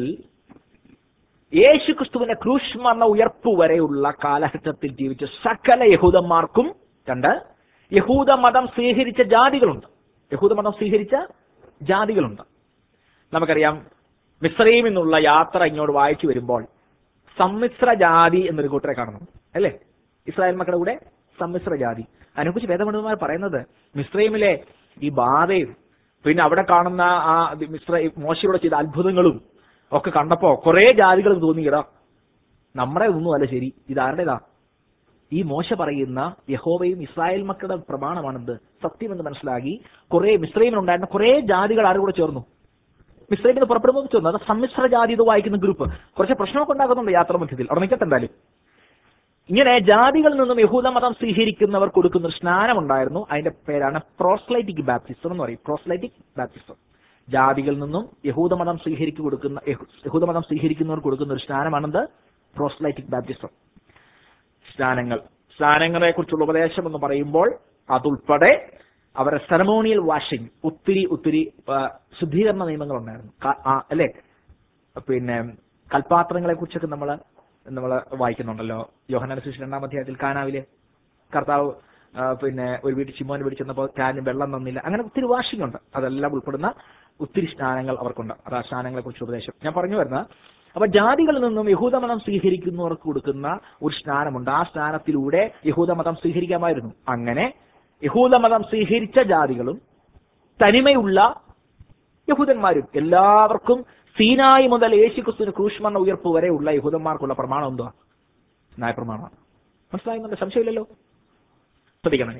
യേശു ക്രിസ്തുവിന്റെ ക്രൂഷ്മരണ ഉയർപ്പ് വരെയുള്ള കാലഘട്ടത്തിൽ ജീവിച്ച സകല യഹൂദന്മാർക്കും രണ്ട് യഹൂദ മതം സ്വീകരിച്ച ജാതികളുണ്ട് യഹൂദ മതം സ്വീകരിച്ച ജാതികളുണ്ട് നമുക്കറിയാം മിശ്രയിൽ നിന്നുള്ള യാത്ര ഇങ്ങോട്ട് വായിച്ചു വരുമ്പോൾ സമ്മിശ്ര ജാതി എന്നൊരു കൂട്ടരെ കാണുന്നു അല്ലേ ഇസ്രായേൽ മക്കളുടെ കൂടെ സമ്മിശ്ര ജാതി അതിനെക്കുറിച്ച് വേദപണ്ഡിതന്മാർ പറയുന്നത് മിശ്രൈമിലെ ഈ ബാധയും പിന്നെ അവിടെ കാണുന്ന ആ മിശ്ര മോശയോടെ ചെയ്ത അത്ഭുതങ്ങളും ഒക്കെ കണ്ടപ്പോ കുറെ ജാതികൾ തോന്നിയിടാ നമ്മുടെ ഒന്നും അല്ല ശരി ഇതാരുടേതാ ഈ മോശ പറയുന്ന യഹോവയും ഇസ്രായേൽ മക്കളുടെ പ്രമാണമാണെന്ത് സത്യമെന്ന് മനസ്സിലാക്കി കുറെ മിശ്രൈമിലുണ്ടായിരുന്ന കുറെ ജാതികൾ ആരും കൂടെ ചേർന്നു മിശ്രൈമിൽ നിന്ന് പുറപ്പെടുമ്പോൾ ചേർന്നു അത് സമ്മിശ്ര ജാതി ഇത് വായിക്കുന്ന ഗ്രൂപ്പ് കുറച്ച് പ്രശ്നമൊക്കെ ഉണ്ടാക്കുന്നുണ്ട് യാത്ര മധ്യത്തിൽ അവിടെ നിൽക്കട്ടെ എന്തായാലും ഇങ്ങനെ ജാതികളിൽ നിന്നും യഹൂദ മതം സ്വീകരിക്കുന്നവർ കൊടുക്കുന്ന ഒരു സ്നാനമുണ്ടായിരുന്നു അതിന്റെ പേരാണ് പ്രോസ്ലൈറ്റിക് ബാപ്റ്റിസം എന്ന് പറയും പ്രോസ്ലൈറ്റിക് ബാപ്റ്റിസം ജാതികളിൽ നിന്നും യഹൂദ മതം സ്വീകരിക്കു കൊടുക്കുന്ന യഹൂ- യഹൂദ മതം സ്വീകരിക്കുന്നവർ കൊടുക്കുന്ന ഒരു സ്നാനമാണെന്ത് പ്രോസ്ലൈറ്റിക് ബാപ്റ്റിസം സ്നാനങ്ങൾ സ്നാനങ്ങളെ കുറിച്ചുള്ള ഉപദേശം എന്ന് പറയുമ്പോൾ അതുൾപ്പെടെ അവരുടെ സെറമോണിയൽ വാഷിംഗ് ഒത്തിരി ഒത്തിരി ആ, ശുദ്ധീകരണ നിയമങ്ങൾ ഉണ്ടായിരുന്നു ക- ആ, അല്ലേ പിന്നെ കൽപാത്രങ്ങളെ കുറിച്ചൊക്കെ നമ്മൾ നമ്മൾ വായിക്കുന്നുണ്ടല്ലോ യോഹനാന സുശി രണ്ടാം അധ്യായത്തിൽ കാനാവിലെ കർത്താവ് ആ, പിന്നെ ഒരു വീട്ടിൽ ചിമ്മോനെ പിടിച്ചെന്നപ്പോൾ കാലിന് വെള്ളം തന്നില്ല അങ്ങനെ ഒത്തിരി വാഷിംഗ് ഉണ്ട് അതെല്ലാം ഉൾപ്പെടുന്ന ഒത്തിരി സ്നാനങ്ങൾ അവർക്കുണ്ട് അത് ആ സ്നാനങ്ങളെ കുറിച്ച് ഉപദേശം ഞാൻ പറഞ്ഞു വരുന്ന അപ്പൊ ജാതികളിൽ നിന്നും യഹൂദമതം സ്വീകരിക്കുന്നവർക്ക് കൊടുക്കുന്ന ഒരു സ്നാനമുണ്ട് ആ സ്നാനത്തിലൂടെ യഹൂദമതം സ്വീകരിക്കാമായിരുന്നു അങ്ങനെ യഹൂദമതം സ്വീകരിച്ച ജാതികളും തനിമയുള്ള യഹൂദന്മാരും എല്ലാവർക്കും സീനായി മുതൽ യേശുക്രിസ്തുവിന് ക്രൂഷ്മരണ ഉയർപ്പ് വരെയുള്ള യഹൂദന്മാർക്കുള്ള പ്രമാണം എന്തുവാ ന്യായപ്രമാണമാണ് മനസ്സിലാകുന്നുണ്ട് സംശയമില്ലല്ലോ ശ്രദ്ധിക്കണം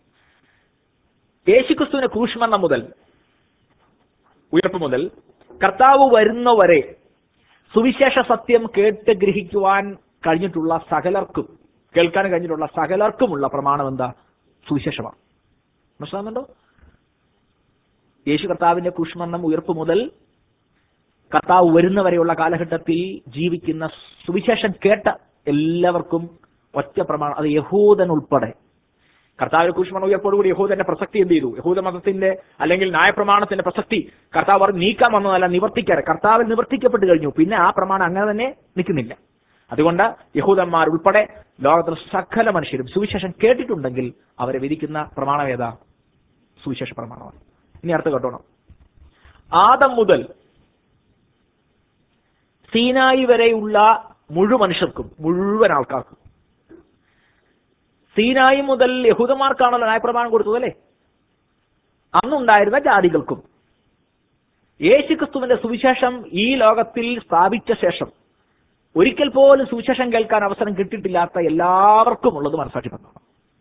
യേശുക്രിസ്തുവിന് ക്രൂഷ്മരണം മുതൽ ഉയർപ്പ് മുതൽ കർത്താവ് വരുന്നവരെ സുവിശേഷ സത്യം കേട്ട് ഗ്രഹിക്കുവാൻ കഴിഞ്ഞിട്ടുള്ള സകലർക്കും കേൾക്കാൻ കഴിഞ്ഞിട്ടുള്ള സകലർക്കുമുള്ള പ്രമാണം എന്താ സുവിശേഷമാണ് മനസ്സിലാകുന്നുണ്ടോ യേശു കർത്താവിന്റെ കുഷ്മരണം ഉയർപ്പ് മുതൽ കർത്താവ് വരുന്നവരെയുള്ള കാലഘട്ടത്തിൽ ജീവിക്കുന്ന സുവിശേഷം കേട്ട എല്ലാവർക്കും ഒറ്റ പ്രമാണം അത് യഹൂദൻ ഉൾപ്പെടെ കർത്താവിന്റെ കുഷ്മണ ഉയർപ്പോടുകൂടി യഹൂദന്റെ പ്രസക്തി എന്ത് ചെയ്തു യഹൂദ മതത്തിന്റെ അല്ലെങ്കിൽ ന്യായപ്രമാണത്തിന്റെ പ്രസക്തി കർത്താവ് പറഞ്ഞു നീക്കാൻ വന്നതല്ല നിവർത്തിക്കാൻ കർത്താവിൽ നിവർത്തിക്കപ്പെട്ട് കഴിഞ്ഞു പിന്നെ ആ പ്രമാണം അങ്ങനെ തന്നെ നിൽക്കുന്നില്ല അതുകൊണ്ട് യഹൂദന്മാർ ഉൾപ്പെടെ ലോകത്തിലെ സകല മനുഷ്യരും സുവിശേഷം കേട്ടിട്ടുണ്ടെങ്കിൽ അവരെ വിധിക്കുന്ന പ്രമാണം ഏതാ സുവിശേഷ പ്രമാണമാണ് ഇനി അടുത്ത് കേട്ടോണം ആദം മുതൽ സീനായി വരെയുള്ള മുഴു മനുഷ്യർക്കും മുഴുവൻ ആൾക്കാർക്കും സീനായി മുതൽ യഹൂദന്മാർക്കാണല്ലോ ന്യായപ്രമാണം കൊടുത്തത് അല്ലേ അന്നുണ്ടായിരുന്ന ജാതികൾക്കും യേശുക്രിസ്തുവിന്റെ സുവിശേഷം ഈ ലോകത്തിൽ സ്ഥാപിച്ച ശേഷം ഒരിക്കൽ പോലും സുവിശേഷം കേൾക്കാൻ അവസരം കിട്ടിയിട്ടില്ലാത്ത എല്ലാവർക്കും ഉള്ളത് മനസ്സാക്ഷി പ്രമാണം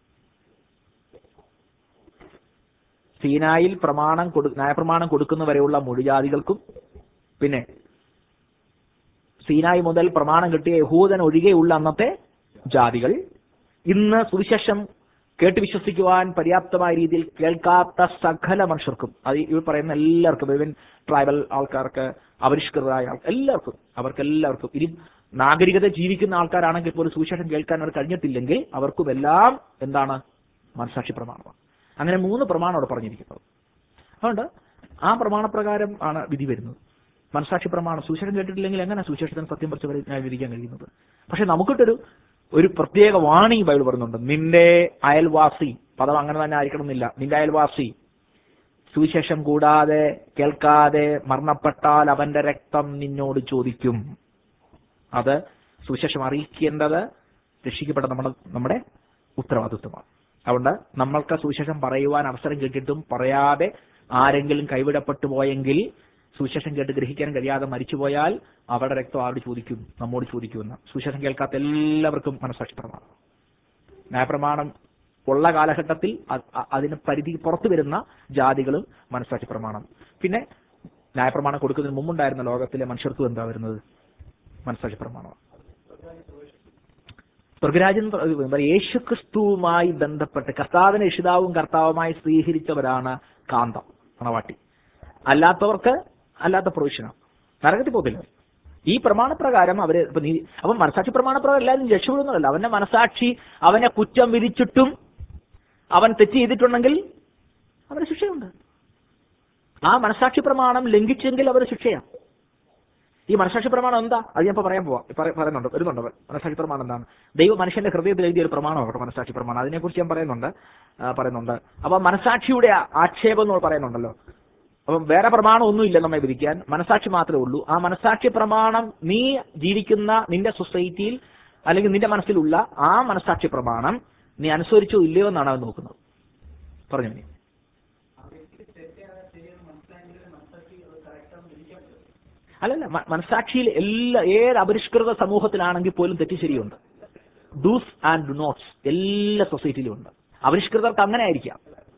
സീനായിൽ പ്രമാണം കൊടു ന്യായപ്രമാണം കൊടുക്കുന്നവരെയുള്ള മുഴുജാതികൾക്കും പിന്നെ സീനായി മുതൽ പ്രമാണം കിട്ടിയ യഹൂദൻ ഒഴികെയുള്ള അന്നത്തെ ജാതികൾ ഇന്ന് സുവിശേഷം കേട്ട് വിശ്വസിക്കുവാൻ പര്യാപ്തമായ രീതിയിൽ കേൾക്കാത്ത സകല മനുഷ്യർക്കും അത് ഈ പറയുന്ന എല്ലാവർക്കും ഇവൻ ട്രൈബൽ ആൾക്കാർക്ക് അപരിഷ്കൃതരായ ആൾ എല്ലാവർക്കും അവർക്ക് എല്ലാവർക്കും ഇനി നാഗരികത ജീവിക്കുന്ന ആൾക്കാരാണെങ്കിൽ പോലും സുവിശേഷം കേൾക്കാൻ അവർ കഴിഞ്ഞിട്ടില്ലെങ്കിൽ അവർക്കും എല്ലാം എന്താണ് മനസാക്ഷി പ്രമാണമാണ് അങ്ങനെ മൂന്ന് പ്രമാണം അവിടെ പറഞ്ഞിരിക്കുന്നത് അതുകൊണ്ട് ആ പ്രമാണപ്രകാരം ആണ് വിധി വരുന്നത് മനസാക്ഷി പ്രമാണം സുവിശേഷം കേട്ടിട്ടില്ലെങ്കിൽ എങ്ങനെ സുവിശേഷത്തിന് സത്യം പറിച്ച് വരെ ന്യായീകരിക്കാൻ കഴിയുന്നത് പക്ഷെ നമുക്കിട്ടൊരു ഒരു പ്രത്യേക വാണി ബൈബിൾ പറയുന്നുണ്ട് നിന്റെ അയൽവാസി പദം അങ്ങനെ തന്നെ ആയിരിക്കണം എന്നില്ല നിന്റെ അയൽവാസി സുവിശേഷം കൂടാതെ കേൾക്കാതെ മരണപ്പെട്ടാൽ അവന്റെ രക്തം നിന്നോട് ചോദിക്കും അത് സുവിശേഷം അറിയിക്കേണ്ടത് രക്ഷിക്കപ്പെട്ട നമ്മുടെ നമ്മുടെ ഉത്തരവാദിത്വമാണ് അതുകൊണ്ട് നമ്മൾക്ക് സുവിശേഷം പറയുവാൻ അവസരം കിട്ടിയിട്ടും പറയാതെ ആരെങ്കിലും കൈവിടപ്പെട്ടു പോയെങ്കിൽ സുവിശേഷം കേട്ട് ഗ്രഹിക്കാൻ കഴിയാതെ മരിച്ചുപോയാൽ അവരുടെ രക്തം ആരോട് ചോദിക്കും നമ്മോട് ചോദിക്കുമെന്ന് സുവിശേഷം കേൾക്കാത്ത എല്ലാവർക്കും മനസ്സാക്ഷി പ്രമാണം ന്യായപ്രമാണം ഉള്ള കാലഘട്ടത്തിൽ അ- അ- അതിന് പരിധി പുറത്തു വരുന്ന ജാതികളും മനസ്സാക്ഷി പ്രമാണം പിന്നെ ന്യായപ്രമാണം കൊടുക്കുന്നതിന് മുമ്പുണ്ടായിരുന്ന ലോകത്തിലെ മനുഷ്യർക്കും എന്താ വരുന്നത് മനസ്സാക്ഷി പ്രമാണം സ്വർഗരാജ്യം എന്ന് പറയുന്നത് യേശുക്രിസ്തുവുമായി ബന്ധപ്പെട്ട് കർത്താവിനെ രക്ഷിതാവും കർത്താവുമായി സ്വീകരിച്ചവരാണ് കാന്തം മണവാട്ടി അല്ലാത്തവർക്ക് അല്ലാത്ത പ്രൊവിഷനാണ് നരകത്തിൽ പോകത്തില്ല ഈ പ്രമാണപ്രകാരം അവര് ഇപ്പൊ നീ അപ്പം മനസാക്ഷി പ്രമാണപ്രകാരം എല്ലാവരും രക്ഷപ്പെടുന്നതല്ല അവന്റെ മനസാക്ഷി അവനെ കുറ്റം വിധിച്ചിട്ടും അവൻ തെറ്റ് ചെയ്തിട്ടുണ്ടെങ്കിൽ അവന് ശിക്ഷയുണ്ട് ആ മനസാക്ഷി പ്രമാണം ലംഘിച്ചെങ്കിൽ അവർ ശിക്ഷയാണ് ഈ മനസാക്ഷി പ്രമാണം എന്താ അത് ഞാൻ ഇപ്പൊ പറയാൻ പോവാം പറ- പറയുന്നുണ്ട് വരുന്നുണ്ട് മനസാക്ഷി പ്രമാണം എന്താണ് ദൈവം മനുഷ്യന്റെ ഹൃദയത്തിൽ എഴുതിയ ഒരു പ്രമാണമാണ് കേട്ടോ മനസാക്ഷി പ്രമാണം അതിനെക്കുറിച്ച് ഞാൻ പറയുന്നുണ്ട് ആ, പറയുന്നുണ്ട് അപ്പൊ മനസാക്ഷിയുടെ ആ- ആക്ഷേപം എന്ന് പറയുന്നുണ്ടല്ലോ അപ്പം വേറെ പ്രമാണം ഒന്നുമില്ല നമ്മെ വിധിക്കാൻ മനസാക്ഷി മാത്രമേ ഉള്ളൂ ആ മനസാക്ഷി പ്രമാണം നീ ജീവിക്കുന്ന നിന്റെ സൊസൈറ്റിയിൽ അല്ലെങ്കിൽ നിന്റെ മനസ്സിലുള്ള ആ മനസാക്ഷി പ്രമാണം നീ അനുസരിച്ചോ ഇല്ലയോ എന്നാണ് അവൻ നോക്കുന്നത് പറഞ്ഞു നീ അല്ലല്ല മ- മനസാക്ഷിയിൽ എല്ലാ ഏത് അപരിഷ്കൃത സമൂഹത്തിലാണെങ്കിൽ പോലും തെറ്റ് ശരിയുണ്ട് ഡൂസ് ആൻഡ് ഡു നോട്ട്സ് എല്ലാ സൊസൈറ്റിയിലും ഉണ്ട് അപരിഷ്കൃതർക്ക് അങ്ങനെ ആയിരിക്കാം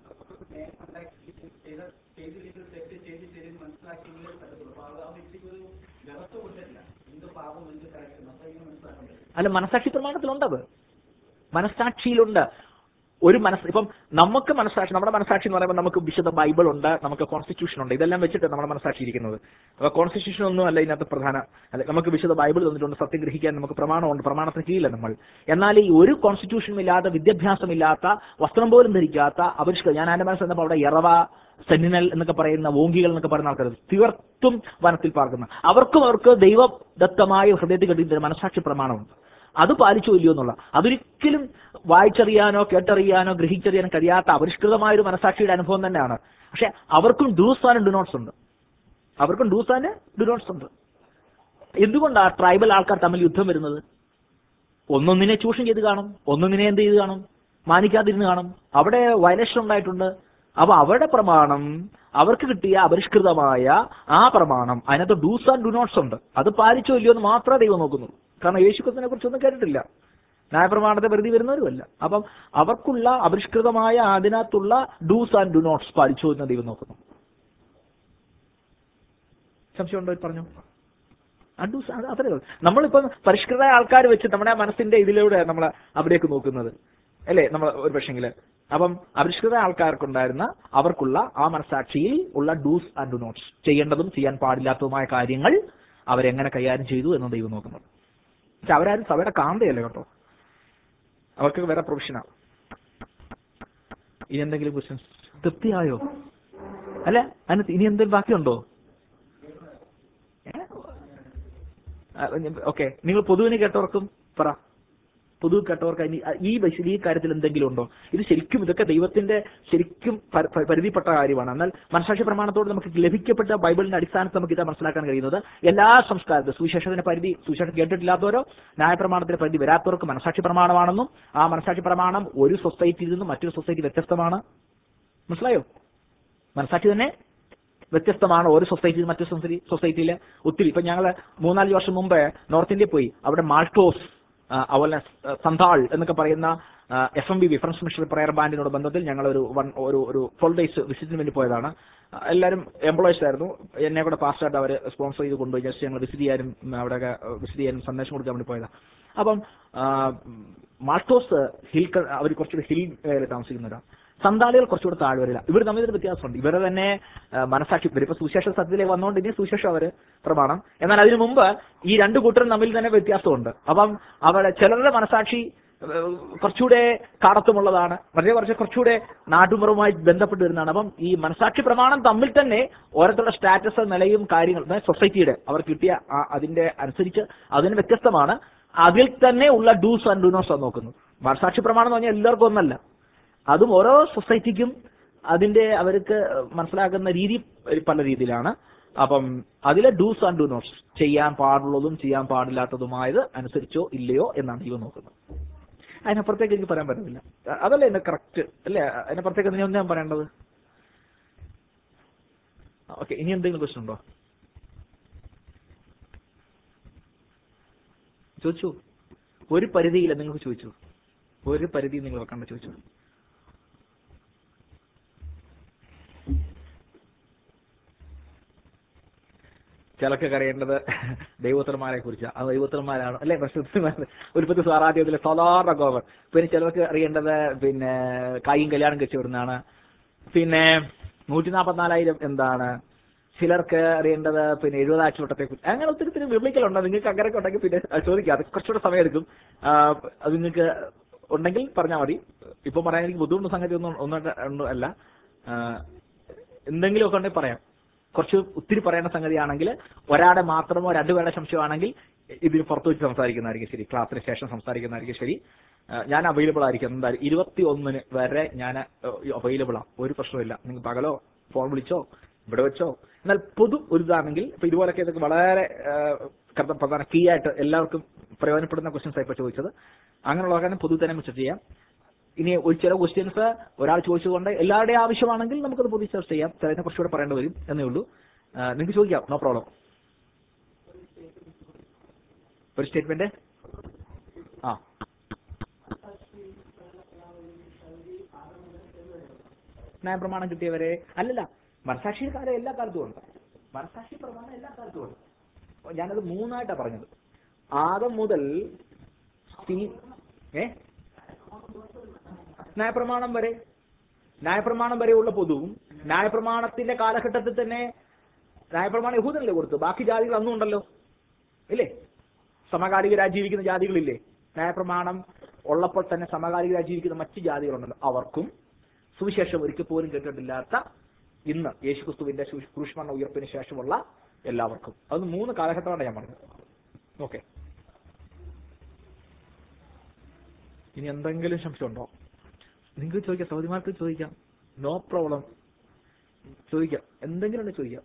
അല്ല മനസാക്ഷി പ്രമാണത്തിലുണ്ടത് മനസാക്ഷിയിലുണ്ട് ഒരു മനസ്സ് ഇപ്പം നമുക്ക് മനസ്സാക്ഷി നമ്മുടെ മനസ്സാക്ഷി എന്ന് പറയുമ്പോൾ നമുക്ക് വിശുദ്ധ ബൈബിൾ ഉണ്ട് നമുക്ക് കോൺസ്റ്റിറ്റ്യൂഷൻ ഉണ്ട് ഇതെല്ലാം വെച്ചിട്ട് നമ്മുടെ മനസ്സാക്ഷി ഇരിക്കുന്നത് അപ്പോൾ കോൺസ്റ്റിറ്റ്യൂഷൻ ഒന്നും അല്ല ഇതിനകത്ത് പ്രധാന അല്ല നമുക്ക് വിശുദ്ധ ബൈബിൾ തന്നിട്ടുണ്ട് സത്യം ഗ്രഹിക്കാൻ നമുക്ക് പ്രമാണമുണ്ട് പ്രമാണത്തിന് കീഴില്ല നമ്മൾ എന്നാൽ ഈ ഒരു കോൺസ്റ്റിറ്റ്യൂഷനും ഇല്ലാത്ത വിദ്യാഭ്യാസമില്ലാത്ത വസ്ത്രം പോലും ധരിക്കാത്ത അപരിഷ്കൃത ഞാൻ എൻ്റെ മനസ്സ് എന്നപ്പോൾ അവിടെ ഇറവ സെന്റിനൽ എന്നൊക്കെ പറയുന്ന ഓങ്കികൾ എന്നൊക്കെ പറയുന്ന ആൾക്കാർ തീർത്തും വനത്തിൽ പാർക്കുന്ന അവർക്കും അവർക്ക് ദൈവദത്തമായ ഹൃദയത്തിൽ കെട്ടിയിട്ട് മനസ്സാക്ഷി പ്രമാണമുണ്ട് അത് പാലിച്ചോ ഇല്ലയോ എന്നുള്ള അതൊരിക്കലും വായിച്ചറിയാനോ കേട്ടറിയാനോ ഗ്രഹിച്ചറിയാനോ കഴിയാത്ത അപരിഷ്കൃതമായ ഒരു മനസാക്ഷിയുടെ അനുഭവം തന്നെയാണ് പക്ഷെ അവർക്കും ഡൂസ് ആൻഡ് ഡുനോട്ട്സ് ഉണ്ട് അവർക്കും ഡൂസ് ആൻഡ് ഡുനോട്ട്സ് ഉണ്ട് എന്തുകൊണ്ടാണ് ട്രൈബൽ ആൾക്കാർ തമ്മിൽ യുദ്ധം വരുന്നത് ഒന്നൊന്നിനെ ചൂഷണം ചെയ്ത് കാണും ഒന്നൊന്നിനെ എന്ത് ചെയ്ത് കാണും മാനിക്കാതിരുന്ന് കാണും അവിടെ വയലേഷൻ ഉണ്ടായിട്ടുണ്ട് അപ്പൊ അവരുടെ പ്രമാണം അവർക്ക് കിട്ടിയ അപരിഷ്കൃതമായ ആ പ്രമാണം അതിനകത്ത് ഡൂസ് ആൻഡ് ഡുനോട്ട്സ് ഉണ്ട് അത് പാലിച്ചോ ഇല്ലയോ എന്ന് മാത്രമേ ദൈവം നോക്കുന്നുള്ളൂ കാരണം യേശുക്രിസ്തുവിനെ കുറിച്ചൊന്നും കേട്ടിട്ടില്ല ന്യായപ്രമാണത്തെ പരിധി വരുന്നവരുമല്ല അപ്പം അവർക്കുള്ള അപരിഷ്കൃതമായ അതിനകത്തുള്ള ഡൂസ് ആൻഡ് ഡുനോട്ട്സ് പാലിച്ചോ എന്ന് ദൈവം നോക്കുന്നു സംശയമുണ്ടോ ഇത് പറഞ്ഞു അഡൂസ് അത് അത്രേ ഉള്ളൂ നമ്മളിപ്പം പരിഷ്കൃത ആൾക്കാർ വെച്ച് നമ്മുടെ മനസ്സിന്റെ ഇതിലൂടെ നമ്മൾ അവിടേക്ക് നോക്കുന്നത് അല്ലേ നമ്മൾ ഒരു പക്ഷെങ്കിൽ അപ്പം അപരിഷ്കൃത ആൾക്കാർക്കുണ്ടായിരുന്ന അവർക്കുള്ള ആ മനസാക്ഷിയിൽ ഉള്ള ഡൂസ് ആൻഡ് ഡു നോട്ട്സ് ചെയ്യേണ്ടതും ചെയ്യാൻ പാടില്ലാത്തതുമായ കാര്യങ്ങൾ അവരെങ്ങനെ കൈകാര്യം ചെയ്തു എന്ന് ദൈവം നോക്കുന്നത് പക്ഷെ അവരാരും സഭയുടെ കാന്തയല്ല കേട്ടോ അവർക്ക് വേറെ പ്രൊഫഷനാണ് ഇനി എന്തെങ്കിലും ക്വസ്റ്റ്യൻസ് തൃപ്തിയായോ അല്ല അതിന് ഇനി എന്തെങ്കിലും ബാക്കിയുണ്ടോ ഓക്കെ നിങ്ങൾ പൊതുവിന് കേട്ടവർക്കും പറ പൊതു കേട്ടവർക്ക് ഇനി ഈ ബൈസിൽ ഈ കാര്യത്തിൽ എന്തെങ്കിലും ഉണ്ടോ ഇത് ശരിക്കും ഇതൊക്കെ ദൈവത്തിന്റെ ശരിക്കും പ- പ- പരിധിപ്പെട്ട കാര്യമാണ് എന്നാൽ മനസാക്ഷി പ്രമാണത്തോട് നമുക്ക് ലഭിക്കപ്പെട്ട ബൈബിളിന്റെ അടിസ്ഥാനത്തിൽ നമുക്ക് ഇത് മനസ്സിലാക്കാൻ കഴിയുന്നത് എല്ലാ സംസ്കാരത്തിലും സുവിശേഷത്തിന്റെ പരിധി സുവിശേഷം കേട്ടിട്ടില്ലാത്തവരോ ന്യായപ്രമാണത്തിന്റെ പരിധി വരാത്തവർക്ക് മനസാക്ഷി പ്രമാണമാണെന്നും ആ മനസാക്ഷി പ്രമാണം ഒരു സൊസൈറ്റിയിൽ നിന്നും മറ്റൊരു സൊസൈറ്റി വ്യത്യസ്തമാണ് മനസ്സിലായോ മനസാക്ഷി തന്നെ വ്യത്യസ്തമാണ് ഓരോ സൊസൈറ്റിയിൽ മറ്റു സൊസൈറ്റി സൊസൈറ്റിയിൽ ഒത്തിരി ഇപ്പൊ ഞങ്ങൾ മൂന്നാല് വർഷം മുമ്പ് നോർത്ത് ഇന്ത്യയിൽ പോയി അവിടെ മാൾട്ടോസ് ആ, അതുപോലെ സന്താൾ എന്നൊക്കെ പറയുന്ന F M B B friends missionary prayer ബാൻഡിനോട് ബന്ധത്തിൽ ഞങ്ങൾ ഒരു വൺ ഒരു ഒരു ട്വൽവ് ഡേയ്സ് വിസിറ്റിന് വേണ്ടി പോയതാണ് ആ, എല്ലാവരും എംപ്ലോയീസ് ആയിരുന്നു എന്നെ കൂടെ പാസ്റ്റായിട്ട് അവർ സ്പോൺസർ ചെയ്ത് കൊണ്ടുപോയി ജസ്റ്റ് ഞങ്ങൾ വിസിറ്റ് ചെയ്യാനും ഉം, അവിടെയൊക്കെ വിസിറ്റ് ചെയ്യാനും സന്ദേശം കൊടുക്കാൻ വേണ്ടി പോയതാണ് അപ്പം ആ, മാൾട്ടോസ് ഹിൽ അവർ കുറച്ചുകൂടി ഹിൽ ഏരിയയിൽ താമസിക്കുന്നവരാണ് സന്താളികൾ കുറച്ചുകൂടെ താഴ്വരില്ല ഇവർ തമ്മിൽ ഒരു വ്യത്യാസമുണ്ട് ഇവരെ തന്നെ ആ, മനസാക്ഷി ഇവരിപ്പോ സുശേഷ സത്യത്തിലേക്ക് വന്നുകൊണ്ട് ഇനി സുശേഷം അവര് പ്രമാണം എന്നാൽ അതിനു മുമ്പ് ഈ രണ്ട് കൂട്ടരും തമ്മിൽ തന്നെ വ്യത്യാസമുണ്ട് അപ്പം അവിടെ ചിലരുടെ മനസാക്ഷി ഏഹ്, കുറച്ചുകൂടെ കാടത്വമുള്ളതാണ് വളരെ കുറച്ച് കുറച്ചുകൂടെ നാട്ടുമുറവുമായി ബന്ധപ്പെട്ട് വരുന്നതാണ് അപ്പം ഈ മനസാക്ഷി പ്രമാണം തമ്മിൽ തന്നെ ഓരോരുത്തരുടെ സ്റ്റാറ്റസ് നിലയും കാര്യങ്ങൾ സൊസൈറ്റിയുടെ അവർ കിട്ടിയ ആ- അതിന്റെ അനുസരിച്ച് അതിന് വ്യത്യസ്തമാണ് അതിൽ തന്നെ ഉള്ള ഡൂസ് ആൻഡ് ഡൂനോസ് നോക്കുന്നത് മനസാക്ഷി പ്രമാണം എന്ന് പറഞ്ഞാൽ എല്ലാവർക്കും ഒന്നല്ല അതും ഓരോ സൊസൈറ്റിക്കും അതിന്റെ അവർക്ക് മനസ്സിലാക്കുന്ന രീതി പല രീതിയിലാണ് അപ്പം അതിലെ ഡൂസ് ആൻഡ് ഡു നോട്ട്സ് ചെയ്യാൻ പാടുള്ളതും ചെയ്യാൻ പാടില്ലാത്തതുമായത് അനുസരിച്ചോ ഇല്ലയോ എന്നാണ് ദൈവം നോക്കുന്നത് അതിനപ്പുറത്തേക്ക് എനിക്ക് പറയാൻ പറ്റുന്നില്ല അ- അതല്ലേ എന്റെ കറക്റ്റ് അല്ലേ അതിനപ്പുറത്തേക്ക് ഇനി ഒന്നും ഞാൻ പറയേണ്ടത് ഓക്കെ ഇനി എന്തെങ്കിലും ക്വസ്റ്റൻ ഉണ്ടോ ചോദിച്ചു ഒരു പരിധിയില്ല നിങ്ങൾക്ക് ചോദിച്ചു ഒരു പരിധി നിങ്ങൾ വെക്കണ്ട ചോദിച്ചു ചിലക്ക് അറിയേണ്ടത് ദൈവോത്തരന്മാരെ കുറിച്ച് ആ ദൈവോത്തരന്മാരാണ് അല്ലെ ഉൽപ്പത്തി സാറാദ്യത്തിലെ സാധാരണ ഗോവർ പിന്നെ ചിലർക്ക് അറിയേണ്ടത് പിന്നെ കായും കല്യാണം കഴിച്ചു വരുന്നതാണ് പിന്നെ നൂറ്റി നാൽപ്പത്തിനാലായിരം എന്താണ് ചിലർക്ക് അറിയേണ്ടത് പിന്നെ എഴുപതാഴ്ച വട്ടത്തെ കുറിച്ച് അങ്ങനെ ഒത്തിരി ഒത്തിരി വിളിക്കലുണ്ട് നിങ്ങൾക്ക് അങ്ങനെയൊക്കെ ഉണ്ടെങ്കിൽ പിന്നെ അത് ചോദിക്കാം അത് കുറച്ചുകൂടെ സമയം എടുക്കും ആ, അത് നിങ്ങൾക്ക് ഉണ്ടെങ്കിൽ പറഞ്ഞാൽ മതി ഇപ്പം പറയാൻ എനിക്ക് ബുദ്ധിമുട്ടുള്ള സംഗതി ഒന്നും ഒന്നും ഒന്നും അല്ല ആ, എന്തെങ്കിലുമൊക്കെ ഉണ്ടെങ്കിൽ പറയാം കുറച്ച് ഒത്തിരി പറയേണ്ട സംഗതിയാണെങ്കിൽ ഒരാടെ മാത്രമോ രണ്ടുപേരുടെ സംശയമാണെങ്കിൽ ഇതിന് പുറത്തു വെച്ച് സംസാരിക്കുന്നതായിരിക്കും ശരി ക്ലാസ്സിന് ശേഷം സംസാരിക്കുന്നതായിരിക്കും ശരി ആ, ഞാൻ അവൈലബിൾ ആയിരിക്കും എന്തായാലും ഇരുപത്തി ഒന്നിന് വരെ ഞാൻ അവൈലബിൾ ആണ് ഒരു പ്രശ്നമില്ല നിങ്ങൾ പകലോ ഫോൺ വിളിച്ചോ ഇവിടെ വെച്ചോ എന്നാൽ പൊതു ഒരു ഇതാണെങ്കിൽ ഇപ്പൊ ഇതുപോലൊക്കെ ഇതൊക്കെ വളരെ ആ, കർത്ത- പ്രധാന കീ ആയിട്ട് എല്ലാവർക്കും പ്രയോജനപ്പെടുന്ന ക്വസ്റ്റ്യൻസ് ആയിപ്പോൾ ചോദിച്ചത് അങ്ങനെയുള്ള കാര്യം പൊതു തന്നെ വെച്ചിട്ട് ചെയ്യാം ഇനി ഒരു ചില ക്വസ്റ്റ്യൻസ് ഒരാൾ ചോദിച്ചുകൊണ്ട് എല്ലാവരുടെയും ആവശ്യമാണെങ്കിൽ നമുക്കത് പൊതു ചർച്ച ചെയ്യാം ചിലതിനെ കുറച്ചുകൂടെ പറയേണ്ടി വരും എന്നേ ഉള്ളൂ ആ, നിങ്ങൾക്ക് ചോദിക്കാം നോ പ്രോബ്ലം ഒരു സ്റ്റേറ്റ്മെന്റ് ആ ന്യായപ്രമാണം കിട്ടിയവരെ അല്ലല്ല മനസാക്ഷി കാലം എല്ലാ കാലത്തും ഉണ്ട് മനസാക്ഷി പ്രമാണം എല്ലാ കാലത്തും ഉണ്ട് അപ്പൊ ഞാനത് മൂന്നായിട്ടാണ് പറഞ്ഞത് ആദം മുതൽ സ്ത്രീ- ഏ ന്യായപ്രമാണം വരെ ന്യായപ്രമാണം വരെയുള്ള പൊതുവും ന്യായപ്രമാണത്തിന്റെ കാലഘട്ടത്തിൽ തന്നെ ന്യായപ്രമാണം യഹൂദനല്ലേ കൊടുത്തു ബാക്കി ജാതികൾ അന്നും ഉണ്ടല്ലോ ഇല്ലേ സമകാലികരായി ജീവിക്കുന്ന ജാതികളില്ലേ ന്യായപ്രമാണം ഉള്ളപ്പോൾ തന്നെ സമകാലികരായി ജീവിക്കുന്ന മറ്റ് ജാതികളുണ്ടല്ലോ അവർക്കും സുവിശേഷം ഒരിക്കൽ പോലും കേട്ടിട്ടില്ലാത്ത ഇന്ന് യേശുക്രിസ്തുവിന്റെ ശു- ക്രൂശ് ഉയർപ്പിന് ശേഷമുള്ള എല്ലാവർക്കും അത് മൂന്ന് കാലഘട്ടമാണ് ഞാൻ പറഞ്ഞത് ഓക്കെ ഇനി എന്തെങ്കിലും സംശയമുണ്ടോ നിങ്ങൾക്ക് ചോദിക്കാം സൗദിമാർക്ക് ചോദിക്കാം നോ പ്രോബ്ലം ചോദിക്കാം എന്തെങ്കിലും ഉണ്ടെങ്കിൽ ചോദിക്കാം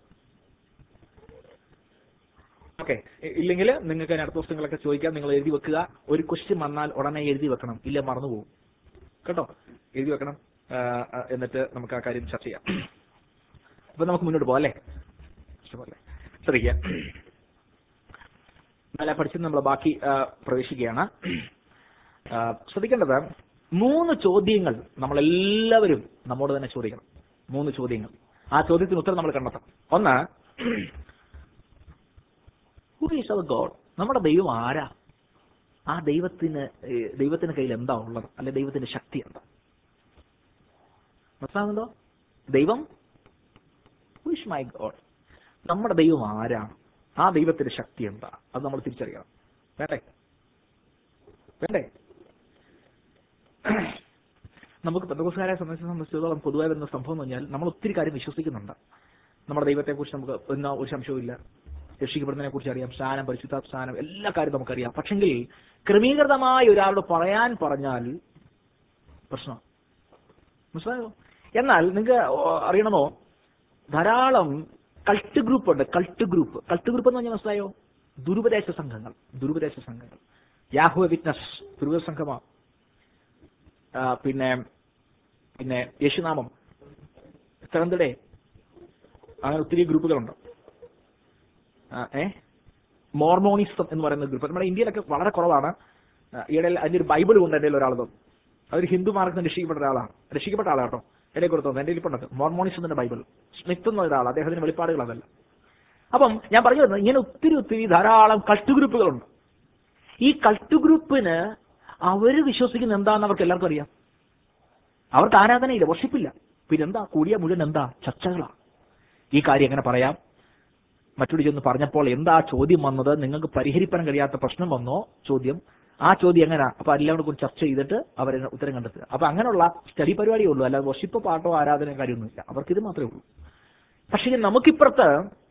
ഓക്കെ ഇല്ലെങ്കിൽ നിങ്ങൾക്ക് അതിന് അടുത്ത ദിവസങ്ങളൊക്കെ ചോദിക്കാം നിങ്ങൾ എഴുതി വെക്കുക ഒരു ക്വസ്റ്റ്യൻ വന്നാൽ ഉടനെ എഴുതി വെക്കണം ഇല്ല മറന്നു പോകും കേട്ടോ എഴുതി വെക്കണം ആ, ആ, എന്നിട്ട് നമുക്ക് ആ കാര്യം ചർച്ച ചെയ്യാം അപ്പൊ നമുക്ക് മുന്നോട്ട് പോകാം അല്ലേ ഇഷ്ടപോലെ ശ്രദ്ധിക്കുക നല്ല പഠിച്ച് നമ്മൾ ബാക്കി ആ, പ്രവേശിക്കുകയാണ് ആ, ശ്രദ്ധിക്കേണ്ടത് മൂന്ന് ചോദ്യങ്ങൾ നമ്മളെല്ലാവരും നമ്മോട് തന്നെ ചോദിക്കണം മൂന്ന് ചോദ്യങ്ങൾ ആ ചോദ്യത്തിന് ഉത്തരം നമ്മൾ കണ്ടെത്തണം ഒന്ന് ഹു ഈസ് അവർ ഗോഡ് നമ്മുടെ ദൈവം ആരാ ആ ദൈവത്തിന് ഏ, ദൈവത്തിന്റെ കയ്യിൽ എന്താ ഉള്ളത് അല്ലെ ദൈവത്തിന്റെ ശക്തി എന്താ മനസ്സിലാവുന്നുണ്ടോ ദൈവം ഹു ഇസ് മൈ ഗോഡ് നമ്മുടെ ദൈവം ആരാണ് ആ ദൈവത്തിന്റെ ശക്തി എന്താ അത് നമ്മൾ തിരിച്ചറിയണം വേണ്ടേ വേണ്ടേ നമുക്ക് പെന്തകോസുകാരെ സംബന്ധിച്ച് സംബന്ധിച്ചിടത്തോളം പൊതുവായി വരുന്ന സംഭവം എന്ന് പറഞ്ഞാൽ നമ്മൾ ഒത്തിരി കാര്യം വിശ്വസിക്കുന്നുണ്ട് നമ്മുടെ ദൈവത്തെക്കുറിച്ച് നമുക്ക് എന്നാ ഒരു സംശയവുമില്ല രക്ഷിക്കപ്പെടുന്നതിനെ കുറിച്ച് അറിയാം സ്നാനം പരിശുദ്ധ സ്നാനം എല്ലാ കാര്യവും നമുക്കറിയാം പക്ഷെങ്കിൽ ക്രമീകൃതമായി ഒരാളോട് പറയാൻ പറഞ്ഞാൽ പ്രശ്നം മനസ്സിലായോ എന്നാൽ നിങ്ങൾക്ക് അറിയണമോ ധാരാളം കൾട്ട് ഗ്രൂപ്പ് ഉണ്ട് കൾട്ട് ഗ്രൂപ്പ് കൾട്ട് ഗ്രൂപ്പ് എന്ന് പറഞ്ഞാൽ മനസ്സിലായോ ദുരുപദേശ സംഘങ്ങൾ ദുരുപദേശ സംഘങ്ങൾ യാഹുവ വിറ്റ്നസ് ദുരുപദേശ സംഘമാണ് ആ, പിന്നെ പിന്നെ യേശുനാമം സെവന്തഡേ അങ്ങനെ ഒത്തിരി ഗ്രൂപ്പുകളുണ്ട് ആ, ഏ മോർമോണിസം എന്ന് പറയുന്ന ഗ്രൂപ്പ് നമ്മുടെ ഇന്ത്യയിലൊക്കെ വളരെ കുറവാണ് ആ, ഈയിടെ അതിന്റെ ഒരു ബൈബിൾ കൊണ്ട് എൻ്റെ ഒരാൾ തന്നു അതൊരു ഹിന്ദു മാർഗത്തിൽ രക്ഷിക്കപ്പെട്ട ഒരാളാണ് രക്ഷിക്കപ്പെട്ട ആളാണ് കേട്ടോ എന്നെ കൊടുത്തു എൻ്റെ ഇരിപ്പുണ്ട് മോർമോണിസത്തിന്റെ ബൈബിൾ സ്മിത്ത് എന്ന ഒരാൾ അദ്ദേഹത്തിന് വെളിപ്പാടുകൾ അതല്ല അപ്പം ഞാൻ പറഞ്ഞു വരുന്നത് ഇങ്ങനെ ഒത്തിരി ഒത്തിരി ധാരാളം കൾട്ട് ഗ്രൂപ്പുകളുണ്ട് ഈ കൾട്ട് ഗ്രൂപ്പിന് അവര് വിശ്വസിക്കുന്ന എന്താണെന്ന് അവർക്ക് എല്ലാവർക്കും അറിയാം അവർക്ക് ആരാധനയില്ല വർഷിപ്പില്ല പിന്നെന്താ കൂടിയ മുഴുവൻ എന്താ ചർച്ചകളാ ഈ കാര്യം എങ്ങനെ പറയാം മറ്റൊരു ചെന്ന് പറഞ്ഞപ്പോൾ എന്താ ചോദ്യം വന്നത് നിങ്ങൾക്ക് പരിഹരിക്കാൻ കഴിയാത്ത പ്രശ്നം വന്നോ ചോദ്യം ആ ചോദ്യം എങ്ങനെയാ അപ്പൊ എല്ലാവരും കൂടി ചർച്ച ചെയ്തിട്ട് അവർ ഉത്തരം കണ്ടെത്തുക അപ്പൊ അങ്ങനെയുള്ള സ്റ്റഡി പരിപാടിയേ ഉള്ളൂ അല്ലാതെ വർഷിപ്പ് പാട്ടോ ആരാധന കാര്യമൊന്നുമില്ല അവർക്ക് ഇത് മാത്രമേ ഉള്ളൂ പക്ഷേ നമുക്കിപ്പുറത്ത്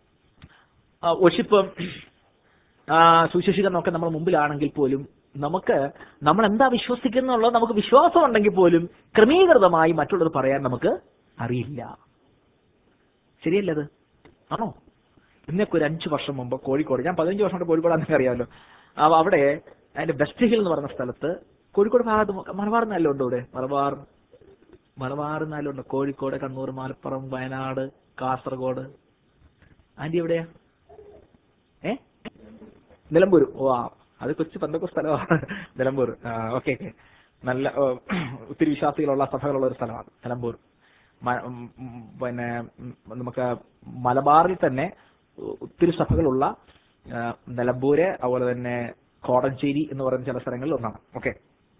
വർഷിപ്പ് സുശേഷീകരണമൊക്കെ നമ്മുടെ മുമ്പിലാണെങ്കിൽ പോലും നമുക്ക് നമ്മൾ എന്താ വിശ്വസിക്കുന്നുള്ളത് നമുക്ക് വിശ്വാസം ഉണ്ടെങ്കിൽ പോലും ക്രമീകൃതമായി മറ്റുള്ളവർ പറയാൻ നമുക്ക് അറിയില്ല ശരിയല്ലേ അത് ആണോ ഇന്നൊക്കെ ഒരു അഞ്ചു വർഷം മുമ്പ് കോഴിക്കോട് ഞാൻ പതിനഞ്ച് വർഷം കൊണ്ട് കോഴിക്കോടാണെന്ന് അറിയാമല്ലോ അപ്പൊ അവിടെ അതിന്റെ വെസ്റ്റ് ഹിൽ എന്ന് പറഞ്ഞ സ്ഥലത്ത് കോഴിക്കോട് ഭാഗത്ത് മൊ- മലബാർ എന്നാലും ഉണ്ടോ ഇവിടെ മലബാർ മലബാർ എന്നാലും ഉണ്ട് കോഴിക്കോട് കണ്ണൂർ മലപ്പുറം വയനാട് കാസർഗോഡ് ആന്റി എവിടെയാ ഏ നിലമ്പൂർ ഓ ആ അത് കൊച്ചു പന്തൊക്കെ സ്ഥലമാണ് നിലമ്പൂർ ഓക്കെ ഓക്കെ നല്ല ഓ, ഒത്തിരി വിശ്വാസികളുള്ള സഭകളുള്ള ഒരു സ്ഥലമാണ് നിലമ്പൂർ മ- ഉം, ഉം, പിന്നെ ഉം, നമുക്ക് മലബാറിൽ തന്നെ ഒത്തിരി സഭകളുള്ള ആ, നിലമ്പൂര് അതുപോലെ തന്നെ കോടഞ്ചേരി എന്ന് പറയുന്ന ചില സ്ഥലങ്ങളിൽ ഒന്നാണ് ഓക്കെ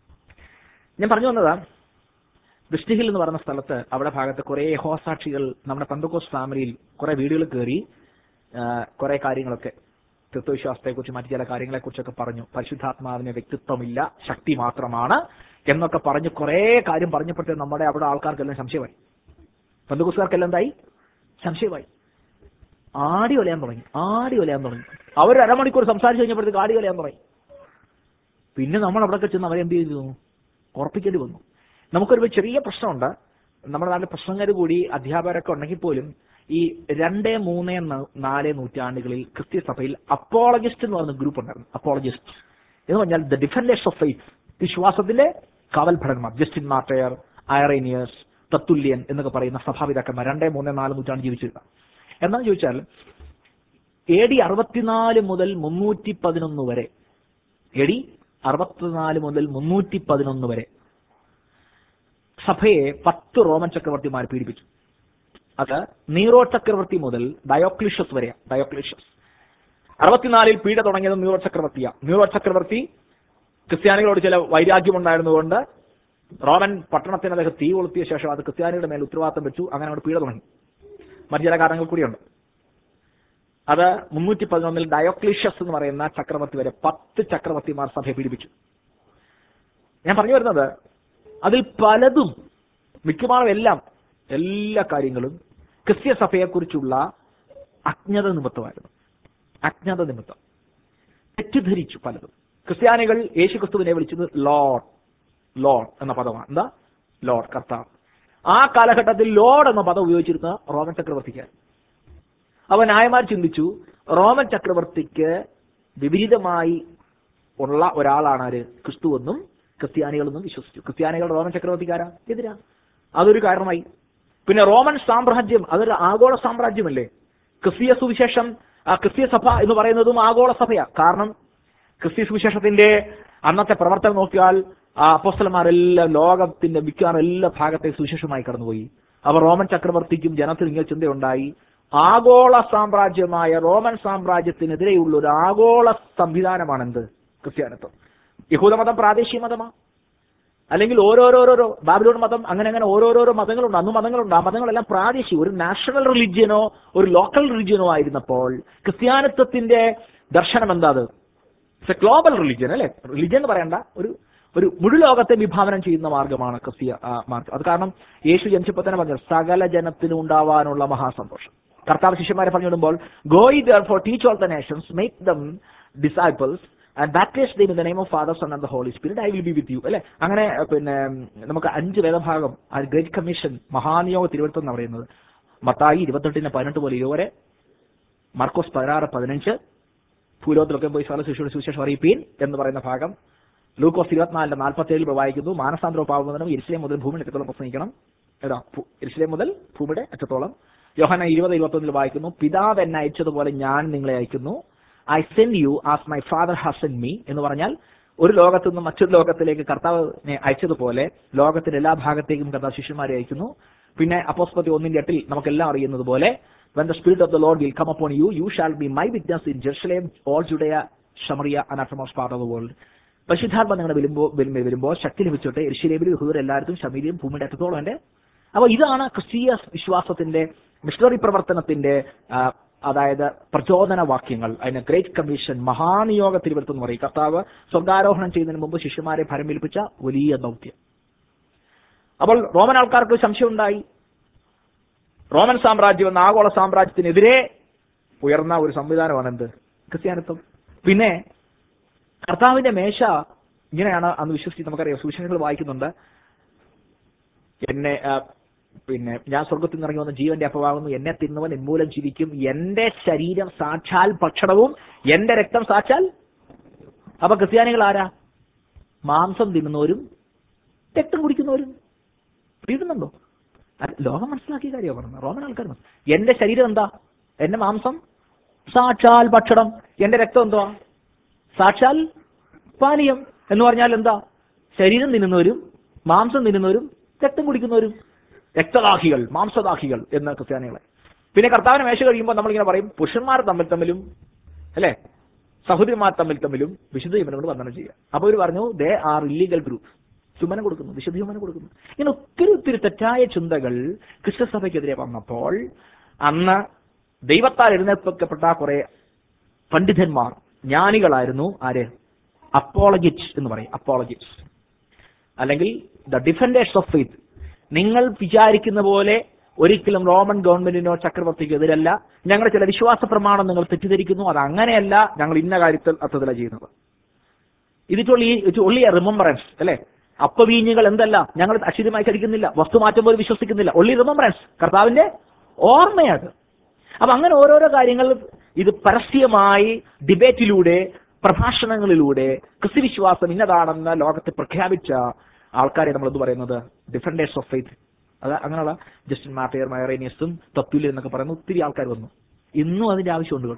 ഞാൻ പറഞ്ഞു വന്നതാ വെസ്റ്റ് ഹിൽ എന്ന് പറയുന്ന സ്ഥലത്ത് അവിടെ ഭാഗത്ത് കുറെ ഹോസാക്ഷികൾ നമ്മുടെ പന്തക്കോസ് ഫാമിലിയിൽ കുറെ വീടുകൾ കയറി ആ, കുറെ കാര്യങ്ങളൊക്കെ തത്വവിശ്വാസത്തെക്കുറിച്ച് മറ്റു ചില കാര്യങ്ങളെക്കുറിച്ചൊക്കെ പറഞ്ഞു പരിശുദ്ധാത്മാവിന് വ്യക്തിത്വമില്ല ശക്തി മാത്രമാണ് എന്നൊക്കെ പറഞ്ഞ് കുറെ കാര്യം പറഞ്ഞപ്പോഴത്തെ നമ്മുടെ അവിടെ ആൾക്കാർക്കെല്ലാം സംശയമായി പന്തകുസ്കാർക്കെല്ലാം എന്തായി സംശയമായി ആടി ഒലയാൻ തുടങ്ങി ആടി ഒലയാൻ തുടങ്ങി അവർ അരമണിക്കൂർ സംസാരിച്ച് കഴിഞ്ഞപ്പോഴത്തേക്ക് ആടി ഒലയാൻ തുടങ്ങി പിന്നെ നമ്മൾ അവിടെയൊക്കെ ചെന്ന് അവരെ എന്ത് ചെയ്തു ഉറപ്പിക്കേണ്ടി വന്നു നമുക്കൊരു ചെറിയ പ്രശ്നമുണ്ട് നമ്മുടെ നാട്ടിൽ പ്രശ്നങ്ങൾ കൂടി അധ്യാപകരൊക്കെ ഉണ്ടെങ്കിൽ പോലും ഈ രണ്ട് മൂന്ന് ന- നാല് നൂറ്റാണ്ടുകളിൽ ക്രിസ്ത്യസഭയിൽ അപ്പോളജിസ്റ്റ് എന്ന് പറയുന്ന ഗ്രൂപ്പ് ഉണ്ടായിരുന്നു അപ്പോളജിസ്റ്റ് എന്ന് പറഞ്ഞാൽ ദ ഡിഫൻഡേഴ്സ് ഓഫ് ഫെയ്ത്ത് വിശ്വാസത്തിന്റെ കാവൽ ഭടന്മാർ ജസ്റ്റിൻ മാർട്ടയർ ഐറേനിയസ് തത്തുല്യൻ എന്നൊക്കെ പറയുന്ന സഭാപിതാക്കന്മാർ രണ്ടേ മൂന്ന് നാല് നൂറ്റാണ്ട് ജീവിച്ചിരുന്ന എന്നാന്ന് ചോദിച്ചാൽ എ ഡി അറുപത്തിനാല് മുതൽ മുന്നൂറ്റി പതിനൊന്ന് വരെ എ ഡി അറുപത്തിനാല് മുതൽ മുന്നൂറ്റി പതിനൊന്ന് വരെ സഭയെ പത്ത് റോമൻ ചക്രവർത്തിമാർ പീഡിപ്പിച്ചു അത് നീറോ ചക്രവർത്തി മുതൽ ഡയോക്ലിഷ്യസ് വരെ ഡയോക്ലിഷ്യസ് അറുപത്തിനാലിൽ പീഡ തുടങ്ങിയത് നീറോ ചക്രവർത്തിയാ നീറോ ചക്രവർത്തി ക്രിസ്ത്യാനികളോട് ചില വൈരാഗ്യം ഉണ്ടായിരുന്നതുകൊണ്ട് റോമൻ പട്ടണത്തിന് അദ്ദേഹം തീ കൊളുത്തിയ ശേഷം അത് ക്രിസ്ത്യാനികളുടെ മേൽ ഉത്തരവാദിത്തം വെച്ചു അങ്ങനെ അവിടെ പീഡ തുടങ്ങി മറ്റു ചില കാരണങ്ങൾ കൂടിയുണ്ട് അത് മുന്നൂറ്റി പതിനൊന്നിൽ ഡയോക്ലീഷ്യസ് എന്ന് പറയുന്ന ചക്രവർത്തി വരെ പത്ത് ചക്രവർത്തിമാർ സഭയെ പീഡിപ്പിച്ചു ഞാൻ പറഞ്ഞു വരുന്നത് അതിൽ പലതും മിക്കവാറും എല്ലാം എല്ലാ കാര്യങ്ങളും ക്രിസ്ത്യ സഭയെക്കുറിച്ചുള്ള അജ്ഞത നിമിത്തമായിരുന്നു അജ്ഞത നിമിത്തം തെറ്റിദ്ധരിച്ചു പലതും ക്രിസ്ത്യാനികൾ യേശു ക്രിസ്തുവിനെ വിളിച്ചത് ലോഡ് ലോഡ് എന്ന പദമാണ് എന്താ ലോഡ് കർത്താവ് ആ കാലഘട്ടത്തിൽ ലോഡ് എന്ന പദം ഉപയോഗിച്ചിരുന്ന റോമൻ ചക്രവർത്തിക്ക് അവ ന്യായമാർ ചിന്തിച്ചു റോമൻ ചക്രവർത്തിക്ക് വിപരീതമായി ഉള്ള ഒരാളാണ് ആര് ക്രിസ്തു എന്നും ക്രിസ്ത്യാനികളെന്നും വിശ്വസിച്ചു ക്രിസ്ത്യാനികൾ റോമൻ ചക്രവർത്തിക്കാരാ എതിരാ അതൊരു കാരണമായി പിന്നെ റോമൻ സാമ്രാജ്യം അതൊരു ആഗോള സാമ്രാജ്യമല്ലേ ക്രിസ്തീയ സുവിശേഷം ആ ക്രിസ്തീയ സഭ എന്ന് പറയുന്നതും ആഗോള സഭയാ കാരണം ക്രിസ്തീയ സുവിശേഷത്തിന്റെ അന്നത്തെ പ്രവർത്തനം നോക്കിയാൽ ആ അപ്പോസ്തലന്മാരെല്ലാം ലോകത്തിന്റെ മിക്കവാറും എല്ലാ ഭാഗത്തെ സുവിശേഷമായി കടന്നുപോയി അവർ റോമൻ ചക്രവർത്തിക്കും ജനത്തിനും ഇങ്ങനെ ചിന്തയുണ്ടായി ആഗോള സാമ്രാജ്യമായ റോമൻ സാമ്രാജ്യത്തിനെതിരെയുള്ള ഒരു ആഗോള സംവിധാനമാണ് എന്ത് ക്രിസ്ത്യാനിത്വം യഹൂദമതം പ്രാദേശിക മതമാണ് അല്ലെങ്കിൽ ഓരോരോരോരോ ബാബിലോൺ മതം അങ്ങനെ അങ്ങനെ ഓരോരോരോ മതങ്ങളുണ്ട് അന്ന് മതങ്ങളുണ്ട് ആ മതങ്ങളെല്ലാം പ്രാദേശിക ഒരു നാഷണൽ റിലിജ്യനോ ഒരു ലോക്കൽ റിലിജ്യനോ ആയിരുന്നപ്പോൾ ക്രിസ്ത്യാനിത്വത്തിന്റെ ദർശനം എന്താ അത് ഇറ്റ്സ് എ ഗ്ലോബൽ റിലിജ്യൻ അല്ലെ റിലിജ്യൻ എന്ന് പറയണ്ട ഒരു ഒരു മുഴുലോകത്തെ വിഭാവനം ചെയ്യുന്ന മാർഗമാണ് ക്രിസ്തീയ ആ, മാർഗം അത് കാരണം യേശു ജനിച്ചപ്പോൾ തന്നെ പറഞ്ഞു സകല ജനത്തിനും ഉണ്ടാവാനുള്ള മഹാസന്തോഷം കർത്താവ് ശിഷ്യന്മാരെ പറഞ്ഞു വിടുമ്പോൾ go ye therefore teach all the nations make them disciples and baptize them in the name of Father Son and the Holy Spirit I will be with you അല്ലെ അങ്ങനെ പിന്നെ നമുക്ക് അഞ്ച് വേദഭാഗം ആ ഗ്രേറ്റ് കമ്മീഷൻ മഹാനിയോഗ തിരുവനന്തപുരം എന്ന് പറയുന്നത് മത്തായി ഇരുപത്തെട്ടിന് പതിനെട്ട് പോലെ ഇതുവരെ മാർക്കോസ് പതിനാറ് പതിനഞ്ച് ഭൂലോകത്തിലൊക്കെ പോയി സ്ഥല ശിശുയുടെ സുവിശേഷം അറിയിപ്പീൻ എന്ന് പറയുന്ന ഭാഗം ലൂക്കോസ് ഇരുപത്തിനാലിന്റെ നാൽപ്പത്തി ഏഴിൽ വായിക്കുന്നു മാനസാന്തര പാവുന്നതിനും ഇരിശിലെ മുതൽ ഭൂമിയുടെ അറ്റത്തോളം പ്രസംഗിക്കണം ഏതാ ഇരിശിലെ മുതൽ ഭൂമിയുടെ അറ്റത്തോളം യോഹന ഇരുപത് ഇരുപത്തൊന്നിൽ വായിക്കുന്നു പിതാവ് എന്നെ അയച്ചതുപോലെ ഞാൻ നിങ്ങളെ അയക്കുന്നു I send you as my Father has send me എന്ന് പറഞ്ഞാൽ ഒരു ലോകത്തു നിന്ന് മറ്റൊരു ലോകത്തിലേക്ക് കർത്താവിനെ അയച്ചതുപോലെ ലോകത്തിന്റെ എല്ലാ ഭാഗത്തേക്കും കർത്താവ് ശിഷ്യന്മാരെ അയക്കുന്നു പിന്നെ അപ്പോസ്പതി ഒന്നിന്റെ എട്ടിൽ നമുക്കെല്ലാം അറിയുന്നത് പോലെ when the spirit of the lord will come upon you you shall be my witness in jerusalem all judea samaria and uttermost part of the world പരിശുദ്ധാത്മ നിങ്ങളുടെ വരുമ്പോൾ വരുമ്പോൾ വരുമ്പോൾ ശക്തി ലഭിച്ചോട്ടെ എരിശിലേബിലും യഹൂദർ എല്ലായിടത്തും ശമീരിയും ഭൂമിയുടെ അറ്റത്തോളം എൻ്റെ അപ്പൊ ഇതാണ് ക്രിസ്തീയ വിശ്വാസത്തിന്റെ മിഷണറി പ്രവർത്തനത്തിന്റെ ആ, അതായത് പ്രചോദന വാക്യങ്ങൾ അതിന് ഗ്രേറ്റ് കമ്മീഷൻ മഹാനിയോഗ തിരുവനന്തപുരം എന്ന് പറയും കർത്താവ് സ്വർഗാരോഹണം ചെയ്യുന്നതിന് മുമ്പ് ശിഷ്യന്മാരെ ഭരമേൽപ്പിച്ച വലിയ ദൗത്യം അപ്പോൾ റോമൻ ആൾക്കാർക്ക് ഒരു സംശയം ഉണ്ടായി റോമൻ സാമ്രാജ്യം എന്ന ആഗോള സാമ്രാജ്യത്തിനെതിരെ ഉയർന്ന ഒരു സംവിധാനമാണ് എന്ത് ക്രിസ്ത്യാനിത്വം പിന്നെ കർത്താവിന്റെ മേശ ഇങ്ങനെയാണ് അന്ന് വിശ്വസിച്ച് നമുക്കറിയാം സൂചനകൾ വായിക്കുന്നുണ്ട് എന്നെ ആ, പിന്നെ ഞാൻ സ്വർഗത്തിൽ നിന്ന് ഇറങ്ങി വന്ന ജീവന്റെ അപ്പമാകുന്നു എന്നെ തിന്നവൻ എന്മൂലം ജീവിക്കും എന്റെ ശരീരം സാക്ഷാൽ ഭക്ഷണവും എന്റെ രക്തം സാക്ഷാൽ അപ്പൊ ക്രിസ്ത്യാനികൾ ആരാ മാംസം തിന്നുന്നവരും രക്തം കുടിക്കുന്നവരും വീഴുന്നുണ്ടോ അത് ലോകം മനസ്സിലാക്കിയ കാര്യമാണ് പറഞ്ഞത് റോമൻ ആൾക്കാർ മനസ്സി- എന്റെ ശരീരം എന്താ എന്റെ മാംസം സാക്ഷാൽ ഭക്ഷണം എന്റെ രക്തം എന്തുവാ സാക്ഷാൽ പാനീയം എന്ന് പറഞ്ഞാൽ എന്താ ശരീരം തിന്നുന്നവരും മാംസം തിന്നുന്നവരും രക്തം കുടിക്കുന്നവരും രക്തദാഹികൾ മാംസദാഹികൾ എന്ന് ക്രിസ്ത്യാനികളെ പിന്നെ കർത്താവിന് മേശ കഴിയുമ്പോൾ നമ്മളിങ്ങനെ പറയും പുരുഷന്മാർ തമ്മിൽ തമ്മിലും അല്ലേ സഹോദരിമാർ തമ്മിൽ തമ്മിലും വിശുദ്ധ ജീവനോട് വന്ദനം ചെയ്യുക അപ്പൊ അവർ പറഞ്ഞു ദേ ആർ ഇല്ലീഗൽ ഗ്രൂപ്പ് ചുമനം കൊടുക്കുന്നു വിശുദ്ധ ചുമനം കൊടുക്കുന്നു ഇങ്ങനെ ഒത്തിരി ഒത്തിരി തെറ്റായ ചിന്തകൾ ക്രിസ്തുസഭയ്ക്കെതിരെ വന്നപ്പോൾ അന്ന് ദൈവത്താൽ എഴുന്നേൽപ്പിക്കപ്പെട്ട കുറെ പണ്ഡിതന്മാർ ജ്ഞാനികളായിരുന്നു ആര് അപ്പോളജിറ്റ്സ് എന്ന് പറയും അപ്പോളജിറ്റ്സ് അല്ലെങ്കിൽ ദ ഡിഫൻഡേഴ്സ് ഓഫ് ഫെയ്ത്ത് നിങ്ങൾ വിചാരിക്കുന്ന പോലെ ഒരിക്കലും റോമൻ ഗവൺമെന്റിനോ ചക്രവർത്തിക്കോ എതിരല്ല ഞങ്ങളുടെ ചില വിശ്വാസ പ്രമാണം നിങ്ങൾ തെറ്റിദ്ധരിക്കുന്നു അത് അങ്ങനെയല്ല ഞങ്ങൾ ഇന്ന കാര്യത്തിൽ അർത്ഥത്തില ചെയ്യുന്നത് ഇത് ഒള്ളി റിമംബറൻസ് അല്ലെ അപ്പവീഞ്ഞുകൾ എന്തല്ല ഞങ്ങൾ അക്ഷരമായി കഴിക്കുന്നില്ല വസ്തു മാറ്റം പോലും വിശ്വസിക്കുന്നില്ല ഒള്ളി റിമംബറൻസ് കർത്താവിന്റെ ഓർമ്മയാണ് അപ്പൊ അങ്ങനെ ഓരോരോ കാര്യങ്ങൾ ഇത് പരസ്യമായി ഡിബേറ്റിലൂടെ പ്രഭാഷണങ്ങളിലൂടെ ക്രിസ്തുവിശ്വാസം ഇന്നതാണെന്ന് ലോകത്തെ പ്രഖ്യാപിച്ച ആൾക്കാരെ നമ്മൾ എന്ത് പറയുന്നത് ഡിഫൻഡേഴ്സ് ഓഫ് ഫെയ്ത്ത് അത് അങ്ങനെയുള്ള ജസ്റ്റിൻ മാർട്ടിയർ മയറേനിയസും തത്തുല്യ എന്നൊക്കെ പറയുന്ന ഒത്തിരി ആൾക്കാർ വന്നു ഇന്നും അതിന്റെ ആവശ്യമുണ്ട് കേട്ടോ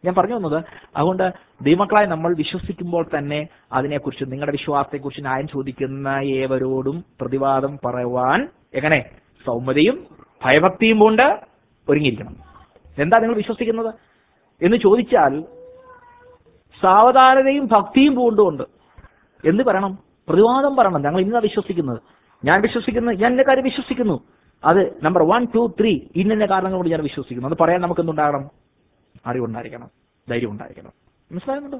ഞാൻ പറഞ്ഞു വന്നത് അതുകൊണ്ട് ദൈവമക്കളായി നമ്മൾ വിശ്വസിക്കുമ്പോൾ തന്നെ അതിനെക്കുറിച്ച് നിങ്ങളുടെ വിശ്വാസത്തെക്കുറിച്ച് ന്യായം ചോദിക്കുന്ന ഏവരോടും പ്രതിവാദം പറയുവാൻ എങ്ങനെ സൗമ്യതയും ഭയഭക്തിയും കൊണ്ട് ഒരുങ്ങിയിരിക്കണം എന്താ നിങ്ങൾ വിശ്വസിക്കുന്നത് എന്ന് ചോദിച്ചാൽ സാവധാനതയും ഭക്തിയും പൂണ്ടുകൊണ്ട് എന്ത് പറയണം പ്രതിവാദം പറയണം ഞങ്ങൾ ഇന്നാ വിശ്വസിക്കുന്നത് ഞാൻ വിശ്വസിക്കുന്നത് ഞാൻ എന്റെ കാര്യം വിശ്വസിക്കുന്നു അത് നമ്പർ വൺ ടു ത്രീ ഇന്ന കാരണങ്ങൾ കൊണ്ട് ഞാൻ വിശ്വസിക്കുന്നു അത് പറയാൻ നമുക്ക് എന്തുണ്ടാകണം അറിവുണ്ടായിരിക്കണം ധൈര്യം ഉണ്ടായിരിക്കണം മനസ്സിലാകുന്നുണ്ടോ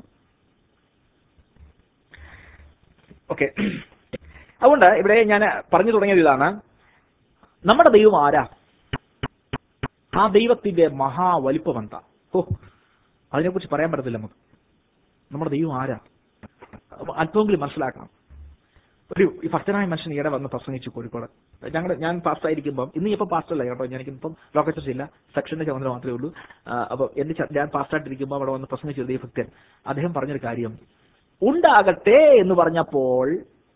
ഓക്കെ അതുകൊണ്ട് ഇവിടെ ഞാൻ പറഞ്ഞു തുടങ്ങിയത് ഇതാണ് നമ്മുടെ ദൈവം ആരാ ആ ദൈവത്തിന്റെ മഹാവലിപ്പം എന്താ ഓ അതിനെക്കുറിച്ച് പറയാൻ പറ്റത്തില്ല നമുക്ക് നമ്മുടെ ദൈവം ആരാ അപ്പൊ അല്പമെങ്കിലും മനസ്സിലാക്കണം ഒരു ഈ ഭക്തനായ മനുഷ്യൻ ഈയിടെ വന്ന് പ്രസംഗിച്ചു കോഴിക്കോട് ഞങ്ങൾ ഞാൻ പാസ്റ്റ് ആയിരിക്കുമ്പോൾ ഇന്ന് ഇപ്പം പാസ്റ്റ് അല്ല കേട്ടോ എനിക്കിപ്പം ലോക്കൽ ഇല്ല സെക്ഷന്റെ ചുമതല മാത്രമേ ഉള്ളൂ അപ്പൊ എന്റെ ച- ഞാൻ പാസ്റ്റ് ആയിട്ടിരിക്കുമ്പോൾ അവിടെ വന്ന് പ്രസംഗിച്ചു ഒരു ഭക്തൻ അദ്ദേഹം പറഞ്ഞൊരു കാര്യം ഉണ്ടാകട്ടെ എന്ന് പറഞ്ഞപ്പോൾ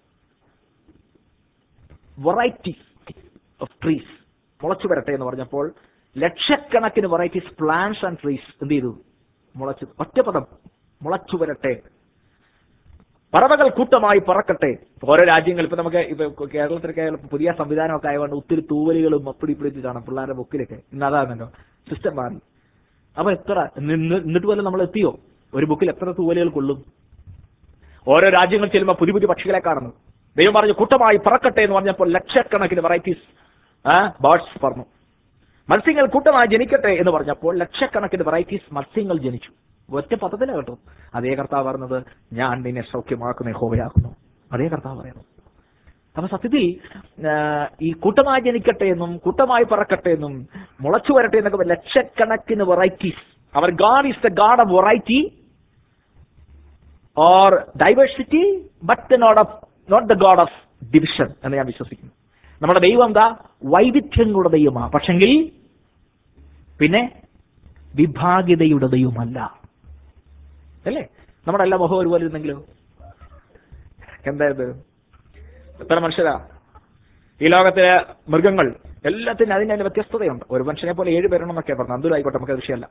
വെറൈറ്റി ഓഫ് ട്രീസ് മുളച്ചു വരട്ടെ എന്ന് പറഞ്ഞപ്പോൾ ലക്ഷക്കണക്കിന് വെറൈറ്റീസ് പ്ലാന്റ്സ് ആൻഡ് ട്രീസ് എന്ത് ചെയ്തു മുളച്ചു ഒറ്റ പദം മുളച്ചു വരട്ടെ പറവകൾ കൂട്ടമായി പറക്കട്ടെ ഓരോ രാജ്യങ്ങൾ ഇപ്പൊ നമുക്ക് ഇപ്പൊ കേരളത്തിലൊക്കെ പുതിയ സംവിധാനമൊക്കെ ആയതുകൊണ്ട് ഒത്തിരി തൂവലുകളും അപ്പിടി ഇപ്പിടി കാണാം പിള്ളേരുടെ ബുക്കിലൊക്കെ ഇന്ന് അതാണല്ലോ സിസ്റ്റം മാറി അപ്പൊ എത്ര നിന്ന് എന്നിട്ട് പോലും നമ്മൾ എത്തിയോ ഒരു ബുക്കിൽ എത്ര തൂവലുകൾ കൊള്ളും ഓരോ രാജ്യങ്ങൾ ചെല്ലുമ്പോൾ പുതിയ പുതിയ പക്ഷികളെ കാണുന്നു ദൈവം പറഞ്ഞു കൂട്ടമായി പറക്കട്ടെ എന്ന് പറഞ്ഞപ്പോൾ ലക്ഷക്കണക്കിന് വെറൈറ്റീസ് ബേർഡ്സ് പറഞ്ഞു മത്സ്യങ്ങൾ കൂട്ടമായി ജനിക്കട്ടെ എന്ന് പറഞ്ഞപ്പോൾ ലക്ഷക്കണക്കിന് വെറൈറ്റീസ് മത്സ്യങ്ങൾ ജനിച്ചു ഒറ്റ പദത്തിലാണ് കേട്ടോ അതേ കർത്താവ് പറഞ്ഞത് ഞാൻ നിന്നെ സൗഖ്യമാക്കുന്ന ഹോവയാക്കുന്നു അതേ കർത്താവ് പറയുന്നു അപ്പൊ സത്യത്തിൽ ആ, ഈ കൂട്ടമായി ജനിക്കട്ടെ എന്നും കൂട്ടമായി പറക്കട്ടെ എന്നും മുളച്ചു വരട്ടെ എന്നൊക്കെ പറ- ലക്ഷക്കണക്കിന് varieties our God is the God of variety or diversity but not of not the God of division എന്ന് ഞാൻ വിശ്വസിക്കുന്നു നമ്മുടെ ദൈവം എന്താ വൈവിധ്യങ്ങളുടെ ദൈവമാ പക്ഷെങ്കിൽ പിന്നെ വിഭാഗിതയുടെ ദൈവമല്ല അല്ലേ നമ്മുടെ എല്ലാ മുഖം ഒരുപോലെ ഇരുന്നെങ്കിലോ എന്തായത് എത്ര മനുഷ്യരാ ഈ ലോകത്തിലെ മൃഗങ്ങൾ എല്ലാത്തിനും അതിന് അതിന്റെ വ്യത്യസ്തതയുണ്ട് ഒരു മനുഷ്യനെ പോലെ ഏഴ് പേരുണ്ടെന്നൊക്കെ പറഞ്ഞു എന്തൊരു ആയിക്കോട്ടെ നമുക്ക് വിഷയമല്ല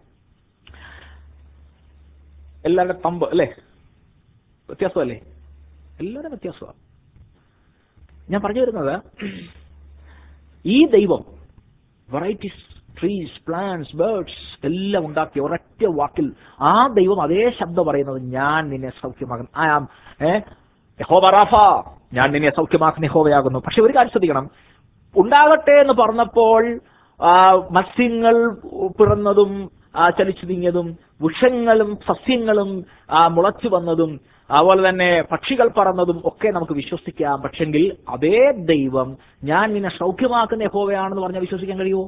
എല്ലാവരുടെ തമ്പ് അല്ലേ വ്യത്യാസമല്ലേ എല്ലാവരും വ്യത്യാസമാണ് ഞാൻ പറഞ്ഞു വരുന്നത് ഈ ദൈവം വെറൈറ്റീസ് ട്രീസ് പ്ലാന്റ്സ് ബേർഡ്സ് എല്ലാം ഉണ്ടാക്കി ഒരൊറ്റ വാക്കിൽ ആ ദൈവം അതേ ശബ്ദം പറയുന്നത് ഞാൻ നിന്നെ സൗഖ്യമാകുന്നു ആ യഹോവ റാഫ ഞാൻ നിന്നെ സൗഖ്യമാക്കുന്ന യഹോവയാകുന്നു പക്ഷെ ഒരു കാര്യം ശ്രദ്ധിക്കണം ഉണ്ടാകട്ടെ എന്ന് പറഞ്ഞപ്പോൾ ആ, മത്സ്യങ്ങൾ പിറന്നതും ആ, ചലിച്ചു നീങ്ങിയതും വൃക്ഷങ്ങളും സസ്യങ്ങളും ആ, മുളച്ചു വന്നതും അതുപോലെ തന്നെ പക്ഷികൾ പറന്നതും ഒക്കെ നമുക്ക് വിശ്വസിക്കാം പക്ഷെങ്കിൽ അതേ ദൈവം ഞാൻ നിന്നെ സൗഖ്യമാക്കുന്ന യഹോവയാണെന്ന് പറഞ്ഞാൽ വിശ്വസിക്കാൻ കഴിയുമോ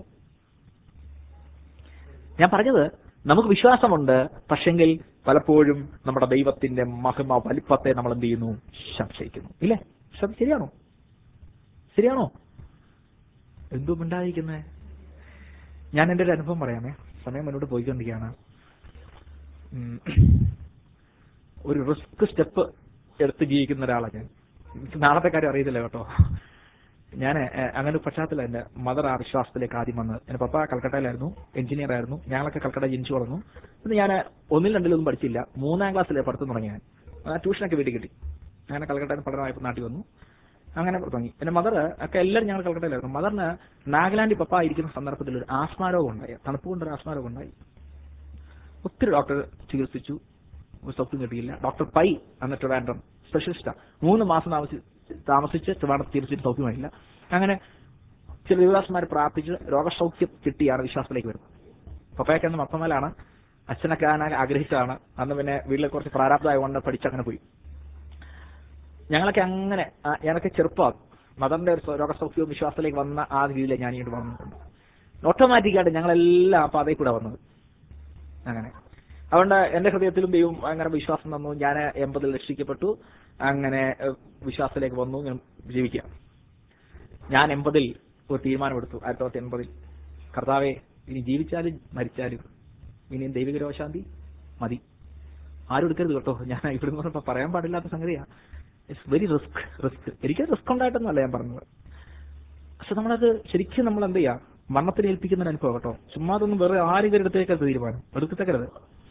ഞാൻ പറഞ്ഞത് നമുക്ക് വിശ്വാസമുണ്ട് പക്ഷെങ്കിൽ പലപ്പോഴും നമ്മുടെ ദൈവത്തിന്റെ മഹിമ വലിപ്പത്തെ നമ്മൾ എന്ത് ചെയ്യുന്നു സംശയിക്കുന്നു ഇല്ലേ ശരി- ശരിയാണോ ശരിയാണോ എന്തും ഉണ്ടായിരിക്കുന്നേ ഞാൻ എൻ്റെ ഒരു അനുഭവം പറയാമേ സമയം മുന്നോട്ട് പോയിക്കൊണ്ടിരിക്കുകയാണ് ഉം. ഒരു റിസ്ക് സ്റ്റെപ്പ് എടുത്ത് ജീവിക്കുന്ന ഒരാളാണ് ഞാൻ എനിക്ക് നാളത്തെ കാര്യം അറിയത്തില്ല കേട്ടോ ഞാൻ അങ്ങനെ ഒരു പശ്ചാത്തലം എൻ്റെ മദർ ആ വിശ്വാസത്തിലേക്ക് ആദ്യം വന്നത് എൻ്റെ പപ്പ കൽക്കട്ടയിലായിരുന്നു എഞ്ചിനീയർ ആയിരുന്നു ഞങ്ങളൊക്കെ കൽക്കട്ട ജനിച്ചു വളർന്നു പിന്നെ ഞാൻ ഒന്നിൽ രണ്ടിലൊന്നും പഠിച്ചില്ല മൂന്നാം ക്ലാസ്സിലെ പഠിത്തം തുടങ്ങി ഞാൻ ആ ട്യൂഷനൊക്കെ വീട്ടിൽ കിട്ടി അങ്ങനെ കൽക്കട്ടയിൽ പഠനമായപ്പോൾ നാട്ടിൽ വന്നു അങ്ങനെ തുടങ്ങി എൻ്റെ മദർ ഒക്കെ എല്ലാവരും ഞങ്ങൾ കൽക്കട്ടയിലായിരുന്നു മദറിന് നാഗാലാൻഡിൽ പപ്പ ഇരിക്കുന്ന സന്ദർഭത്തിൽ ഒരു ആസ്മാരോഗം ഉണ്ടായി തണുപ്പ് കൊണ്ട് ഒരു ആസ്മാരോഗം ഉണ്ടായി ഒത്തിരി ഡോക്ടർ ചികിത്സിച്ചു ഒരു സൗഖ്യം കിട്ടിയില്ല ഡോക്ടർ പൈ എന്ന ട്രിവാൻഡ്രം സ്പെഷ്യലിസ്റ്റാണ് മൂന്ന് മാസം താമസി താമസിച്ച് ട്രിവാൻഡ്രം ചികിത്സിച്ച് സൗഖ്യമായില്ല അങ്ങനെ ചില യുവദാസന്മാർ പ്രാർത്ഥിച്ച് രോഗസൗഖ്യം കിട്ടിയാണ് വിശ്വാസത്തിലേക്ക് വരുന്നത് പപ്പയൊക്കെ അന്ന് മത്തമലാണ് അച്ഛനൊക്കെ ആകാൻ ആഗ്രഹിച്ചതാണ് അന്ന് പിന്നെ വീട്ടിലെ കുറച്ച് പ്രാരാബ്ധമായതുകൊണ്ട് പഠിച്ചങ്ങനെ പോയി ഞങ്ങളൊക്കെ അങ്ങനെ ആ, ഞാനൊക്കെ ചെറുപ്പം മദറിന്റെ ഒരു രോഗസൗഖ്യവും വിശ്വാസത്തിലേക്ക് വന്ന ആ രീതിയിൽ ഞാൻ ഇങ്ങോട്ട് വന്നിട്ടുണ്ട് ഓട്ടോമാറ്റിക്കായിട്ട് ഞങ്ങളെല്ലാം ആ പാതയിൽ കൂടെ വന്നത് അങ്ങനെ അതുകൊണ്ട് എന്റെ ഹൃദയത്തിലും ദൈവം അങ്ങനെ വിശ്വാസം തന്നു ഞാൻ എൺപതിൽ രക്ഷിക്കപ്പെട്ടു അങ്ങനെ ഏഹ്, വിശ്വാസത്തിലേക്ക് വന്നു ഞാൻ ജീവിക്കുക ഞാൻ എൺപതിൽ ഒരു തീരുമാനമെടുത്തു ആയിരത്തി തൊള്ളായിരത്തി എൺപതിൽ കർത്താവെ ഇനി ജീവിച്ചാലും മരിച്ചാലും ഇനിയും ദൈവിക രോഗശാന്തി മതി ആരും എടുക്കരുത് കേട്ടോ ഞാൻ ഇവിടുന്ന് പറഞ്ഞപ്പോൾ പറയാൻ പാടില്ലാത്ത സംഗതിയാണ് ഇറ്റ്സ് വെരി റിസ്ക് റിസ്ക് എനിക്ക് റിസ്ക് ഉണ്ടായിട്ടൊന്നുമല്ല ഞാൻ പറഞ്ഞത് പക്ഷെ നമ്മളത് ശരിക്കും നമ്മൾ എന്ത് ചെയ്യാ മരണത്തിന് ഏൽപ്പിക്കുന്ന ഒരു അനുഭവം കേട്ടോ ചുമ്മാ അതൊന്നും വേറെ ആരും എടുത്തേക്കരുത് തീരുമാനം എടുത്തേക്കരുത്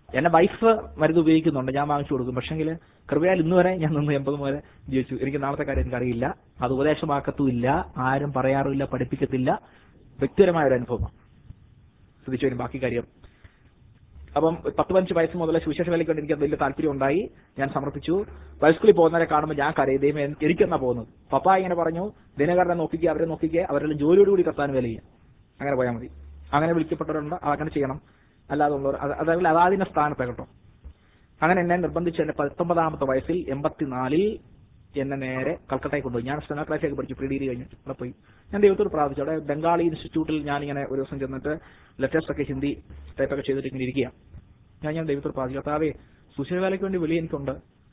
എന്നെ വൈഫ് മരുന്ന് ഉപയോഗിക്കുന്നുണ്ട് ഞാൻ വാങ്ങിച്ചു കൊടുക്കും പക്ഷെങ്കിൽ കൃപയാൽ ഇന്ന് വരെ ഞാൻ നിന്ന് എൺപത് വരെ ജീവിച്ചു എനിക്ക് നാളത്തെ കാര്യം എനിക്ക് അറിയില്ല അത് ഉപദേശമാക്കത്തുമില്ല ആരും പറയാറുമില്ല പഠിപ്പിക്കത്തില്ല വ്യക്തിപരമായ ഒരു അനുഭവമാണ് ശ്രദ്ധിച്ചു വരും ബാക്കി കാര്യം അപ്പം പത്ത് പതിനഞ്ച് വയസ്സ് മുതൽ സുവിശേഷ വേലയ്ക്ക് വേണ്ടി എനിക്ക് വലിയ താല്പര്യം ഉണ്ടായി ഞാൻ സമർപ്പിച്ചു ഹൈസ്കൂളിൽ പോകുന്നവരെ കാണുമ്പോൾ ഞാൻ കരയും ദൈവം എൻ- എനിക്കെന്നാ പോകുന്നത് പപ്പ ഇങ്ങനെ പറഞ്ഞു ദിനകരനെ നോക്കിക്കുക അവരെ നോക്കിക്കുക അവരെല്ലാം ജോലിയോടുകൂടി കത്താൻ വേല ചെയ്യുക അങ്ങനെ പോയാൽ മതി അങ്ങനെ വിളിക്കപ്പെട്ടവരുണ്ട് അങ്ങനെ ചെയ്യണം അല്ലാതെ ഉള്ളവർ അത് അതല്ല അതാതിന്റെ സ്ഥാനത്ത് കേട്ടോ അങ്ങനെ എന്നെ നിർബന്ധിച്ച് എന്നെ പത്തൊമ്പതാമത്തെ വയസ്സിൽ എൺപത്തിനാലിൽ എന്നെ നേരെ കൽക്കട്ടയിൽ കൊണ്ടുപോയി ഞാൻ സ്റ്റെനോക്രാഫിയൊക്കെ പഠിച്ചു പ്രീ ഡിഗ്രി കഴിഞ്ഞു അവിടെ പോയി ഞാൻ ദൈവത്തോട് പ്രാർത്ഥിച്ചു അവിടെ ബംഗാളി ഇൻസ്റ്റിറ്റ്യൂട്ടിൽ ഞാൻ ഇങ്ങനെ ഒരു ദിവസം ചെന്നിട്ട് ലെറ്റേഴ്സ് ഒക്കെ ഹിന്ദി ടൈപ്പൊക്കെ ചെയ്തിട്ട് ഇങ്ങനെ ഇരിക്കുക ഞാൻ ഞാൻ ദൈവത്തോട് പ്രാർത്ഥിച്ചു കർത്താവേ സുശീലവേലയ്ക്ക് വേണ്ടി വിളി എനിക്കുണ്ട്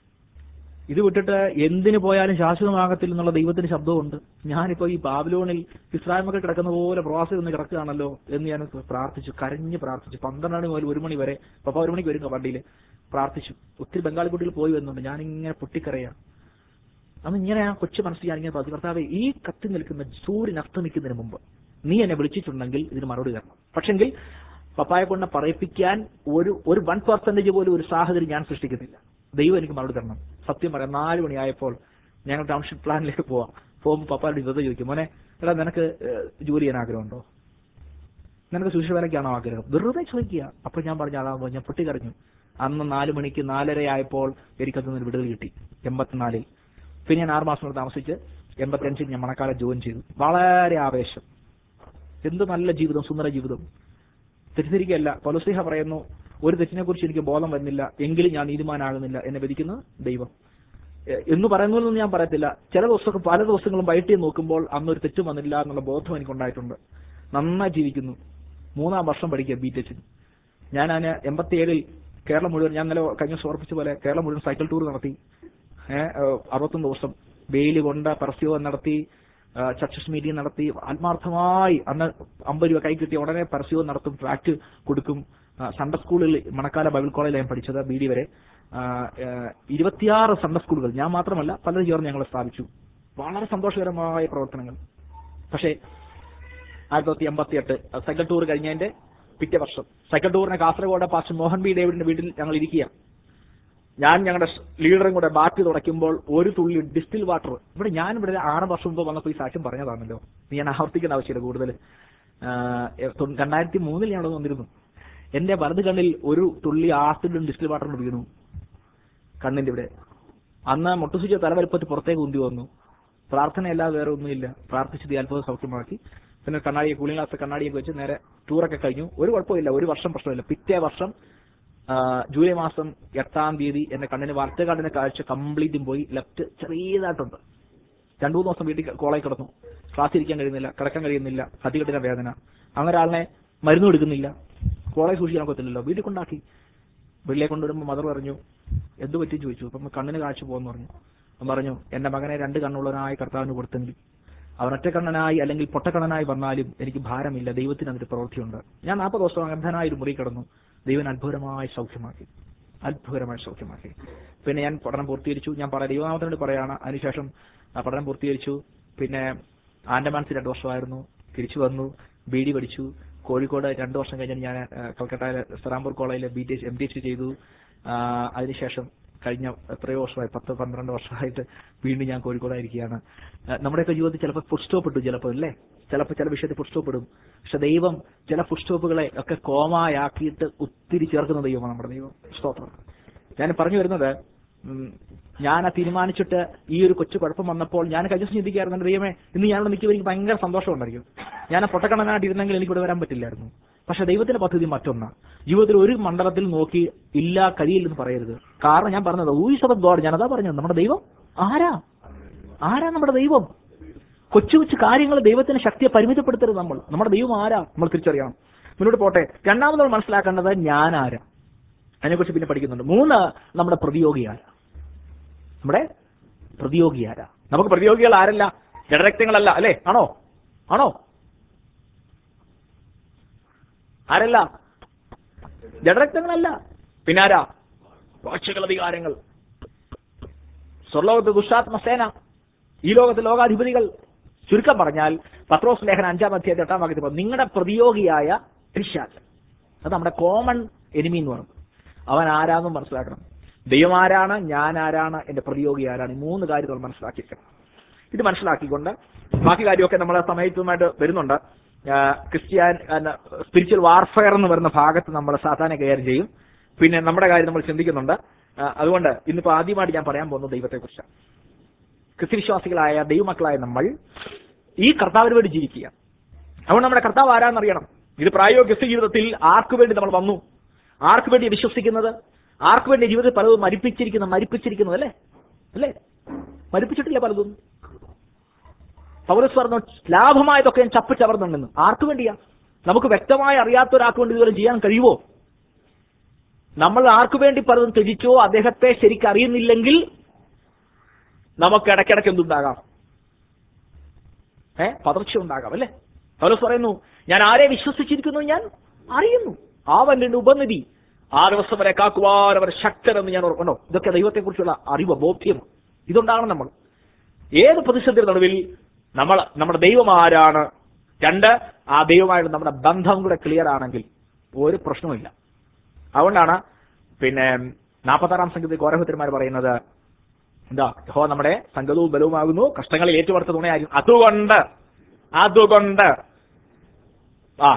ഇത് വിട്ടിട്ട് എന്തിനു പോയാലും ശാശ്വതമാകത്തില്ല എന്നുള്ള ദൈവത്തിന്റെ ശബ്ദമുണ്ട് ഞാനിപ്പോ ഈ ബാബിലോണിൽ ഇസ്രായേൽ മക്കൾ കിടക്കുന്ന പോലെ പ്രവാസി നിന്ന് കിടക്കുകയാണല്ലോ എന്ന് ഞാൻ പ്രാർത്ഥിച്ചു കരഞ്ഞ് പ്രാർത്ഥിച്ചു പന്ത്രണ്ട് മണി മുതൽ ഒരു മണി വരെ പപ്പ ഒരു മണിക്ക് വരും വണ്ടിയിൽ പ്രാർത്ഥിച്ചു ഒത്തിരി ബംഗാളി കുട്ടികൾ പോയി വരുന്നുണ്ട് ഞാനിങ്ങനെ പൊട്ടിക്കരയാണ് അന്ന് ഇങ്ങനെ ആ കൊച്ചു മനസ്സിൽ ഞാനിങ്ങനെ പറഞ്ഞു കർത്താവെ ഈ കത്തി നിൽക്കുന്ന സൂര്യൻ അസ്തമിക്കുന്നതിന് മുമ്പ് നീ എന്നെ വിളിച്ചിട്ടുണ്ടെങ്കിൽ ഇതിന് മറുപടി തരണം പക്ഷെങ്കിൽ പപ്പായെ കൊണ്ട് പറയിപ്പിക്കാൻ ഒരു ഒരു വൺ പെർസെന്റേജ് പോലും ഒരു സാഹചര്യം ഞാൻ സൃഷ്ടിക്കുന്നില്ല ദൈവം എനിക്ക് മറുപടി തരണം സത്യം പറയാം നാല് മണിയായപ്പോൾ ഞങ്ങൾ ടൗൺഷിപ്പ് പ്ലാനിലേക്ക് പോവാം പോകുമ്പോൾ പപ്പായോട് വെറുതെ ചോദിക്കും മോനെ എടാ നിനക്ക് ഏഹ്, ജോലി ചെയ്യാൻ ആഗ്രഹമുണ്ടോ നിനക്ക് സുശീല വേലയ്ക്കാണോ ആഗ്രഹം വെറുതെ ചോദിക്കുക അപ്പോൾ ഞാൻ പറഞ്ഞു അതാകുമ്പോൾ ഞാൻ പൊട്ടിക്കറിഞ്ഞു അന്ന് നാല് മണിക്ക് നാലര ആയപ്പോൾ എനിക്കതിൽ നിന്ന് വിടുതൽ കിട്ടി എൺപത്തിനാലിൽ പിന്നെ ഞാൻ ആറ് മാസം കൂടെ താമസിച്ച് എൺപത്തിയഞ്ചിൽ ഞാൻ മണക്കാലം ജോയിൻ ചെയ്തു വളരെ ആവേശം എന്ത് നല്ല ജീവിതം സുന്ദര ജീവിതം തെറ്റിദ്ധരിക്കുകയല്ല പൗലോസ്ലിഹ പറയുന്നു ഒരു തെറ്റിനെ കുറിച്ച് എനിക്ക് ബോധം വരുന്നില്ല എങ്കിലും ഞാൻ നീതിമാനാകുന്നില്ല എന്നെ വിധിക്കുന്ന ദൈവം എ- എന്ന് പറയുന്നതൊന്നും ഞാൻ പറയത്തില്ല ചില ദിവസമൊക്കെ പല ദിവസങ്ങളും വൈകിട്ട് നോക്കുമ്പോൾ അന്നൊരു തെറ്റും വന്നില്ല എന്നുള്ള ബോധം എനിക്കുണ്ടായിട്ടുണ്ട് നന്നായി ജീവിക്കുന്നു മൂന്നാം വർഷം പഠിക്കുക ബി ടെച്ചിന് ഞാൻ അതിന് എൺപത്തിയേഴിൽ കേരളം മുഴുവൻ ഞാൻ ഇന്നലെ കഴിഞ്ഞ ദിവസം ഓർപ്പിച്ച പോലെ കേരളം മുഴുവൻ സൈക്കിൾ ടൂർ നടത്തി ഏഹ് അറുപത്തൊന്ന് ദിവസം വെയിൽ കൊണ്ട് പരസ്യവും നടത്തി ചർച്ചസ് മീറ്റിംഗ് നടത്തി ആത്മാർത്ഥമായി അന്ന് അമ്പത് രൂപ കൈ കിട്ടി ഉടനെ പരസ്യവും നടത്തും ട്രാക്ട് കൊടുക്കും ആ, സൺഡേ സ്കൂളിൽ മണക്കാല ബൈബിൾ കോളേജിൽ ഞാൻ പഠിച്ചത് ബി ഡി വരെ ആ, ആ, ഇരുപത്തിയാറ് സൺഡേ സ്കൂളുകൾ ഞാൻ മാത്രമല്ല പലരും ചേർന്ന് ഞങ്ങൾ സ്ഥാപിച്ചു വളരെ സന്തോഷകരമായ പ്രവർത്തനങ്ങൾ പക്ഷേ ആയിരത്തി തൊള്ളായിരത്തി എൺപത്തി എട്ട് സൈക്കിൾ ടൂർ കഴിഞ്ഞതിന്റെ പിറ്റേ വർഷം സൈക്കിൾ ടൂറിന് കാസർഗോഡ് പാസ്റ്റർ മോഹൻ ബി ഡേവിഡിന്റെ വീട്ടിൽ ഞങ്ങൾ ഇരിക്കുക ഞാൻ ഞങ്ങളുടെ ലീഡറും കൂടെ ബാറ്റ് തുടയ്ക്കുമ്പോൾ ഒരു തുള്ളി ഡിസ്റ്റിൽ വാട്ടർ ഇവിടെ ഞാൻ ഇവിടെ ആറ് വർഷം മുമ്പ് വന്നപ്പോൾ ഈ സാക്ഷ്യം പറഞ്ഞതാണല്ലോ നീ ഞാൻ ആവർത്തിക്കേണ്ട ആവശ്യമില്ല കൂടുതൽ രണ്ടായിരത്തി മൂന്നിൽ ഞാൻ അവിടെ വന്നിരുന്നു എന്റെ വലത് കണ്ണിൽ ഒരു തുള്ളി ആസിഡും ഡിസ്റ്റിൽ വാട്ടറും വീണു കണ്ണിന്റെ ഇവിടെ അന്ന് മുട്ടുസുചിയ തലവലിപ്പത്തി പുറത്തേക്ക് ഉന്തി വന്നു പ്രാർത്ഥനയല്ലാതെ വേറെ ഒന്നുമില്ല പ്രാർത്ഥിച്ചത് ഈ അത്ഭുത സൗഖ്യമാക്കി പിന്നെ കണ്ണാടിയെ കൂളിംഗ് ഗ്ലാസ് കണ്ണാടിയൊക്കെ വെച്ച് നേരെ ടൂറൊക്കെ കഴിഞ്ഞു ഒരു കുഴപ്പമില്ല ഒരു വർഷം പ്രശ്നമില്ല പിറ്റേ വർഷം ആ, ജൂലൈ മാസം എട്ടാം തീയതി എന്റെ കണ്ണിന് വലത്തെ കണ്ണിന് കാഴ്ച കംപ്ലീറ്റും പോയി ലെഫ്റ്റ് ചെറിയതായിട്ടുണ്ട് രണ്ടു മൂന്ന് ദിവസം വീട്ടിൽ കോളേജ് കിടന്നു ക്ലാസ് ഇരിക്കാൻ കഴിയുന്നില്ല കിടക്കാൻ കഴിയുന്നില്ല കത്തികെട്ടിന വേദന അങ്ങനെ ഒരാളിനെ മരുന്നും എടുക്കുന്നില്ല കോളേജ് സൂക്ഷിക്കാൻ ഒക്കത്തില്ലല്ലോ വീട്ടിൽ കൊണ്ടാക്കി വീട്ടിലേക്ക് കൊണ്ടുവരുമ്പോൾ മദർ പറഞ്ഞു എന്ത് പറ്റി ചോദിച്ചു അപ്പം കണ്ണിന് കാഴ്ച പോകുന്നു പറഞ്ഞു അവൻ പറഞ്ഞു എന്റെ മകനെ രണ്ട് കണ്ണുള്ളവനായി കർത്താവിന് കൊടുത്തെങ്കിൽ അവൻ ഒറ്റക്കണ്ണനായി അല്ലെങ്കിൽ പൊട്ടക്കണ്ണനായി വന്നാലും എനിക്ക് ഭാരമില്ല ദൈവത്തിന് അതിന്റെ പ്രവൃത്തിയുണ്ട് ഞാൻ നാൽപ്പത് ദിവസം അന്ധനായി ഒരു മുറി കിടന്നു ദൈവൻ അത്ഭുതമായി സൗഖ്യമാക്കി അത്ഭുതകരമായി സൗഖ്യമാക്കി പിന്നെ ഞാൻ പഠനം പൂർത്തീകരിച്ചു ഞാൻ പറയാം ദൈവനാമത്തിനോട് പറയാണ് അതിനുശേഷം ആ പഠനം പൂർത്തീകരിച്ചു പിന്നെ ആൻഡമാൻസ് രണ്ട് വർഷമായിരുന്നു തിരിച്ചു വന്നു ബി ഡി പഠിച്ചു കോഴിക്കോട് രണ്ട് വർഷം കഴിഞ്ഞ് ഞാൻ ആ, കൽക്കട്ടയിലെ സെറാംപൂർ കോളേജിൽ B T H M T H ചെയ്തു ആ, അതിനുശേഷം കഴിഞ്ഞ എത്രയോ വർഷമായി പത്ത് പന്ത്രണ്ട് വർഷമായിട്ട് വീണ്ടും ഞാൻ കോഴിക്കോടായിരിക്കുകയാണ് ആ, നമ്മുടെയൊക്കെ ജീവിതത്തിൽ ചിലപ്പോൾ ഫുഡ് സ്റ്റോപ്പ് ഇട്ടു ചിലപ്പോൾ അല്ലേ ചിലപ്പോൾ ചില വിഷയത്തിൽ ഫുഡ് സ്റ്റോപ്പ് ഇടും പക്ഷെ ദൈവം ചില ഫുഡ് സ്റ്റോപ്പുകളെ ഒക്കെ കോമായാക്കിയിട്ട് ഒത്തിരി ചേർക്കുന്ന ദൈവമാണ് നമ്മുടെ ദൈവം സ്തോത്രം ഞാൻ പറഞ്ഞു വരുന്നത് ഉം, ഞാൻ ആ തീരുമാനിച്ചിട്ട് ഈ ഒരു കൊച്ചു കുഴപ്പം വന്നപ്പോൾ ഞാൻ കഴിഞ്ഞ ദിവസം ചിന്തിക്കായിരുന്നു എൻ്റെ ദൈവമേ ഇന്ന് ഞാനിവിടെ നിൽക്കുമ്പോൾ എനിക്ക് ഭയങ്കര സന്തോഷം ഉണ്ടായിരിക്കും ഞാൻ ആ പൊട്ടക്കണനായിട്ട് ഇരുന്നെങ്കിൽ എനിക്ക് ഇവിടെ വരാൻ പറ്റില്ലായിരുന്നു പക്ഷെ ദൈവത്തിന്റെ പദ്ധതി മറ്റൊന്നാണ് ജീവിതത്തിൽ ഒരു മണ്ഡലത്തിൽ നോക്കി ഇല്ല കഴിയില്ലെന്ന് പറയരുത് കാരണം ഞാൻ പറഞ്ഞത് ഊയിസ് ഓഫ് ഗോഡ് ഞാനതാ പറഞ്ഞത് നമ്മുടെ ദൈവം ആരാ ആരാ നമ്മുടെ ദൈവം കൊച്ചു കൊച്ചു കാര്യങ്ങൾ ദൈവത്തിന്റെ ശക്തിയെ പരിമിതപ്പെടുത്തരുത് നമ്മൾ നമ്മുടെ ദൈവം ആരാ നമ്മൾ തിരിച്ചറിയണം മുന്നോട്ട് പോട്ടെ രണ്ടാമത് നമ്മൾ മനസ്സിലാക്കേണ്ടത് ഞാൻ ആരാ അതിനെക്കുറിച്ച് പിന്നെ പഠിക്കുന്നുണ്ട് മൂന്ന് നമ്മുടെ പ്രതിയോഗി ആരാ നമ്മുടെ പ്രതിയോഗി ആരാ നമുക്ക് പ്രതിയോഗികൾ ആരല്ല ജഡരക്തങ്ങളല്ല അല്ലേ ആണോ ആണോ ആരല്ല ജഡരക്തങ്ങളല്ല പിന്നെ ആരാ വാക്ഷികൾ അധികാരങ്ങൾ സ്വർലോകത്ത് ദുഷ്ടാത്മസേന ഈ ലോകത്ത് ലോകാധിപതികൾ ചുരുക്കം പറഞ്ഞാൽ പത്രോസ് ലേഖന അഞ്ചാം അധ്യായത്തിൽ എട്ടാം വാക്യത്തിൽ പറഞ്ഞു നിങ്ങളുടെ പ്രതിയോഗിയായ പിശാച് അത് നമ്മുടെ കോമൺ എനിമി എന്ന് പറഞ്ഞു അവൻ ആരാന്നും മനസ്സിലാക്കണം ദൈവം ആരാണ് ഞാൻ ആരാണ് എന്റെ പ്രതിയോഗി ആരാണ് ഈ മൂന്ന് കാര്യങ്ങൾ മനസ്സിലാക്കിയിരിക്കണം ഇത് മനസ്സിലാക്കിക്കൊണ്ട് ബാക്കി കാര്യമൊക്കെ നമ്മളെ സമയത്തുമായിട്ട് വരുന്നുണ്ട് ആ, ക്രിസ്ത്യൻ സ്പിരിച്വൽ വാർഫെയർ എന്ന് പറയുന്ന ഭാഗത്ത് നമ്മൾ സാധാരണ കൈകാര്യം ചെയ്യും പിന്നെ നമ്മുടെ കാര്യം നമ്മൾ ചിന്തിക്കുന്നുണ്ട് ആ, അതുകൊണ്ട് ഇന്നിപ്പോ ആദ്യമായിട്ട് ഞാൻ പറയാൻ പോകുന്നത് ദൈവത്തെക്കുറിച്ചാണ് ക്രിസ്ത്യവിശ്വാസികളായ ദൈവമക്കളായ നമ്മൾ ഈ കർത്താവിന് വേണ്ടി ജീവിക്കുക അതുകൊണ്ട് നമ്മുടെ കർത്താവ് ആരാന്നറിയണം ഇത് പ്രായോഗിക ജീവിതത്തിൽ ആർക്കു വേണ്ടി നമ്മൾ വന്നു ആർക്കു വേണ്ടി വിശ്വസിക്കുന്നത് ആർക്കു വേണ്ടി ജീവിതത്തിൽ പലതും മരിപ്പിച്ചിരിക്കുന്ന മരിപ്പിച്ചിരിക്കുന്നത് അല്ലേ അല്ലേ മരിപ്പിച്ചിട്ടില്ല പലതും പൗരസ് പറഞ്ഞു ലാഭമായതൊക്കെ ഞാൻ ചപ്പ് ചവർന്നുണ്ടെന്ന് ആർക്കു വേണ്ടിയാ നമുക്ക് വ്യക്തമായി അറിയാത്ത ഒരാൾക്ക് വേണ്ടി ഇതുവരെ ചെയ്യാൻ കഴിയുമോ നമ്മൾ ആർക്കു വേണ്ടി പലതും ത്യജിച്ചോ അദ്ദേഹത്തെ ശരിക്കും അറിയുന്നില്ലെങ്കിൽ നമുക്ക് ഇടയ്ക്കിടയ്ക്ക് എന്തുണ്ടാകാം ഏ പതർച്ച ഉണ്ടാകാം അല്ലേ പൗലോസ് പറയുന്നു ഞാൻ ആരെ വിശ്വസിച്ചിരിക്കുന്നു ഞാൻ അറിയുന്നു അവന്റെ ഉപനിധി ആ ദിവസം വരെ കാക്കുവാൻ അവർ ശക്തരെന്ന് ഞാൻ ഓർക്കണോ ഇതൊക്കെ ദൈവത്തെക്കുറിച്ചുള്ള അറിവ് ബോധ്യം ഇതുണ്ടാകണം നമ്മൾ ഏത് പ്രതിസന്ധിയുടെ നടുവിൽ നമ്മൾ നമ്മുടെ ദൈവം ആരാണ് രണ്ട് ആ ദൈവമായിട്ട് നമ്മുടെ ബന്ധം കൂടെ ക്ലിയർ ആണെങ്കിൽ ഒരു പ്രശ്നവുമില്ല അതുകൊണ്ടാണ് പിന്നെ നാൽപ്പത്താറാം സംഘത്തിൽ കോരഹത്തിന്മാർ പറയുന്നത് എന്താ യഹോ നമ്മുടെ സംഗതവും ബലവുമാകുന്നു കഷ്ടങ്ങളിൽ ഏറ്റുപടുത്ത തുണയായിരുന്നു അതുകൊണ്ട് അതുകൊണ്ട് ആ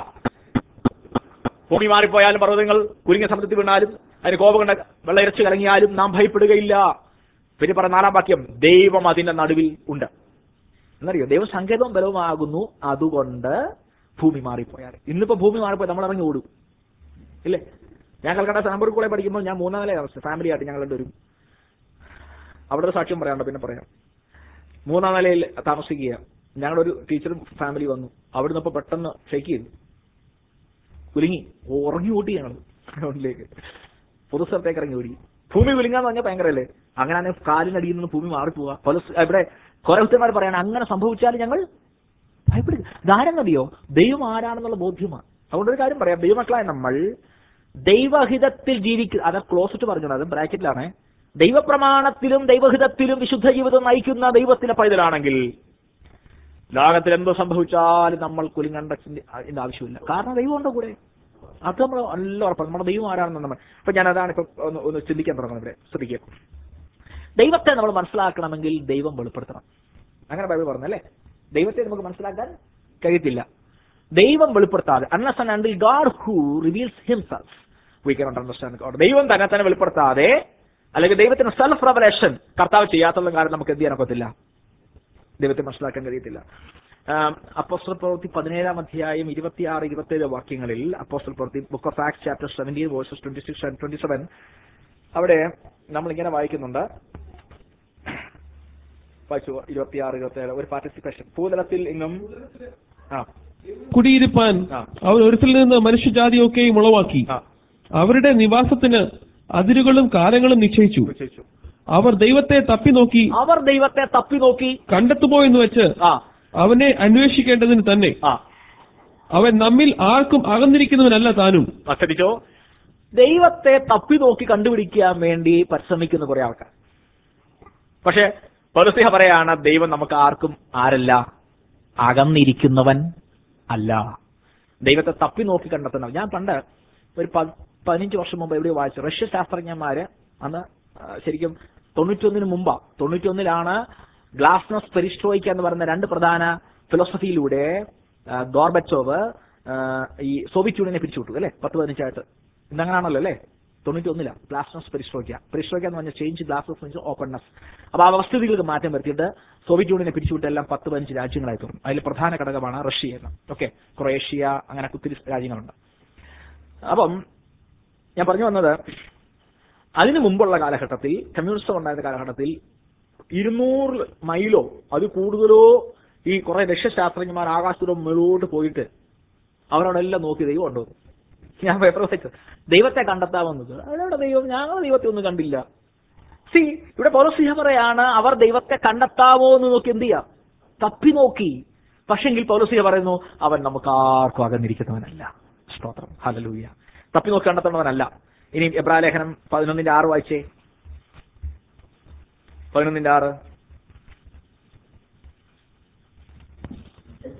ഭൂമി മാറിപ്പോയാലും പർവ്വതങ്ങൾ കുരുങ്ങിയ സമുദ്രത്തിൽ വീണാലും അതിന് കോപം കൊണ്ട് വെള്ളയിരച്ച് കലങ്ങിയാലും നാം ഭയപ്പെടുകയില്ല പിന്നെ പറഞ്ഞ നാലാം വാക്യം ദൈവം അതിന്റെ നടുവിൽ ഉണ്ട് എന്നറിയോ ദൈവം സങ്കേതവും ബലവുമാകുന്നു അതുകൊണ്ട് ഭൂമി മാറിപ്പോയാൽ ഇന്നിപ്പോ ഭൂമി മാറിപ്പോയി നമ്മൾ ഇറങ്ങി ഓടും ഇല്ലേ ഞാൻ കൽക്കട്ട സാമ്പൂർ കൂടെ പഠിക്കുമ്പോൾ ഞാൻ മൂന്നാം നില താമസിച്ചു ഫാമിലി ആയിട്ട് ഞങ്ങൾ രണ്ടുപേരും അവിടെ ഒരു സാക്ഷ്യം പറയാനുണ്ട് പിന്നെ പറയാം മൂന്നാം നിലയിൽ താമസിക്കുക ഞങ്ങളുടെ ഒരു ടീച്ചറും ഫാമിലി വന്നു അവിടുന്ന് ഇപ്പൊ പെട്ടെന്ന് ഷെയ്ക്ക് ചെയ്തു കുലുങ്ങി ഉറങ്ങി ഓട്ടി ഞങ്ങൾ ഗ്രൗണ്ടിലേക്ക് പൊതുസ്ഥലത്തേക്ക് ഇറങ്ങി ഓടി ഭൂമി കുലുങ്ങാന്ന് പറഞ്ഞാൽ ഭയങ്കരല്ലേ അങ്ങനെ കാലിനടിയിൽ നിന്ന് ഭൂമി മാറിപ്പോവുക പല സ് ഇവിടെ കുറെ ഉത്തരന്മാർ പറയാണ് അങ്ങനെ സംഭവിച്ചാൽ ഞങ്ങൾ ഭയപ്പെടുക ഇതാരെന്നറിയോ ദൈവം ആരാണെന്നുള്ള ബോധ്യമാണ് അതുകൊണ്ട് ഒരു കാര്യം പറയാം ദൈവമക്കളായ നമ്മൾ ദൈവഹിതത്തിൽ ജീവിക്കുക അത് ക്ലോസിറ്റ് പറഞ്ഞത് അത് ബ്രാക്കറ്റിലാണ് ദൈവപ്രമാണത്തിലും ദൈവഹിതത്തിലും വിശുദ്ധ ജീവിതം നയിക്കുന്ന ദൈവത്തിലെ പൈതലാണെങ്കിൽ ലോകത്തിൽ എന്തോ സംഭവിച്ചാലും നമ്മൾ കുലുങ്ങേണ്ട ചിന്തി- അതിന്റെ ആവശ്യമില്ല കാരണം ദൈവമുണ്ട് കൂടെ അത് നമ്മൾ നല്ല ഉറപ്പാണ് നമ്മുടെ ദൈവം ആരാണെന്ന് നമ്മൾ അപ്പൊ ഞാൻ അതാണ് ഇപ്പൊ ഒന്ന് ഒന്ന് ചിന്തിക്കാൻ തുടങ്ങുന്നത് ഇവിടെ ശ്രദ്ധിക്കുക ദൈവത്തെ നമ്മൾ മനസ്സിലാക്കണമെങ്കിൽ ദൈവം വെളിപ്പെടുത്തണം അങ്ങനെ ബൈബിൾ പറഞ്ഞല്ലേ ദൈവത്തെ നമുക്ക് മനസ്സിലാക്കാൻ കഴിയത്തില്ല ദൈവം വെളിപ്പെടുത്താതെ unless and until God who reveals himself we can understand God ദൈവം തന്നെ തന്നെ വെളിപ്പെടുത്താതെ അല്ലെങ്കിൽ ദൈവത്തിന് സെൽഫ് റെവലേഷൻ കർത്താവ് ചെയ്യാത്തുള്ള കാര്യം നമുക്ക് എന്ത് ചെയ്യാനൊക്കത്തില്ല ദൈവത്തെ മനസ്സിലാക്കാൻ കഴിയത്തില്ല അപ്പോസ്റ്റൽ പ്രവൃത്തി പതിനേഴാം അധ്യായം ഇരുപത്തിയാറ് ഇരുപത്തേഴ് വാക്യങ്ങളിൽ അപ്പോസ്റ്റൽ പ്രവൃത്തി book of Acts chapter seventeen verses twenty six and twenty seven അവിടെ നമ്മൾ ഇങ്ങനെ വായിക്കുന്നുണ്ട് വായിച്ചു ഇരുപത്തിയാറ് ഇരുപത്തിയേഴ് ഒരു പാർട്ടിസിപ്പേഷൻ ഭൂതലത്തിൽ എങ്ങും ആ കുടിയിരുപ്പാൻ ആ. അവർ ഒരുത്തിൽ നിന്ന് മനുഷ്യജാതിയൊക്കെയും ഉളവാക്കി ആ അവരുടെ നിവാസത്തിന് അതിരുകളും കാലങ്ങളും നിശ്ചയിച്ചു നിശ്ചയിച്ചു. അവർ ദൈവത്തെ തപ്പി നോക്കി അവർ ദൈവത്തെ തപ്പി നോക്കി കണ്ടെത്തുമോ എന്ന് വെച്ച് ആ അവനെ അന്വേഷിക്കേണ്ടതിന് തന്നെ ആ അവൻ നമ്മിൽ ആർക്കും അകന്നിരിക്കുന്നവനല്ല താനും ശ്രദ്ധിച്ചോ ദൈവത്തെ തപ്പി നോക്കി കണ്ടുപിടിക്കാൻ വേണ്ടി പരിശ്രമിക്കുന്ന കുറെ ആൾക്കാർ പക്ഷെ പൗരസ്ലിഹ പറയാണ് ദൈവം നമുക്ക് ആർക്കും ആരല്ല അകന്നിരിക്കുന്നവൻ അല്ല ദൈവത്തെ തപ്പി നോക്കി കണ്ടെത്തണം ഞാൻ പണ്ട് ഒരു പ- പതിനഞ്ച് വർഷം മുമ്പ് എവിടെയോ വായിച്ചു റഷ്യ ശാസ്ത്രജ്ഞന്മാര് അന്ന് ആ, ശരിക്കും തൊണ്ണൂറ്റൊന്നിന് മുമ്പാ തൊണ്ണൂറ്റൊന്നിലാണ് ഗ്ലാസ്നസ് പെരിസ്ട്രോയിക്ക എന്ന് പറയുന്ന രണ്ട് പ്രധാന ഫിലോസഫിയിലൂടെ ആ, ഗോർബച്ചോവ് ആ, ഈ സോവിയറ്റ് യൂണിയനെ പിരിച്ചുവിട്ടു അല്ലേ പത്ത് പതിനഞ്ചായിട്ട് ഇന്നങ്ങനാണല്ലോ അല്ലേ തൊണ്ണൂറ്റി ഒന്നില ഗ്ലാസ്നസ് പെരിസ്ട്രോയിക്ക പെരിസ്ട്രോയിക്ക എന്ന് പറഞ്ഞാൽ ചേഞ്ച് ഗ്ലാസസ് മീൻസ് ഓപ്പൺനെസ് അപ്പൊ ആ വ്യവസ്ഥിതികൾക്ക് മാറ്റം വരുത്തിയിട്ട് സോവിയറ്റ് യൂണിയനെ പിരിച്ചുവിട്ട് എല്ലാം പത്ത് പതിനഞ്ച് രാജ്യങ്ങളായി തീർന്നു അതിൽ പ്രധാന ഘടകമാണ് റഷ്യ എന്ന് ഓക്കെ ക്രൊയേഷ്യ അങ്ങനെ ഒത്തിരി രാജ്യങ്ങളുണ്ട് അപ്പം ഞാൻ പറഞ്ഞു വന്നത് അതിനു മുമ്പുള്ള കാലഘട്ടത്തിൽ കമ്മ്യൂണിസം ഉണ്ടായിരുന്ന കാലഘട്ടത്തിൽ ഇരുന്നൂറ് മൈലോ അത് കൂടുതലോ ഈ കുറെ രക്ഷശാസ്ത്രജ്ഞന്മാർ ആകാശത്തിലോ മേലോട്ട് പോയിട്ട് അവരവിടെ എല്ലാം നോക്കി ദൈവം ഉണ്ടോ ഞാൻ പേപ്പർ വായിച്ചത് ദൈവത്തെ കണ്ടെത്താമെന്നത് അവരവിടെ ദൈവം ഞങ്ങൾ ദൈവത്തെ ഒന്നും കണ്ടില്ല സി ഇവിടെ പൗരസ്ലിഹ പറയാണ് അവർ ദൈവത്തെ കണ്ടെത്താമോ എന്ന് നോക്കി എന്ത് ചെയ്യാം തപ്പി നോക്കി പക്ഷെങ്കിൽ പൗരസ്ലിഹ പറയുന്നു അവൻ നമുക്ക് ആർക്കും അകന്നിരിക്കുന്നവനല്ല സ്തോത്രം ഹലലൂയ തപ്പി നോക്കി കണ്ടെത്തുന്നവനല്ല ഇനി എബ്രാലേഖനം പതിനൊന്നിന്റെ ആറ് വായിച്ചേ പതിനൊന്നിന്റെ ആറ്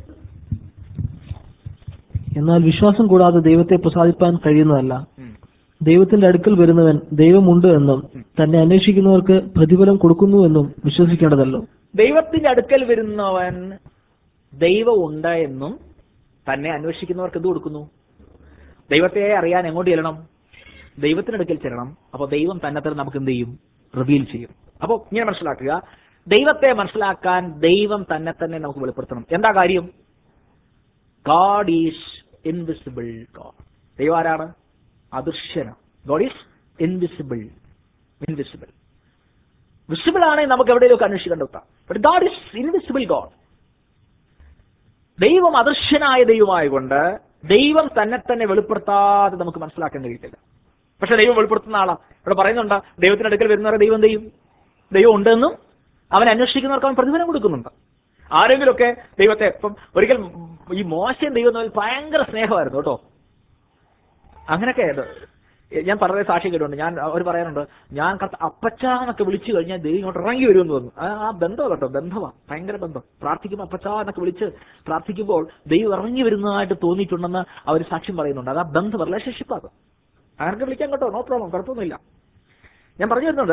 എന്നാൽ വിശ്വാസം കൂടാതെ ദൈവത്തെ പ്രസാദിപ്പാൻ കഴിയുന്നതല്ല ഉം. ദൈവത്തിന്റെ അടുക്കൽ വരുന്നവൻ ദൈവമുണ്ട് എന്നും തന്നെ അന്വേഷിക്കുന്നവർക്ക് പ്രതിഫലം കൊടുക്കുന്നു എന്നും വിശ്വസിക്കേണ്ടതല്ലോ ദൈവത്തിന്റെ അടുക്കൽ വരുന്നവൻ ദൈവം ഉണ്ട് എന്നും തന്നെ അന്വേഷിക്കുന്നവർക്ക് എന്ത് കൊടുക്കുന്നു ദൈവത്തെ അറിയാൻ എങ്ങോട്ട് ചെല്ലണം ദൈവത്തിന്റെ അടുക്കൽ ചെല്ലണം അപ്പോൾ ദൈവം തന്നെ തന്നെ നമുക്ക് എന്ത് ചെയ്യും റിവീൽ ചെയ്യും അപ്പോൾ ഇങ്ങനെ മനസ്സിലാക്കുക ദൈവത്തെ മനസ്സിലാക്കാൻ ദൈവം തന്നെ തന്നെ നമുക്ക് വെളിപ്പെടുത്തണം എന്താ കാര്യം ഗാഡ് ഈസ് ഇൻവിസിബിൾ ഗോഡ് ദൈവം ആരാണ് അദൃശ്യന God is invisible invisible visible ആണെങ്കിൽ നമുക്ക് എവിടെയൊക്കെ അന്വേഷിക്കാൻ കണ്ടെത്താം but God is invisible God ദൈവം അദൃശ്യനായ ദൈവമായതുകൊണ്ട് ദൈവം തന്നെ തന്നെ വെളിപ്പെടുത്താതെ നമുക്ക് മനസ്സിലാക്കാൻ കഴിയത്തില്ല പക്ഷെ ദൈവം വെളിപ്പെടുത്തുന്ന ആളാ ഇവിടെ പറയുന്നുണ്ട് ദൈവത്തിന്റെ അടുക്കൽ വരുന്നവരെ ദൈവം ചെയ്യും ദൈവം ഉണ്ടെന്നും അവൻ അന്വേഷിക്കുന്നവർക്ക് അവൻ പ്രതിഫലം കൊടുക്കുന്നുണ്ട് ആരെങ്കിലുമൊക്കെ ദൈവത്തെ ഇപ്പം ഒരിക്കൽ ഈ മോശം ദൈവം തമ്മിൽ ഭയങ്കര സ്നേഹമായിരുന്നു കേട്ടോ അങ്ങനെയൊക്കെ ഇത് ഞാൻ പറഞ്ഞ സാക്ഷ്യം കേട്ടുണ്ട് ഞാൻ അവർ പറയാനുണ്ട് ഞാൻ കത്ത അപ്പച്ച എന്നൊക്കെ വിളിച്ചു കഴിഞ്ഞാൽ ദൈവം ഇങ്ങോട്ട് ഇറങ്ങി വരുമെന്ന് തോന്നുന്നു ആ ആ ബന്ധം കേട്ടോ ബന്ധമാണ് ഭയങ്കര ബന്ധം പ്രാർത്ഥിക്കുമ്പോൾ അപ്പച്ച എന്നൊക്കെ വിളിച്ച് പ്രാർത്ഥിക്കുമ്പോൾ ദൈവം ഇറങ്ങി വരുന്നതായിട്ട് തോന്നിയിട്ടുണ്ടെന്ന് അവർ സാക്ഷ്യം പറയുന്നുണ്ട് അത് ആ ബന്ധം റിലേഷൻഷിപ്പ് അത് ആർക്ക് വിളിക്കാൻ കേട്ടോ നോ പ്രോബ്ലം കുഴപ്പമൊന്നുമില്ല ഞാൻ പറഞ്ഞു വരുന്നത്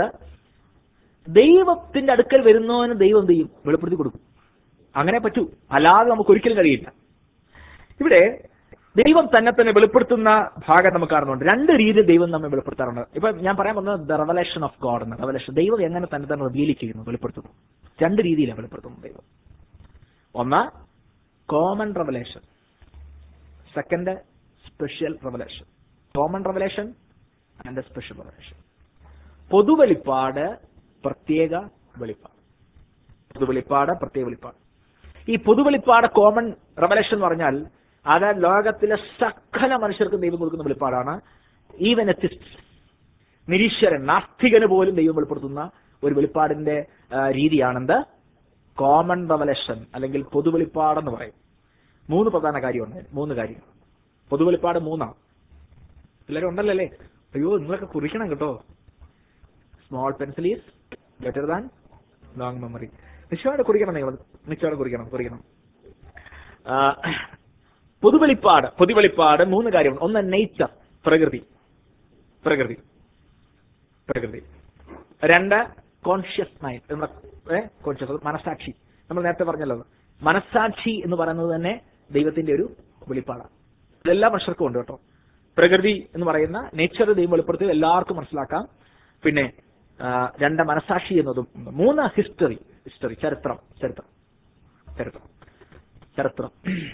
ദൈവത്തിന്റെ അടുക്കൽ വരുന്നവന് ദൈവം എന്ത് ചെയ്യും വെളിപ്പെടുത്തി കൊടുക്കും അങ്ങനെ പറ്റൂ അല്ലാതെ നമുക്ക് ഒരിക്കലും കഴിയില്ല ഇവിടെ ദൈവം തന്നെ തന്നെ വെളിപ്പെടുത്തുന്ന ഭാഗം നമുക്ക് കാണുന്നുണ്ട് രണ്ട് രീതിയിൽ ദൈവം നമ്മെ വെളിപ്പെടുത്താറുണ്ട് ഇപ്പൊ ഞാൻ പറയാൻ പോകുന്നത് ദ റെവലേഷൻ ഓഫ് ഗോഡ് എന്ന് റെവലേഷൻ ദൈവം എങ്ങനെ തന്നെ തന്നെ റിവീൽ ചെയ്യുന്നു വെളിപ്പെടുത്തുന്നു രണ്ട് രീതിയിലാണ് വെളിപ്പെടുത്തുന്നത് ദൈവം ഒന്ന് common revelation second special revelation common revelation and special revelation പൊതുവെളിപ്പാട് പ്രത്യേക വെളിപ്പാട് പൊതുവെളിപ്പാട് പ്രത്യേക വെളിപ്പാട് ഈ പൊതുവെളിപ്പാട് കോമൺ റെവലേഷൻ എന്ന് പറഞ്ഞാൽ അത് ലോകത്തിലെ സകല മനുഷ്യർക്കും ദൈവം കൊടുക്കുന്ന വെളിപ്പാടാണ് ഈവൻ എത്തിസ്റ്റ് നിരീശ്വരൻ നാസ്തികന് പോലും ദൈവം വെളിപ്പെടുത്തുന്ന ഒരു വെളിപ്പാടിന്റെ ആ, രീതിയാണെന്ത് കോമൺ റെവലേഷൻ അല്ലെങ്കിൽ പൊതുവെളിപ്പാടെന്ന് പറയും മൂന്ന് പ്രധാന കാര്യമുണ്ട് മൂന്ന് കാര്യം പൊതുവെളിപ്പാട് മൂന്നാണ് എല്ലാവരും ഉണ്ടല്ലോ അല്ലേ അയ്യോ നിങ്ങളൊക്കെ കുറിക്കണം കേട്ടോ small pencil is better than long memory നിശ്ചയമായിട്ട് കുറിക്കണം നിങ്ങൾ നിശ്ചയമായിട്ട് കുറിക്കണം കുറിക്കണം ആ, പൊതുവെളിപ്പാട് പൊതുവെളിപ്പാട് മൂന്ന് കാര്യമുണ്ട് ഒന്ന് നേച്ചർ പ്രകൃതി പ്രകൃതി പ്രകൃതി രണ്ട് കോൺഷ്യസ് മൈൻഡ് നമ്മുടെ കോൺഷ്യസ് മനസാക്ഷി നമ്മൾ നേരത്തെ പറഞ്ഞല്ലോ മനസാക്ഷി എന്ന് പറയുന്നത് തന്നെ ദൈവത്തിന്റെ ഒരു വെളിപ്പാടാണ് ഇതെല്ലാ മനുഷ്യർക്കും ഉണ്ട് കേട്ടോ പ്രകൃതി എന്ന് പറയുന്ന നേച്ചർ ദൈവം വെളിപ്പെടുത്തി എല്ലാവർക്കും മനസ്സിലാക്കാം പിന്നെ ആ, രണ്ട് മനസാക്ഷി എന്നതും ഉണ്ട്. മൂന്ന് ഹിസ്റ്ററി ഹിസ്റ്ററി ചരിത്രം ചരിത്രം ചരിത്രം ചരിത്രം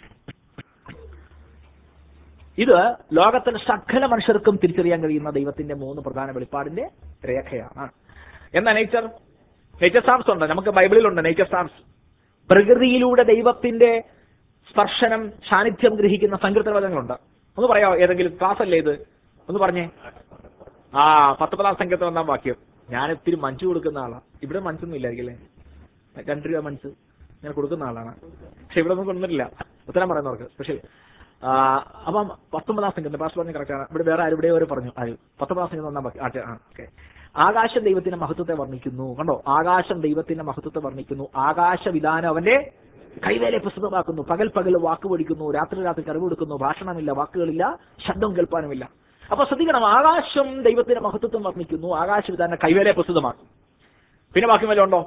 ഇത് ലോകത്തിലെ സകല മനുഷ്യർക്കും തിരിച്ചറിയാൻ കഴിയുന്ന ദൈവത്തിന്റെ മൂന്ന് പ്രധാന വെളിപ്പാടിന്റെ രേഖയാണ് എന്നാ നേച്ചർ നേച്ചർ സാംസ് ഉണ്ട് നമുക്ക് ബൈബിളിലുണ്ട് നേച്ചർ സാംസ് പ്രകൃതിയിലൂടെ ദൈവത്തിന്റെ സ്പർശനം സാന്നിധ്യം ഗ്രഹിക്കുന്ന സങ്കീർത്തനവചനങ്ങളുണ്ട് ഒന്ന് പറയാമോ ഏതെങ്കിലും ക്ലാസ് അല്ലേ ഇത് ഒന്ന് പറഞ്ഞേ ആ പത്തൊമ്പതാം സംഘത്തിൽ ഒന്നാം വാക്യം ഞാൻ ഒത്തിരി മഞ്ച് കൊടുക്കുന്ന ആളാണ് ഇവിടെ മഞ്ചൊന്നും ഇല്ലായിരിക്കും അല്ലേ രണ്ട് രൂപ മഞ്ച് ഞാൻ കൊടുക്കുന്ന ആളാണ് പക്ഷെ ഇവിടെ ഒന്നും കൊണ്ടുവന്നിട്ടില്ല ഉത്തരം പറയുന്നവർക്ക് സ്പെഷ്യൽ അപ്പം പത്തൊമ്പതാം സംഘം പാസ് പറഞ്ഞ കറക്റ്റാണ് ഇവിടെ വേറെ ആരും ഇവിടെ ഒരു പറഞ്ഞു ആരും പത്തൊമ്പതാം സംഘം ഒന്നാം വാക്യം ആ, ആ ഓക്കെ ആകാശം ദൈവത്തിന്റെ മഹത്വത്തെ വർണ്ണിക്കുന്നു കണ്ടോ ആകാശം ദൈവത്തിന്റെ മഹത്വത്തെ വർണ്ണിക്കുന്നു ആകാശ വിധാനം അവന്റെ കൈവേലെ പ്രസ്തുതമാക്കുന്നു പകൽ പകൽ വാക്ക് പഠിക്കുന്നു രാത്രി രാത്രി കറിവ് കൊടുക്കുന്നു ഭാഷണമില്ല വാക്കുകളില്ല ശബ്ദം കേൾപ്പാനുമില്ല അപ്പൊ ശ്രദ്ധിക്കണം ആകാശം ദൈവത്തിന്റെ മഹത്വത്വം വർണ്ണിക്കുന്നു ആകാശ വിധാനം കൈവേലെ പ്രസ്തുതമാക്കും പിന്നെ ബാക്കി വല്ലതും ഉണ്ടോ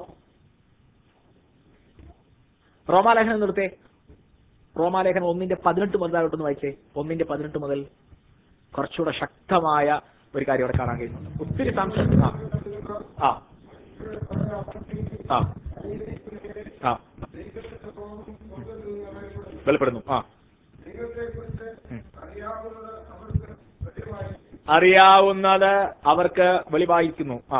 റോമാലേഖനം നിർത്തേ റോമാലേഖനം ഒന്നിന്റെ പതിനെട്ട് മുതൽ താഴോട്ടൊന്ന് വായിച്ചേ ഒന്നിന്റെ പതിനെട്ട് മുതൽ കുറച്ചുകൂടെ ശക്തമായ ഒരു കാര്യം അവിടെ കാണാൻ കഴിയുന്നുണ്ട് ഒത്തിരി സംശയം ആ ആ ആ ആ വെളിപ്പെടുന്നു ആ ഉം. അറിയാവുന്നത് അവർക്ക് വെളിവായിക്കുന്നു ആ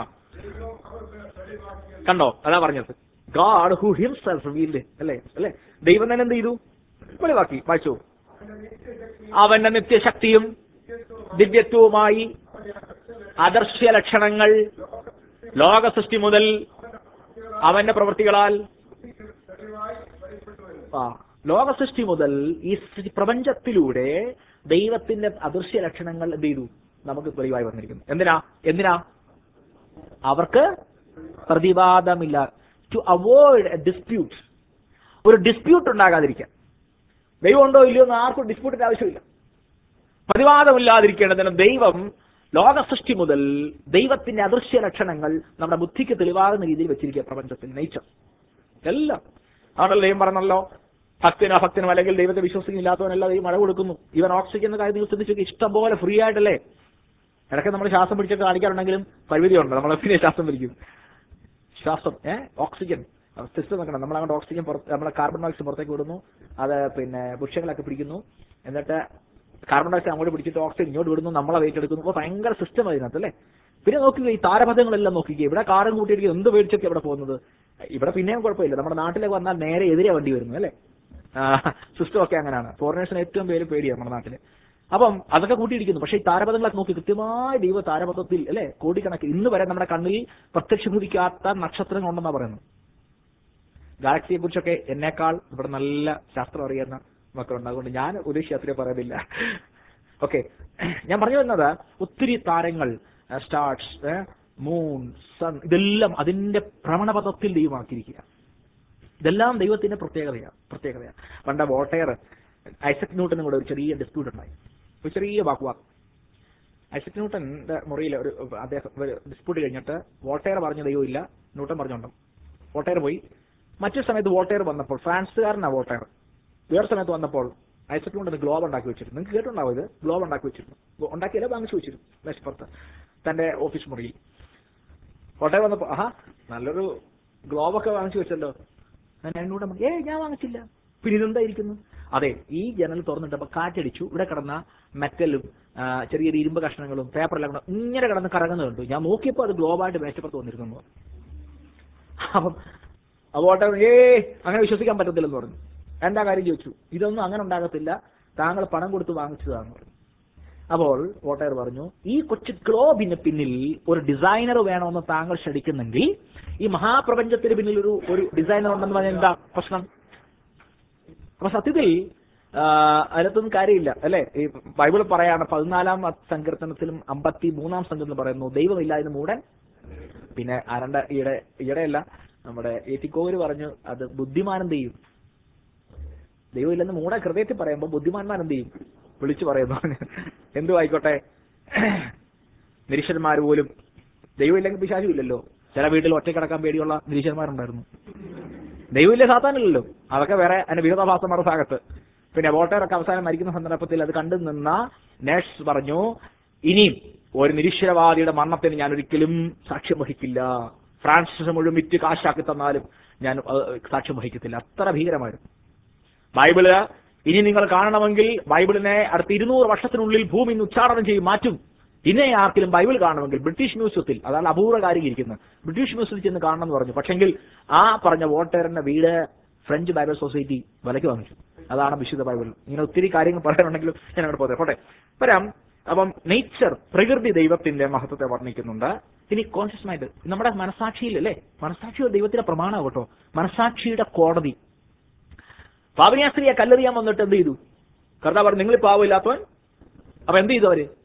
കണ്ടോ അതാ പറഞ്ഞത് ഗാഡ് ഹു ഹിംസെൽഫ് റിവീൽഡ് അല്ലേ അല്ലേ ദൈവം തന്നെ എന്ത് ചെയ്തു വെളിവാക്കി വായിച്ചു അവന്റെ നിത്യശക്തിയും ദിവ്യത്വവുമായി അദർശ്യ ലക്ഷണങ്ങൾ ലോക സൃഷ്ടി മുതൽ അവന്റെ പ്രവൃത്തികളാൽ ആ ലോക സൃഷ്ടി മുതൽ ഈ സൃഷ്ടി- പ്രപഞ്ചത്തിലൂടെ ദൈവത്തിന്റെ അദൃശ്യ ലക്ഷണങ്ങൾ എന്ത് ചെയ്തു നമുക്ക് വെളിവായി വന്നിരിക്കുന്നു എന്തിനാ എന്തിനാ അവർക്ക് പ്രതിവാദമില്ല ടു അവോയ്ഡ് എ ഡിസ്പ്യൂട്ട് ഒരു ഡിസ്പ്യൂട്ട് ഉണ്ടാകാതിരിക്കാൻ ദൈവം ഉണ്ടോ ഇല്ലയോ എന്ന് ആർക്കും ഡിസ്പ്യൂട്ടിന്റെ ആവശ്യമില്ല പ്രതിവാദമില്ലാതിരിക്കേണ്ടതിന് ദൈവം ലോക സൃഷ്ടി മുതൽ ദൈവത്തിന്റെ അദൃശ്യ ലക്ഷണങ്ങൾ നമ്മുടെ ബുദ്ധിക്ക് തെളിവാകുന്ന രീതിയിൽ വെച്ചിരിക്കുക പ്രപഞ്ചത്തിൽ നേച്ചർ എല്ലാം ആണല്ലോ ദൈവം പറഞ്ഞല്ലോ ഭക്തനും അഭക്തനും അല്ലെങ്കിൽ ദൈവത്തെ വിശ്വസിക്കുന്നില്ലാത്തവനെല്ലാം ദൈവം മഴ കൊടുക്കുന്നു ഇവൻ ഓക്സിജൻ എന്ന കാര്യം നിങ്ങൾ ശ്രദ്ധിച്ചു ഇഷ്ടം പോലെ ഫ്രീ ആയിട്ടല്ലേ ഇടയ്ക്ക് നമ്മൾ ശ്വാസം പിടിച്ചൊക്കെ കാണിക്കാറുണ്ടെങ്കിലും പരിമിതിയുണ്ട് നമ്മൾ പിന്നെ ശ്വാസം പിടിക്കും ശ്വാസം ഏഹ് ഓക്സിജൻ സിസ്റ്റം നോക്കണം നമ്മൾ അങ്ങോട്ട് ഓക്സിജൻ പുറത്ത് നമ്മളെ കാർബൺ ഡയോക്സൈഡ് പുറത്തേക്ക് വിടുന്നു അത് പിന്നെ വൃക്ഷങ്ങളൊക്കെ പിടിക്കുന്നു എന്നിട്ട് കാർബൺ ഡയോക്സൈഡ് അങ്ങോട്ട് പിടിച്ചിട്ട് ഓക്സിജൻ ഇങ്ങോട്ട് വിടുന്നു നമ്മളെ വെയിറ്റ് എടുക്കുന്നു അപ്പോൾ ഭയങ്കര സിസ്റ്റം അതിനകത്ത് അല്ലേ പിന്നെ നോക്കുക ഈ താരപഥങ്ങളെല്ലാം നോക്കിക്കുക ഇവിടെ കാറും കൂട്ടിയിട്ട് എന്ത് മേടിച്ചൊക്കെ ഇവിടെ പോകുന്നത് ഇവിടെ പിന്നെയും കുഴപ്പമില്ല നമ്മുടെ നാട്ടിലേക്ക് വന്നാൽ നേരെ എതിരെ വണ്ടി വരുന്നു അല്ലേ സിസ്റ്റം ഒക്കെ അങ്ങനെയാണ് ഫോറിനേഴ്സിന് ഏറ്റവും പേര് പേടിയാണ് നമ്മുടെ നാട്ടില് അപ്പം അതൊക്കെ കൂട്ടിയിരിക്കുന്നു പക്ഷേ ഈ താരപഥങ്ങളൊക്കെ നോക്കി കൃത്യമായി ദൈവ താരപഥത്തിൽ അല്ലെ കോടിക്കണക്കിന് ഇന്ന് വരെ നമ്മുടെ കണ്ണിൽ പ്രത്യക്ഷീകരിക്കാത്ത നക്ഷത്രങ്ങൾ ഉണ്ടെന്നാ പറയുന്നത് ഗാലക്സിയെ കുറിച്ചൊക്കെ എന്നേക്കാൾ ഇവിടെ നല്ല ശാസ്ത്രം അറിയുന്ന മക്കളുണ്ട് അതുകൊണ്ട് ഞാൻ ഉദ്ദേശിച്ച് അത്രയും പറയുന്നില്ല ഓക്കെ ഞാൻ പറഞ്ഞു വരുന്നത് ഒത്തിരി താരങ്ങൾ സ്റ്റാർസ് മൂൺ സൺ ഇതെല്ലാം അതിന്റെ ഭ്രമണപഥത്തിൽ ദൈവമാക്കിയിരിക്കുക ഇതെല്ലാം ദൈവത്തിന്റെ പ്രത്യേകതയാണ് പ്രത്യേകതയാണ് പണ്ട് വോട്ടയർ ഐസക് ന്യൂട്ടനും കൂടെ ഒരു ചെറിയ ഡിസ്പ്യൂട്ട് ഉണ്ടായി ഒരു ചെറിയ വാക്കുവാദം ഐസക് ന്യൂട്ടന്റെ മുറിയിൽ ഒരു അദ്ദേഹം ഡിസ്പ്യൂട്ട് കഴിഞ്ഞിട്ട് വോട്ടയർ പറഞ്ഞ ദൈവമില്ല ന്യൂട്ടൻ പറഞ്ഞുണ്ടോ വോട്ടയർ പോയി മറ്റൊരു സമയത്ത് വോട്ടയർ വന്നപ്പോൾ ഫ്രാൻസുകാരനാണ് വോട്ടയർ വേറെ സമയത്ത് വന്നപ്പോൾ ഐസക് ന്യൂട്ടൻ ഗ്ലോബ് ഉണ്ടാക്കി വെച്ചിരുന്നു നിങ്ങൾക്ക് കേട്ടുണ്ടാവും ഇത് ഗ്ലോബ് ഉണ്ടാക്കി വെച്ചിരുന്നു ഗോ- ഉണ്ടാക്കിയല്ല വാങ്ങിച്ചു വെച്ചിരുന്നു മേശപ്പുറത്ത് തന്റെ ഓഫീസ് മുറിയിൽ കോട്ടയം വന്നപ്പോ ആഹാ നല്ലൊരു ഗ്ലോബൊക്കെ വാങ്ങിച്ചു വെച്ചല്ലോ ഞാൻ എന്നോട് പറഞ്ഞു, ഏയ് ഞാൻ വാങ്ങിച്ചില്ല പിന്നെ ഇതെന്തായിരിക്കുന്നു അതെ ഈ ജനൽ തുറന്നിട്ടപ്പോ കാറ്റടിച്ചു ഇവിടെ കിടന്ന മെറ്റലും ആ, ചെറിയ ചെറിയ ഇരുമ്പ് കഷ്ണങ്ങളും പേപ്പറെല്ലാം കൂടെ ഇങ്ങനെ കിടന്ന് കറങ്ങുന്നത് കണ്ടു ഞാൻ നോക്കിയപ്പോൾ അത് ഗ്ലോബായിട്ട് മേശപ്പുറത്ത് വന്നിരുന്നു അപ്പം അതോട്ടെ ഏ അങ്ങനെ വിശ്വസിക്കാൻ പറ്റത്തില്ലെന്ന് പറഞ്ഞു എന്താ കാര്യം ചോദിച്ചു ഇതൊന്നും അങ്ങനെ ഉണ്ടാകത്തില്ല താങ്കൾ പണം കൊടുത്ത് വാങ്ങിച്ചതാണെന്ന് പറഞ്ഞു അപ്പോൾ വോട്ടയർ പറഞ്ഞു ഈ കൊച്ചു ഗ്ലോബിന് പിന്നിൽ ഒരു ഡിസൈനർ വേണമെന്ന് താങ്കൾ ക്ഷണിക്കുന്നെങ്കിൽ ഈ മഹാപ്രപഞ്ചത്തിന് പിന്നിൽ ഒരു ഒരു ഡിസൈനർ ഉണ്ടെന്ന് പറഞ്ഞാൽ എന്താ പ്രശ്നം അപ്പൊ സത്യത്തിൽ ആ, അതിനകത്തൊന്നും കാര്യമില്ല അല്ലെ ഈ ബൈബിൾ പറയാണ് പതിനാലാം സങ്കീർത്തനത്തിലും അമ്പത്തി മൂന്നാം സങ്കീർത്തനം പറയുന്നു ദൈവമില്ല എന്ന് മൂടൻ പിന്നെ ആരണ്ട ഈടെ ഈടെയല്ല നമ്മുടെ ഏറ്റിക്കോവര് പറഞ്ഞു അത് ബുദ്ധിമാനം ചെയ്യും ദൈവമില്ലെന്ന് മൂടെ ഹൃദയത്തിൽ പറയുമ്പോൾ ബുദ്ധിമാന്മാർ എന്ത് ചെയ്യും വിളിച്ചു പറയുന്നു എന്തു ആയിക്കോട്ടെ നിരീശ്വരന്മാർ പോലും ദൈവമില്ലെങ്കിൽ പിശാചും ഇല്ലല്ലോ ചില വീട്ടിൽ ഒറ്റ കിടക്കാൻ പേടിയുള്ള നിരീശ്വരന്മാരുണ്ടായിരുന്നു ദൈവമില്ല സാത്താനില്ലല്ലോ അതൊക്കെ വേറെ അതിന്റെ വിരോധാഭാസമാർ ഭാഗത്ത് പിന്നെ വോട്ടേറൊക്കെ അവസാനം മരിക്കുന്ന സന്ദർഭത്തിൽ അത് കണ്ടു നിന്ന നേഴ്സ് പറഞ്ഞു ഇനിയും ഒരു നിരീശ്വരവാദിയുടെ മരണത്തിന് ഞാൻ ഒരിക്കലും സാക്ഷ്യം വഹിക്കില്ല ഫ്രാൻസിസ് മുഴുവൻ വിറ്റ് കാശാക്കി തന്നാലും ഞാൻ അത് സാക്ഷ്യം വഹിക്കത്തില്ല അത്ര ഭീകരമായിരുന്നു ബൈബിള് ഇനി നിങ്ങൾ കാണണമെങ്കിൽ ബൈബിളിനെ അടുത്ത ഇരുന്നൂറ് വർഷത്തിനുള്ളിൽ ഭൂമി ഇന്ന് ഉച്ചാടനം ചെയ്യും മാറ്റും ഇന്നെ ആർക്കെങ്കിലും ബൈബിൾ കാണണമെങ്കിൽ ബ്രിട്ടീഷ് മ്യൂസിയത്തിൽ അതാണ് അപൂർവകാര്യം ഇരിക്കുന്നത് ബ്രിട്ടീഷ് മ്യൂസിയത്തിൽ ചെന്ന് കാണണം എന്ന് പറഞ്ഞു പക്ഷെങ്കിൽ ആ പറഞ്ഞ വോട്ടേറിന്റെ വീട് ഫ്രഞ്ച് ബൈബിൾ സൊസൈറ്റി വിലയ്ക്ക് വാങ്ങിച്ചു അതാണ് വിശുദ്ധ ബൈബിൾ ഇങ്ങനെ ഒത്തിരി കാര്യങ്ങൾ പറയാനുണ്ടെങ്കിലും ഞാൻ അങ്ങോട്ട് പോട്ടെ പോട്ടെ വരാം അപ്പം നേച്ചർ പ്രകൃതി ദൈവത്തിന്റെ മഹത്വത്തെ വർണ്ണിക്കുന്നുണ്ട് ഇനി കോൺഷ്യസ് മൈൻഡ് നമ്മുടെ മനസാക്ഷിയിൽ അല്ലേ മനസാക്ഷി ദൈവത്തിന്റെ പ്രമാണം കേട്ടോ മനസാക്ഷിയുടെ കോടതി പാവനിയാ സ്ത്രീയെ കല്ലെറിയാൻ വന്നിട്ട് എന്ത് ചെയ്തു കർത്താവ് പറഞ്ഞു നിങ്ങൾ പാവമില്ലാത്തവൻ അപ്പൊ എന്ത് ചെയ്തു അവര്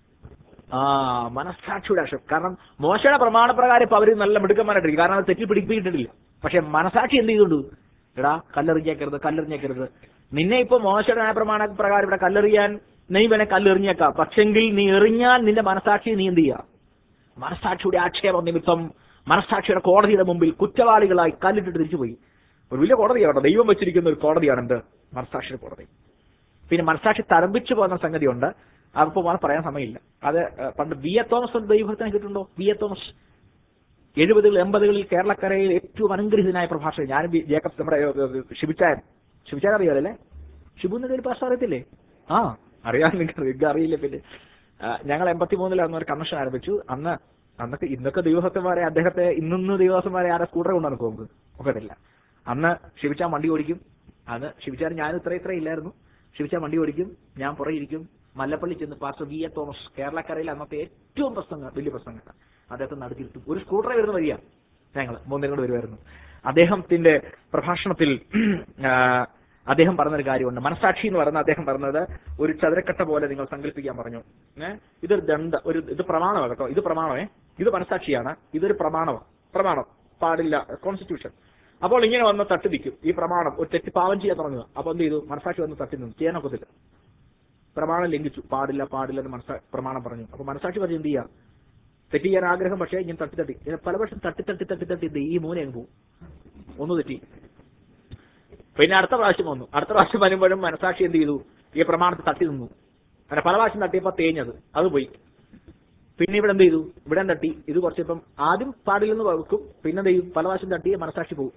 ആ മനസ്സാക്ഷിയുടെ അക്ഷം കാരണം മോശയുടെ പ്രമാണപ്രകാരം ഇപ്പൊ അവര് നല്ല മിടുക്കന്മാരായിട്ടിരിക്കും കാരണം അത് തെറ്റി പിടിപ്പിച്ചിട്ടില്ല പക്ഷെ മനസാക്ഷി എന്ത് ചെയ്തുകൊണ്ട് എടാ കല്ലെറിഞ്ഞേക്കരുത് കല്ലെറിഞ്ഞേക്കരുത് നിന്നെ ഇപ്പൊ മോശയുടെ ന്യായപ്രമാണ പ്രകാരം ഇവിടെ കല്ലെറിയാൻ നീ ഇവനെ കല്ലെറിഞ്ഞേക്കാം പക്ഷെങ്കിൽ നീ എറിഞ്ഞാൽ നിന്റെ മനസാക്ഷി നീ എന്ത് ചെയ്യുക മനസാക്ഷിയുടെ ആക്ഷേപം നിമിത്തം മനസാക്ഷിയുടെ കോടതിയുടെ മുമ്പിൽ കുറ്റവാളികളായി കല്ലിട്ടിട്ട് തിരിച്ചുപോയി ഒരു വലിയ കോടതിയാണ് ദൈവം വെച്ചിരിക്കുന്ന ഒരു കോടതിയാണ് എന്ത് മനസാക്ഷിയുടെ കോടതി പിന്നെ മനസാക്ഷി തരംപിച്ചു പോകുന്ന സംഗതിയുണ്ട് അതിപ്പോ വളരെ പറയാൻ സമയമില്ല അത് ഏഹ്, പണ്ട് വി എ തോമസ് എന്ന ദൈവഭക്തനെ കിട്ടുന്നുണ്ടോ വി എ തോമസ് എഴുപതുകൾ എൺപതുകളിൽ കേരളക്കരയിൽ ഏറ്റവും അനുഗ്രഹീതനായ പ്രഭാഷകൻ ഞാനും വി- ജേക്കബ് നമ്മുടെ ഏഹ്, ഏഹ്, ഷിബിച്ചായൻ ഷിബിച്ചാൻ അറിയാലല്ലേ ഷിബു എന്ന പേര് പാസ് അറിയത്തില്ലേ ആ അറിയാൻ നിങ്ങൾക്ക് നിങ്ങൾക്ക് അറിയില്ല പിന്നെ ആ, ഞങ്ങൾ എൺപത്തി മൂന്നിൽ അന്ന് ഒരു കമ്മീഷൻ ആരംഭിച്ചു അന്ന് അന്നൊക്കെ ഇന്നൊക്കെ ദൈവഭക്തന്മാരെ അദ്ദേഹത്തെ ഇന്നൊന്ന് ദൈവദാസന്മാരെ ആരെ സ്കൂട്ടർ കൊണ്ടാണ് പോകുന്നത് ഒക്കത്തില്ല അന്ന് ഷിബിച്ചാൻ വണ്ടി ഓടിക്കും അന്ന് ഷിബിച്ചാൻ ഞാൻ ഇത്ര ഇത്ര ഇല്ലായിരുന്നു ഷിബിച്ചാൻ വണ്ടി ഓടിക്കും ഞാൻ പുറകെ ഇരിക്കും മല്ലപ്പള്ളി ചെന്ന് പാസ്റ്റർ വി എ തോമസ് കേരളക്കരയിൽ അന്നത്തെ ഏറ്റവും പ്രസംഗം വലിയ പ്രസംഗം അദ്ദേഹത്തെ നടത്തിയിട്ടു ഒരു സ്കൂട്ടറെ വരുന്ന വഴിയാ ഞങ്ങൾ മൂന്നിനും കൂടെ വരുമായിരുന്നു അദ്ദേഹത്തിന്റെ പ്രഭാഷണത്തിൽ ആ, അദ്ദേഹം പറഞ്ഞൊരു കാര്യമുണ്ട് മനസാക്ഷി എന്ന് പറയുന്നത് അദ്ദേഹം പറഞ്ഞത് ഒരു ചതുരക്കട്ട പോലെ നിങ്ങൾ സങ്കല്പിക്കാൻ പറഞ്ഞു ഏഹ് ഇതൊരു ദണ്ഡ ഒരു ഇത് പ്രമാണമാണ് കേട്ടോ ഇത് പ്രമാണമേ ഇത് മനസാക്ഷിയാണ് ഇതൊരു പ്രമാണമാണ് പ്രമാണം പാടില്ല കോൺസ്റ്റിറ്റ്യൂഷൻ അപ്പോൾ ഇങ്ങനെ വന്ന് തട്ടി നിൽക്കും ഈ പ്രമാണം ഒരു തെറ്റ് പാവം ചെയ്യാൻ തുടങ്ങുക അപ്പൊ എന്ത് ചെയ്തു മനസാക്ഷി വന്ന് തട്ടി നിന്നു ചെയ്യാനൊക്കത്തില്ല പ്രമാണം ലംഘിച്ചു പാടില്ല പാടില്ല എന്ന് മനസ്സാ പ്രമാണം പറഞ്ഞു അപ്പൊ മനസാക്ഷി പറഞ്ഞു എന്ത് ചെയ്യാം തെറ്റ് ചെയ്യാൻ ആഗ്രഹം പക്ഷേ ഇങ്ങനെ തട്ടി തട്ടി ഇങ്ങനെ പല വർഷം തട്ടി തട്ടി തട്ടി തട്ടി എന്ത് ചെയ്യും? ഈ മൂല അങ്ങ് പോകും ഒന്ന് തെറ്റി പിന്നെ അടുത്ത പ്രാവശ്യം വന്നു അടുത്ത പ്രാവശ്യം വരുമ്പോഴും മനസാക്ഷി എന്ത് ചെയ്തു ഈ പ്രമാണത്തെ തട്ടി നിന്നു അങ്ങനെ പല പ്രാവശ്യം തട്ടിയപ്പോ തേഞ്ഞത് അത് പോയി പിന്നെ ഇവിടെ എന്ത് ചെയ്തു ഇവിടെ തട്ടി ഇത് കുറച്ചിപ്പം ആദ്യം പാടില്ലെന്ന് വെക്കും പിന്നെ എന്ത് ചെയ്യും പല പ്രാവശ്യം തട്ടി മനസാക്ഷി പോകും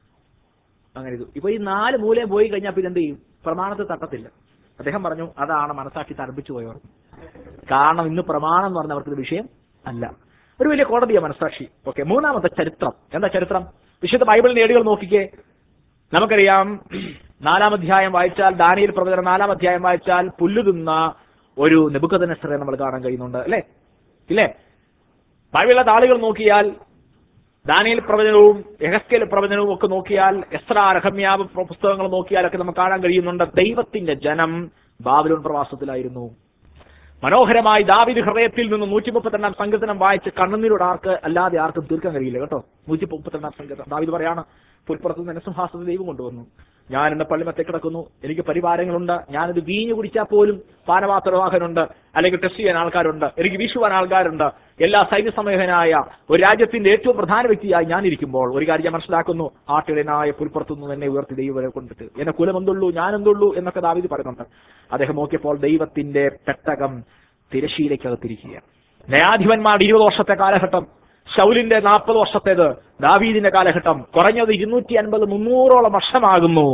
അങ്ങനെ ഇത് ഇപ്പൊ ഈ നാല് മൂലയും പോയി കഴിഞ്ഞാൽ പിന്നെ എന്ത് ചെയ്യും പ്രമാണത്തെ തട്ടത്തില്ല അദ്ദേഹം പറഞ്ഞു അതാണ് മനസാക്ഷി തറപ്പിച്ചു പോയവർ കാരണം ഇന്ന് പ്രമാണം എന്ന് പറഞ്ഞ അവർക്കൊരു വിഷയം അല്ല ഒരു വലിയ കോടതിയാണ് മനസാക്ഷി ഓക്കെ മൂന്നാമത്തെ ചരിത്രം എന്താ ചരിത്രം വിശുദ്ധ ബൈബിൾ നേടികൾ നോക്കിക്കേ നമുക്കറിയാം നാലാം അധ്യായം വായിച്ചാൽ ദാനിയൽ പ്രവചനം നാലാം അധ്യായം വായിച്ചാൽ പുല്ല് തിന്ന ഒരു നെബുക്കതനസ്രെ നമ്മൾ കാണാൻ കഴിയുന്നുണ്ട് അല്ലേ ഇല്ലേ ബൈബിളിലെ താളുകൾ നോക്കിയാൽ ദാനിയൽ പ്രവചനവും യഹസ്കേൽ പ്രവചനവും ഒക്കെ നോക്കിയാൽ എസ്ര രഹമ്യാവ് പുസ്തകങ്ങൾ നോക്കിയാലൊക്കെ നമുക്ക് കാണാൻ കഴിയുന്നുണ്ട് ദൈവത്തിന്റെ ജനം ബാബിലോൺ പ്രവാസത്തിലായിരുന്നു മനോഹരമായി ദാവിദ് ഹൃദയത്തിൽ നിന്ന് നൂറ്റി മുപ്പത്തിരണ്ടാം സങ്കീർത്തനം വായിച്ച് കണ്ണുനീരോട് ആർക്ക് അല്ലാതെ ആർക്കും തീർക്കാൻ കഴിയില്ല കേട്ടോ നൂറ്റി മുപ്പത്തിരണ്ടാം സങ്കീർത്തനം ദാവിദ് പറയാണ് പുൽപ്പുറത്ത് നിന്ന് സിംഹാസന ദൈവം കൊണ്ടുവന്നു ഞാൻ എന്റെ പള്ളിമത്തെ കിടക്കുന്നു എനിക്ക് പരിവാരങ്ങളുണ്ട് ഞാനത് വീഞ്ഞു കുടിച്ചാൽ പോലും പാനപാത്രവാഹനുണ്ട് അല്ലെങ്കിൽ ടെസ്റ്റ് ചെയ്യാൻ ആൾക്കാരുണ്ട് എനിക്ക് വീശുവാൻ ആൾക്കാരുണ്ട് എല്ലാ സൈന്യ സമേഹനായ ഒരു രാജ്യത്തിന്റെ ഏറ്റവും പ്രധാന വ്യക്തിയായി ഞാൻ ഇരിക്കുമ്പോൾ ഒരു കാര്യം ഞാൻ മനസ്സിലാക്കുന്നു ആട്ടിടനായ പുൽപ്പുറത്തുനിന്ന് എന്നെ ഉയർത്തി ദൈവം കൊണ്ടിട്ട് എന്നെ കുലം എന്തുള്ളൂ ഞാൻ എന്തുള്ളൂ എന്നൊക്കെ ദാവിദ് പറയുന്നുണ്ട് അദ്ദേഹം നോക്കിയപ്പോൾ ദൈവത്തിന്റെ പെട്ടകം തിരശീലയ്ക്കകത്തിരിക്കുകയാണ് ന്യായാധിപന്മാരുടെ ഇരുപത് വർഷത്തെ കാലഘട്ടം ശൗലിന്റെ നാൽപ്പത് വർഷത്തേത് ദാവീദിന്റെ കാലഘട്ടം കുറഞ്ഞത് ഇരുന്നൂറ്റി അൻപത് മുന്നൂറോളം വർഷമാകുന്നു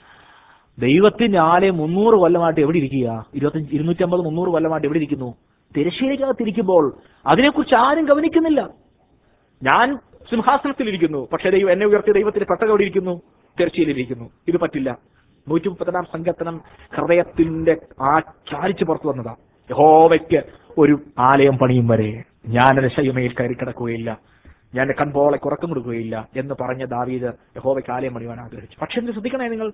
ദൈവത്തിന്റെ ആലയം മുന്നൂറ് കൊല്ലമായിട്ട് എവിടെ ഇരിക്കുക ഇരുപത്തഞ്ച് ഇരുന്നൂറ്റി അമ്പത് മുന്നൂറ് കൊല്ലമായിട്ട് എവിടെ ഇരിക്കുന്നു തിരശ്ശീലക്കകത്തിരിക്കുമ്പോൾ അതിനെക്കുറിച്ച് ആരും ഗവനിക്കുന്നില്ല ഞാൻ സിംഹാസനത്തിലിരിക്കുന്നു പക്ഷേ ദൈവം എന്നെ ഉയർത്തിയ ദൈവത്തിന്റെ പെട്ടകം എവിടെ ഇരിക്കുന്നു തിരശ്ശീലിരിക്കുന്നു ഇത് പറ്റില്ല നൂറ്റി മുപ്പത്തിരണ്ടാം സങ്കീർത്തനം ഹൃദയത്തിന്റെ ആ ചാരിച്ച് പുറത്തു വന്നതാ യഹോവയ്ക്ക് ഒരു ആലയം പണിയും വരെ ഞാൻ എന്റെ ശൈമയിൽ കയറി കിടക്കുകയില്ല ഞാൻ എന്റെ കൺപോളെ കുറക്കം കൊടുക്കുകയില്ല എന്ന് പറഞ്ഞ ദാവീദ് യഹോവയ്ക്ക് ആലയം പണിയുവാൻ ആഗ്രഹിച്ചു പക്ഷെ എന്ത് ശ്രദ്ധിക്കണേ നിങ്ങൾ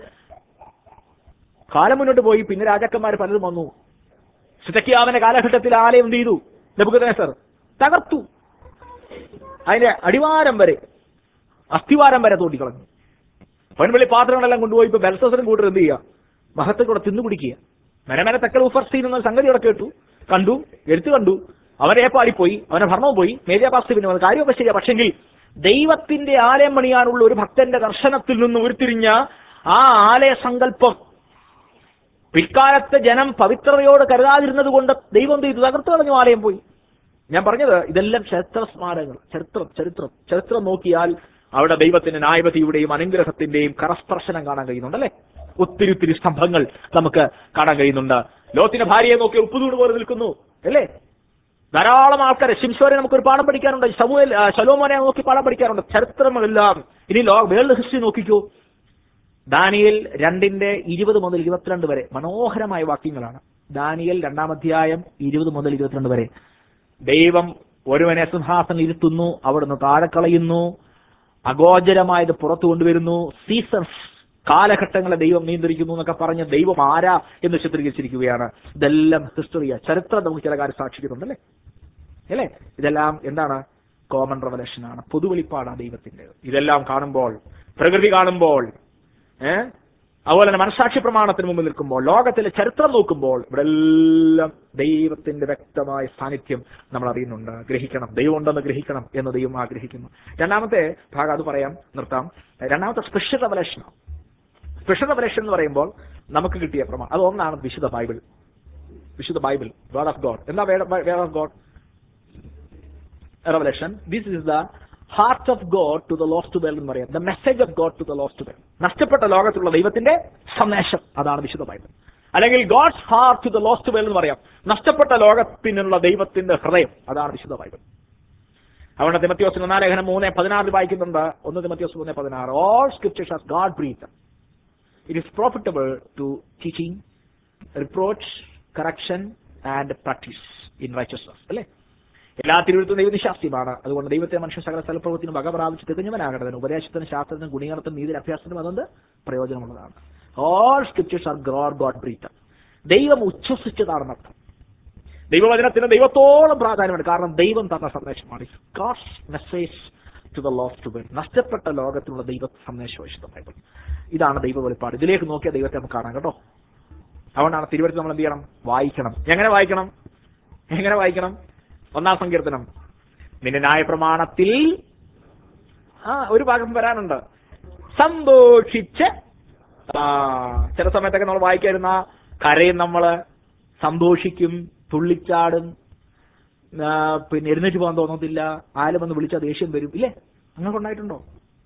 കാലം മുന്നോട്ട് പോയി പിന്നെ രാജാക്കന്മാർ പലതും വന്നു സിതക്കിയാവിന്റെ കാലഘട്ടത്തിൽ ആലയം എന്ത് ചെയ്തു നെബുക്കദ്നേസർ തകർത്തു അതിന്റെ അടിവാരം വരെ അസ്ഥിവാരം വരെ തോട്ടിക്കളഞ്ഞു പൊൻവെള്ളി പാത്രങ്ങളെല്ലാം കൊണ്ടുപോയി ഇപ്പൊ ബെൽസസറും കൂട്ടർ എന്ത് ചെയ്യുക മഹത്തെ കൂടെ തിന്നു കുടിക്കുക മെനമെന തെക്കൽ ഉഫർസ്റ്റീൻ എന്ന സംഗതി അവിടെ കേട്ടു കണ്ടു എടുത്തു കണ്ടു അവരെ പാടിപ്പോയി അവന്റെ ഭരണവും പോയി മേജാപാസ് പിന്നെ വന്നു. കാര്യമൊക്കെ ശരിയാ പക്ഷെങ്കിൽ ദൈവത്തിന്റെ ആലയം പണിയാനുള്ള ഒരു ഭക്തന്റെ ദർശനത്തിൽ നിന്ന് ഉരുത്തിരിഞ്ഞ ആ ആലയ സങ്കല്പം പിൽക്കാലത്തെ ജനം പവിത്രതയോട് കരുതാതിരുന്നത് കൊണ്ട് ദൈവം എന്ത് ചെയ്തു തകർത്തു കളഞ്ഞു ആലയം പോയി ഞാൻ പറഞ്ഞത് ഇതെല്ലാം ചരിത്ര സ്മാരകങ്ങൾ ചരിത്രം ചരിത്രം ചരിത്രം നോക്കിയാൽ അവിടെ ദൈവത്തിന്റെ ന്യായവതിയുടെയും അനുഗ്രഹത്തിന്റെയും കരസ്പർശനം കാണാൻ കഴിയുന്നുണ്ട് അല്ലെ ഒത്തിരി ഒത്തിരി സ്തംഭങ്ങൾ നമുക്ക് കാണാൻ കഴിയുന്നുണ്ട് ലോകത്തിന്റെ ഭാര്യയെ നോക്കി ഉപ്പുതൂട് പോലെ നിൽക്കുന്നു അല്ലേ ധാരാളം ആൾക്കാരെ ശിംശോരെ നമുക്ക് ഒരു പാഠം പഠിക്കാനുണ്ട് ശമുവേൽ ആ, ശലോമോനെ നോക്കി പാഠം പഠിക്കാനുണ്ട് ചരിത്രമെല്ലാം ഇനി ലോ വേൾഡ് ഹിസ്റ്ററി നോക്കിക്കോ ദാനിയൽ രണ്ടിന്റെ ഇരുപത് മുതൽ ഇരുപത്തിരണ്ട് വരെ മനോഹരമായ വാക്യങ്ങളാണ് ദാനിയൽ രണ്ടാം അധ്യായം ഇരുപത് മുതൽ ഇരുപത്തിരണ്ട് വരെ ദൈവം ഒരുവനെ സിംഹാസനം ഇരുത്തുന്നു അവിടുന്ന് താഴെ കളയുന്നു അഗോചരമായത് പുറത്തു കൊണ്ടുവരുന്നു സീസൺസ് കാലഘട്ടങ്ങളെ ദൈവം നിയന്ത്രിക്കുന്നു എന്നൊക്കെ പറഞ്ഞ് ദൈവം ആരാ എന്ന് ചിത്രീകരിച്ചിരിക്കുകയാണ് ഇതെല്ലാം ഹിസ്റ്ററിയ ചരിത്രം നമുക്ക് ചില കാര്യം സാക്ഷിക്കുന്നുണ്ട് അല്ലേ അല്ലേ ഇതെല്ലാം എന്താണ് കോമൺ റെവലേഷൻ ആണ് പൊതുവെളിപ്പാടാണ് ദൈവത്തിന്റെ ഇതെല്ലാം കാണുമ്പോൾ പ്രകൃതി കാണുമ്പോൾ ഏഹ് അതുപോലെ തന്നെ മനസാക്ഷി പ്രമാണത്തിന് മുമ്പിൽ നിൽക്കുമ്പോൾ ലോകത്തിലെ ചരിത്രം നോക്കുമ്പോൾ ഇവിടെ എല്ലാം ദൈവത്തിന്റെ വ്യക്തമായ സാന്നിധ്യം നമ്മൾ അറിയുന്നുണ്ട് ഗ്രഹിക്കണം ദൈവം ഉണ്ടെന്ന് ഗ്രഹിക്കണം എന്ന് ദൈവം ആഗ്രഹിക്കുന്നു രണ്ടാമത്തെ ഭാഗം അത് പറയാം നിർത്താം രണ്ടാമത്തെ സ്പെഷ്യൽ റെവലേഷനാണ് സ്പെഷ്യൽ റെവലേഷൻ എന്ന് പറയുമ്പോൾ നമുക്ക് കിട്ടിയ പ്രമാണം അത് ഒന്നാണ് വിശുദ്ധ ബൈബിൾ വിശുദ്ധ ബൈബിൾ വേർഡ് ഓഫ് ഗോഡ് എന്താ word of God revelation this is the heart of God to the lost world എന്ന് പറയാം the message of God to the lost world നഷ്ടപ്പെട്ട ലോകത്തുള്ള ദൈവത്തിന്റെ സന്ദേശം അതാണ് വിശുദ്ധ ബൈബിൾ അല്ലെങ്കിൽ God's heart to the lost world എന്ന് പറയാം നഷ്ടപ്പെട്ട ലോകത്തിനുള്ള ദൈവത്തിന്റെ ഹൃദയം അതാണ് വിശുദ്ധ ബൈബിൾ അതുകൊണ്ട് തിമത്യോസ് ഒന്നാം ലേഖനം മൂന്ന് പതിനാറിൽ വായിക്കുന്നുണ്ട് ഒന്ന് തിമത്യോസ് മൂന്ന് പതിനാറ് all scriptures are God breathe it is profitable to teaching reproach correction and practice in righteousness അല്ലേ എല്ലാ തിരുവഴുത്തും ദൈവനിശാസ്യമാണ് അതുകൊണ്ട് ദൈവത്തെ മനുഷ്യ സകല സ്ഥലപ്രവൃത്തിനും വക പ്രാപിച്ച് തികഞ്ഞവനാകേണ്ടതിന് ഉപദേശത്തിനും ശാസ്ത്രത്തിനും ഗുണീകരണത്തിനും നീതി അഭ്യാസത്തിനും അതുകൊണ്ട് പ്രയോജനമുള്ളതാണ് all scriptures are God God breathe ദൈവം ഉച്ഛസിച്ചതാണെന്നർത്ഥം ദൈവവചനത്തിന് ദൈവത്തോളം പ്രാധാന്യമുണ്ട് കാരണം ദൈവം തന്ന സന്ദേശമാണ് God's message to the lost to world നഷ്ടപ്പെട്ട ലോകത്തിലുള്ള ദൈവ സന്ദേശം വിശുദ്ധ ബൈബിൾ ഇതാണ് ദൈവ വെളിപ്പാട് ഇതിലേക്ക് നോക്കിയ ദൈവത്തെ നമുക്ക് കാണാം കേട്ടോ അതുകൊണ്ടാണ് തിരുവനന്തപുരത്ത് നമ്മൾ എന്ത് ചെയ്യണം വായിക്കണം എങ്ങനെ വായിക്കണം എങ്ങനെ വായിക്കണം ഒന്നാം സങ്കീർത്തനം നിന്റെ ന്യായപ്രമാണത്തിൽ ആ ഒരു ഭാഗം വരാനുണ്ട് സന്തോഷിച്ച് ആ ചില സമയത്തൊക്കെ നമ്മൾ വായിക്കായിരുന്ന കരയും നമ്മള് സന്തോഷിക്കും തുള്ളിച്ചാടും ആ, പിന്നെ എഴുന്നേറ്റ് പോകാൻ തോന്നത്തില്ല ആരും വന്ന് വിളിച്ചാൽ ദേഷ്യം വരും ഇല്ലേ അങ്ങനെ ഉണ്ടായിട്ടുണ്ടോ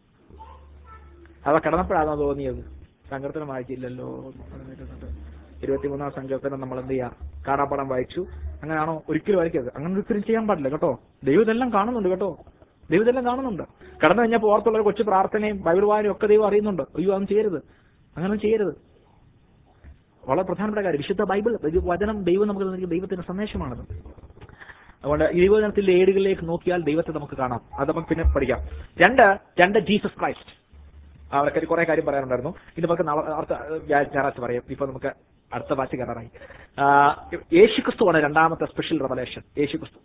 അവ കിടന്നപ്പോഴാണോ തോന്നിയത് സങ്കീർത്തനം വായിച്ചില്ലല്ലോ ഇരുപത്തിമൂന്നാം സങ്കീർത്തനം നമ്മൾ എന്ത് ചെയ്യാം കാണാപ്പാടം വായിച്ചു അങ്ങനെയാണോ ഒരിക്കലും വായിക്കരുത് അങ്ങനെ ഒരിക്കലും ചെയ്യാൻ പാടില്ല കേട്ടോ ദൈവം ഇതെല്ലാം കാണുന്നുണ്ട് കേട്ടോ ദൈവം ഇതെല്ലാം കാണുന്നുണ്ട് കടന്നു കഴിഞ്ഞപ്പോൾ ഓർത്തുള്ള ഒരു കൊച്ചു പ്രാർത്ഥനയും ബൈബിൾ വായനയും ഒക്കെ ദൈവം അറിയുന്നുണ്ട് അയ്യോ അതൊന്നും ചെയ്യരുത് അങ്ങനെ ചെയ്യരുത് വളരെ പ്രധാനപ്പെട്ട കാര്യം വിശുദ്ധ ബൈബിൾ ഒരു വചനം ദൈവം നമുക്ക് തന്നിരിക്കുന്ന ദൈവത്തിന്റെ സന്ദേശമാണത് അതുകൊണ്ട് ഈ ദൈവജനത്തിന്റെ ഏടുകളിലേക്ക് നോക്കിയാൽ ദൈവത്തെ നമുക്ക് കാണാം അത് നമുക്ക് പിന്നെ പഠിക്കാം രണ്ട് രണ്ട് ജീസസ് ക്രൈസ്റ്റ് അവർക്ക് കുറെ കാര്യം പറയാനുണ്ടായിരുന്നു ഇത് നമുക്ക് നാളെ അടുത്ത വ്യാ- ഞായറാഴ്ച പറയാം ഇപ്പൊ നമുക്ക് അടുത്ത ബാച്ച് കയറാറായി ആ, യേശുക്രിസ്തുവാണ് രണ്ടാമത്തെ സ്പെഷ്യൽ റെവലേഷൻ യേശുക്രിസ്തു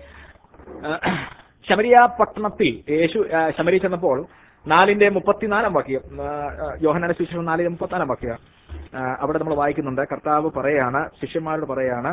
ആ, ശമരിയ പട്ടണത്തിൽ യേശു ആ, ശമരി ചെന്നപ്പോൾ നാലിന്റെ മുപ്പത്തിനാലാം വാക്യം ആ, ആ, യോഹന്നാന്റെ സുവിശേഷം നാലിന്റെ മുപ്പത്തിനാലാം വാക്യം ആ, അവിടെ നമ്മൾ വായിക്കുന്നുണ്ട് കർത്താവ് പറയാണ് ശിഷ്യന്മാരോട് പറയാണ്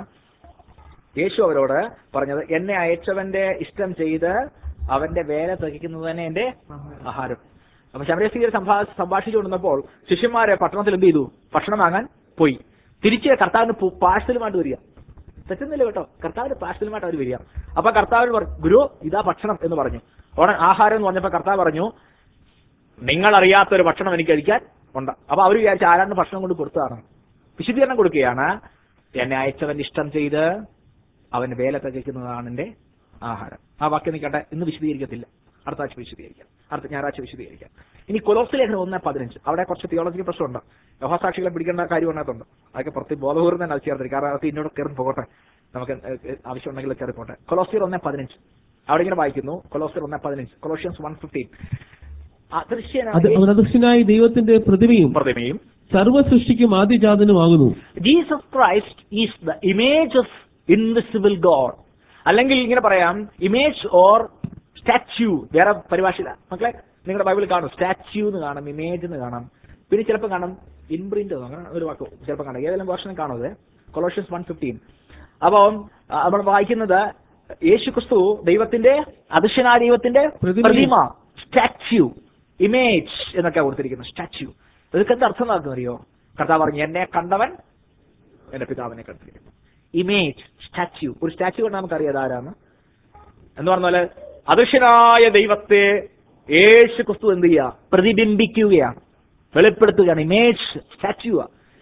യേശു അവരോട് പറഞ്ഞത് എന്നെ അയച്ചവന്റെ ഇഷ്ടം ചെയ്ത് അവന്റെ വേല തികയ്ക്കുന്നത് തന്നെ എന്റെ ആഹാരം അപ്പൊ ശബരസ്ത്രീയെ സംഭാ സംഭാഷിച്ചുകൊണ്ടിരുന്നപ്പോൾ ശിഷ്യന്മാരെ പട്ടണത്തിൽ എന്ത് ചെയ്തു ഭക്ഷണം വാങ്ങാൻ പോയി തിരിച്ച് കർത്താവിന് പാഴ്സലുമായിട്ട് വരിക തെറ്റുന്നില്ല കേട്ടോ കർത്താവിന് പാഴ്സലുമായിട്ട് അവർ വരിക അപ്പൊ കർത്താവിന് പറഞ്ഞു ഗുരു ഇതാ ഭക്ഷണം എന്ന് പറഞ്ഞു ഉടനെ ആഹാരം എന്ന് പറഞ്ഞപ്പോ കർത്താവ് പറഞ്ഞു നിങ്ങൾ അറിയാത്ത ഒരു ഭക്ഷണം എനിക്ക് കഴിക്കാൻ ഉണ്ട് അപ്പൊ അവർ വിചാരിച്ച ആരാണ്ട് ഭക്ഷണം കൊണ്ട് കൊടുത്തതാണ് വിശദീകരണം കൊടുക്കുകയാണ് എന്നെ അയച്ചവൻ ഇഷ്ടം ചെയ്ത് അവന് വേല തികയ്ക്കുന്നതാണ് എന്റെ ആഹാരം ആ വാക്യം നിൽക്കട്ടെ ഇന്ന് വിശദീകരിക്കത്തില്ല അടുത്ത ആഴ്ച വിശദീകരിക്കാം അടുത്ത ഞായറാഴ്ച വിശദീകരിക്കാം ഇനി കൊലോസ് ലേഖനം ഒന്ന് പതിനഞ്ച് അവിടെ കുറച്ച് തിയോളജിക്കൽ പ്രശ്നമുണ്ട് യഹോസാക്ഷികളെ പിടിക്കേണ്ട കാര്യം അതിനകത്തുണ്ട് അതൊക്കെ പുറത്ത് ബോധപൂർവ്വം തന്നെ അത് ചേർത്തിരിക്കും കാരണം അത് ഇന്നോട് കയറി പോകട്ടെ നമുക്ക് ഏഹ്, ഏഹ്, ആവശ്യമുണ്ടെങ്കിൽ കയറി പോട്ടെ കൊലോസിയർ ഒന്ന് പതിനഞ്ച് അവിടെ ഇങ്ങനെ വായിക്കുന്നു കൊലോസിയർ ഒന്ന് പതിനഞ്ച് കൊലോഷ്യൻസ് വൺ ഫിഫ്റ്റീൻ അത് അദൃശ്യനായ അദൃശ്യനായ ദൈവത്തിന്റെ പ്രതിമയും പ്രതിമയും സർവ്വ സൃഷ്ടിക്കും ആദ്യജാതനുമാകുന്നു Jesus Christ is the image of invisible God അല്ലെങ്കിൽ ഇങ്ങനെ പറയാം ഇമേജ് ഓർ സ്റ്റാച്യു വേറെ പരിഭാഷയില്ല മക്കളെ നിങ്ങളുടെ ബൈബിളിൽ കാണും സ്റ്റാച്യു എന്ന് കാണാം ഇമേജ് എന്ന് കാണാം പിന്നെ ചിലപ്പോൾ കാണാം ഇൻപ്രിന്റ് അങ്ങനെ ഒരു വാക്ക് ചിലപ്പോൾ കാണാം ഏതെങ്കിലും വേർഷനും കാണുന്നത് കൊളോഷ്യൻസ് വൺ ഫിഫ്റ്റീൻ അപ്പം ആ, നമ്മൾ വായിക്കുന്നത് യേശു ക്രിസ്തു ദൈവത്തിന്റെ അദൃശ്യനായ ദൈവത്തിന്റെ പ്രതിമ. പ്രതിമ സ്റ്റാച്യു ഇമേജ് എന്നൊക്കെ കൊടുത്തിരിക്കുന്നത് സ്റ്റാച്യു ഇതൊക്കെ എന്താ അർത്ഥം അറിയോ കർത്താവ് പറഞ്ഞു എന്നെ കണ്ടവൻ എന്റെ പിതാവിനെ കണ്ടിരിക്കുന്നു ഇമേജ് സ്റ്റാച്യു ഒരു സ്റ്റാച്യു കണ്ടാൽ നമുക്കറിയാം ആരാന്ന് എന്ന് പറഞ്ഞാല് അദൃശ്യനായ ദൈവത്തെ യേശു ക്രിസ്തു എന്ത് ചെയ്യുക പ്രതിബിംബിക്കുകയാണ് വെളിപ്പെടുത്തുകയാണ് ഇമേജ് സ്റ്റാച്യു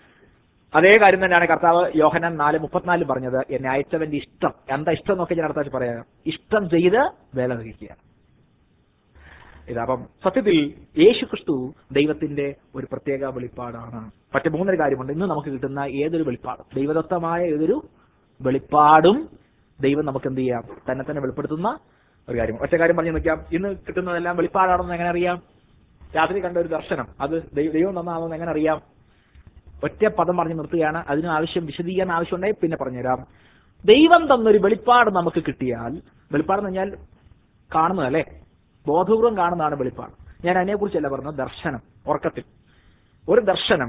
അതേ കാര്യം തന്നെയാണ് കർത്താവ് യോഹനൻ നാല് മുപ്പത്തിനാലിൽ പറഞ്ഞത് എന്നെ അയച്ചവന്റെ ഇഷ്ടം എന്താ ഇഷ്ടം എന്നൊക്കെ ഞാൻ അടുത്ത പറയാം ഇഷ്ടം ചെയ്ത് വേല നിർഹിക്കുകയാണ് ഇതപ്പം സത്യത്തിൽ യേശു ക്രിസ്തു ദൈവത്തിന്റെ ഒരു പ്രത്യേക വെളിപ്പാടാണ് മറ്റു മൂന്നൊരു കാര്യമുണ്ട് ഇന്ന് നമുക്ക് കിട്ടുന്ന ഏതൊരു വെളിപ്പാടും ദൈവദത്തമായ ഏതൊരു വെളിപ്പാടും ദൈവം നമുക്ക് എന്ത് ചെയ്യാം തന്നെ തന്നെ വെളിപ്പെടുത്തുന്ന ഒരു കാര്യം ഒറ്റ കാര്യം പറഞ്ഞു നിൽക്കാം ഇന്ന് കിട്ടുന്നതെല്ലാം വെളിപ്പാടാണെന്ന് എങ്ങനെ അറിയാം രാത്രി കണ്ട ഒരു ദർശനം അത് ദൈ- ദൈവം തന്നാണെന്ന് എങ്ങനെ അറിയാം ഒറ്റ പദം പറഞ്ഞു നിർത്തുകയാണ് അതിന് ആവശ്യം വിശദീകരണം ആവശ്യമുണ്ടെങ്കിൽ പിന്നെ പറഞ്ഞുതരാം ദൈവം തന്നൊരു വെളിപ്പാട് നമുക്ക് കിട്ടിയാൽ വെളിപ്പാട് എന്ന് പറഞ്ഞാൽ കാണുന്നതല്ലേ ബോധപൂർവം കാണുന്നതാണ് വെളിപ്പാട് ഞാൻ അതിനെക്കുറിച്ചല്ല പറഞ്ഞത് ദർശനം ഉറക്കത്തിൽ ഒരു ദർശനം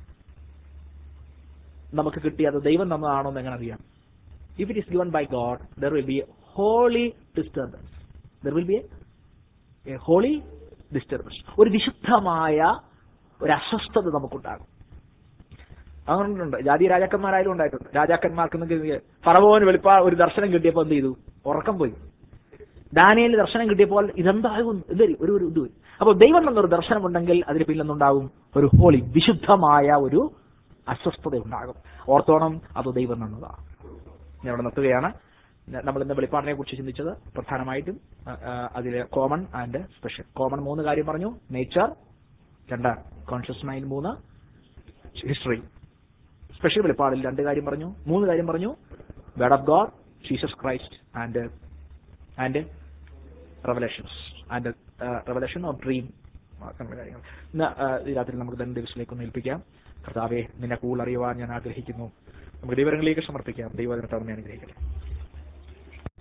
നമുക്ക് കിട്ടിയത് ദൈവം തന്നതാണോ എന്ന് എങ്ങനെ അറിയാം if it is given by God there will be holy disturbance there will be a holy disturbance ഒരു വിശുദ്ധമായ ഒരു അസ്വസ്ഥത നമുക്കുണ്ടാകും അങ്ങനെയുണ്ട് ജാതി രാജാക്കന്മാരായാലും ഉണ്ടായിട്ടുണ്ട് രാജാക്കന്മാർക്ക് ഫറവോന് വെളിപ്പാ ഒരു ദർശനം കിട്ടിയപ്പോൾ എന്ത് ചെയ്തു ഉറക്കം പോയി ദാനിയലിന് ദർശനം കിട്ടിയപ്പോൾ ഇതെന്താകും എന്തരി ഒരു ഒരു ഇത് വരും. അപ്പോൾ ദൈവം എന്നൊരു ദർശനം ഉണ്ടെങ്കിൽ അതിന് പിന്നിലെന്നുണ്ടാകും ഒരു ഹോളി വിശുദ്ധമായ ഒരു അസ്വസ്ഥത ഉണ്ടാകും ഓർത്തോണം അത് ദൈവം എന്നതാണ് ഞാൻ അവിടെ നിർത്തുകയാണ് ന- നമ്മൾ ഇന്ന് വെളിപ്പാടിനെ കുറിച്ച് ചിന്തിച്ചത് പ്രധാനമായിട്ടും അതിൽ കോമൺ ആൻഡ് സ്പെഷ്യൽ കോമൺ മൂന്ന് കാര്യം പറഞ്ഞു നേച്ചർ രണ്ട് കോൺഷ്യസ് മൈൻഡ് മൂന്ന് ഹിസ്റ്ററി സ്പെഷ്യൽ വെളിപ്പാടിൽ രണ്ട് കാര്യം പറഞ്ഞു മൂന്ന് കാര്യം പറഞ്ഞു word of God Jesus Christ and and revelations and revelation of dream കാര്യങ്ങൾ ഇന്ന് ആ, ഈ രാത്രി നമുക്ക് തന്നെ ദിവസത്തിലേക്ക് ഒന്ന് ഏൽപ്പിക്കാം കർത്താവെ നിന്നെ കൂടുതൽ അറിയുവാൻ ഞാൻ ആഗ്രഹിക്കുന്നു നമുക്ക് ദൈവങ്ങളിലേക്ക് സമർപ്പിക്കാം ദൈവത്തിനെ അനുഗ്രഹിക്കട്ടെ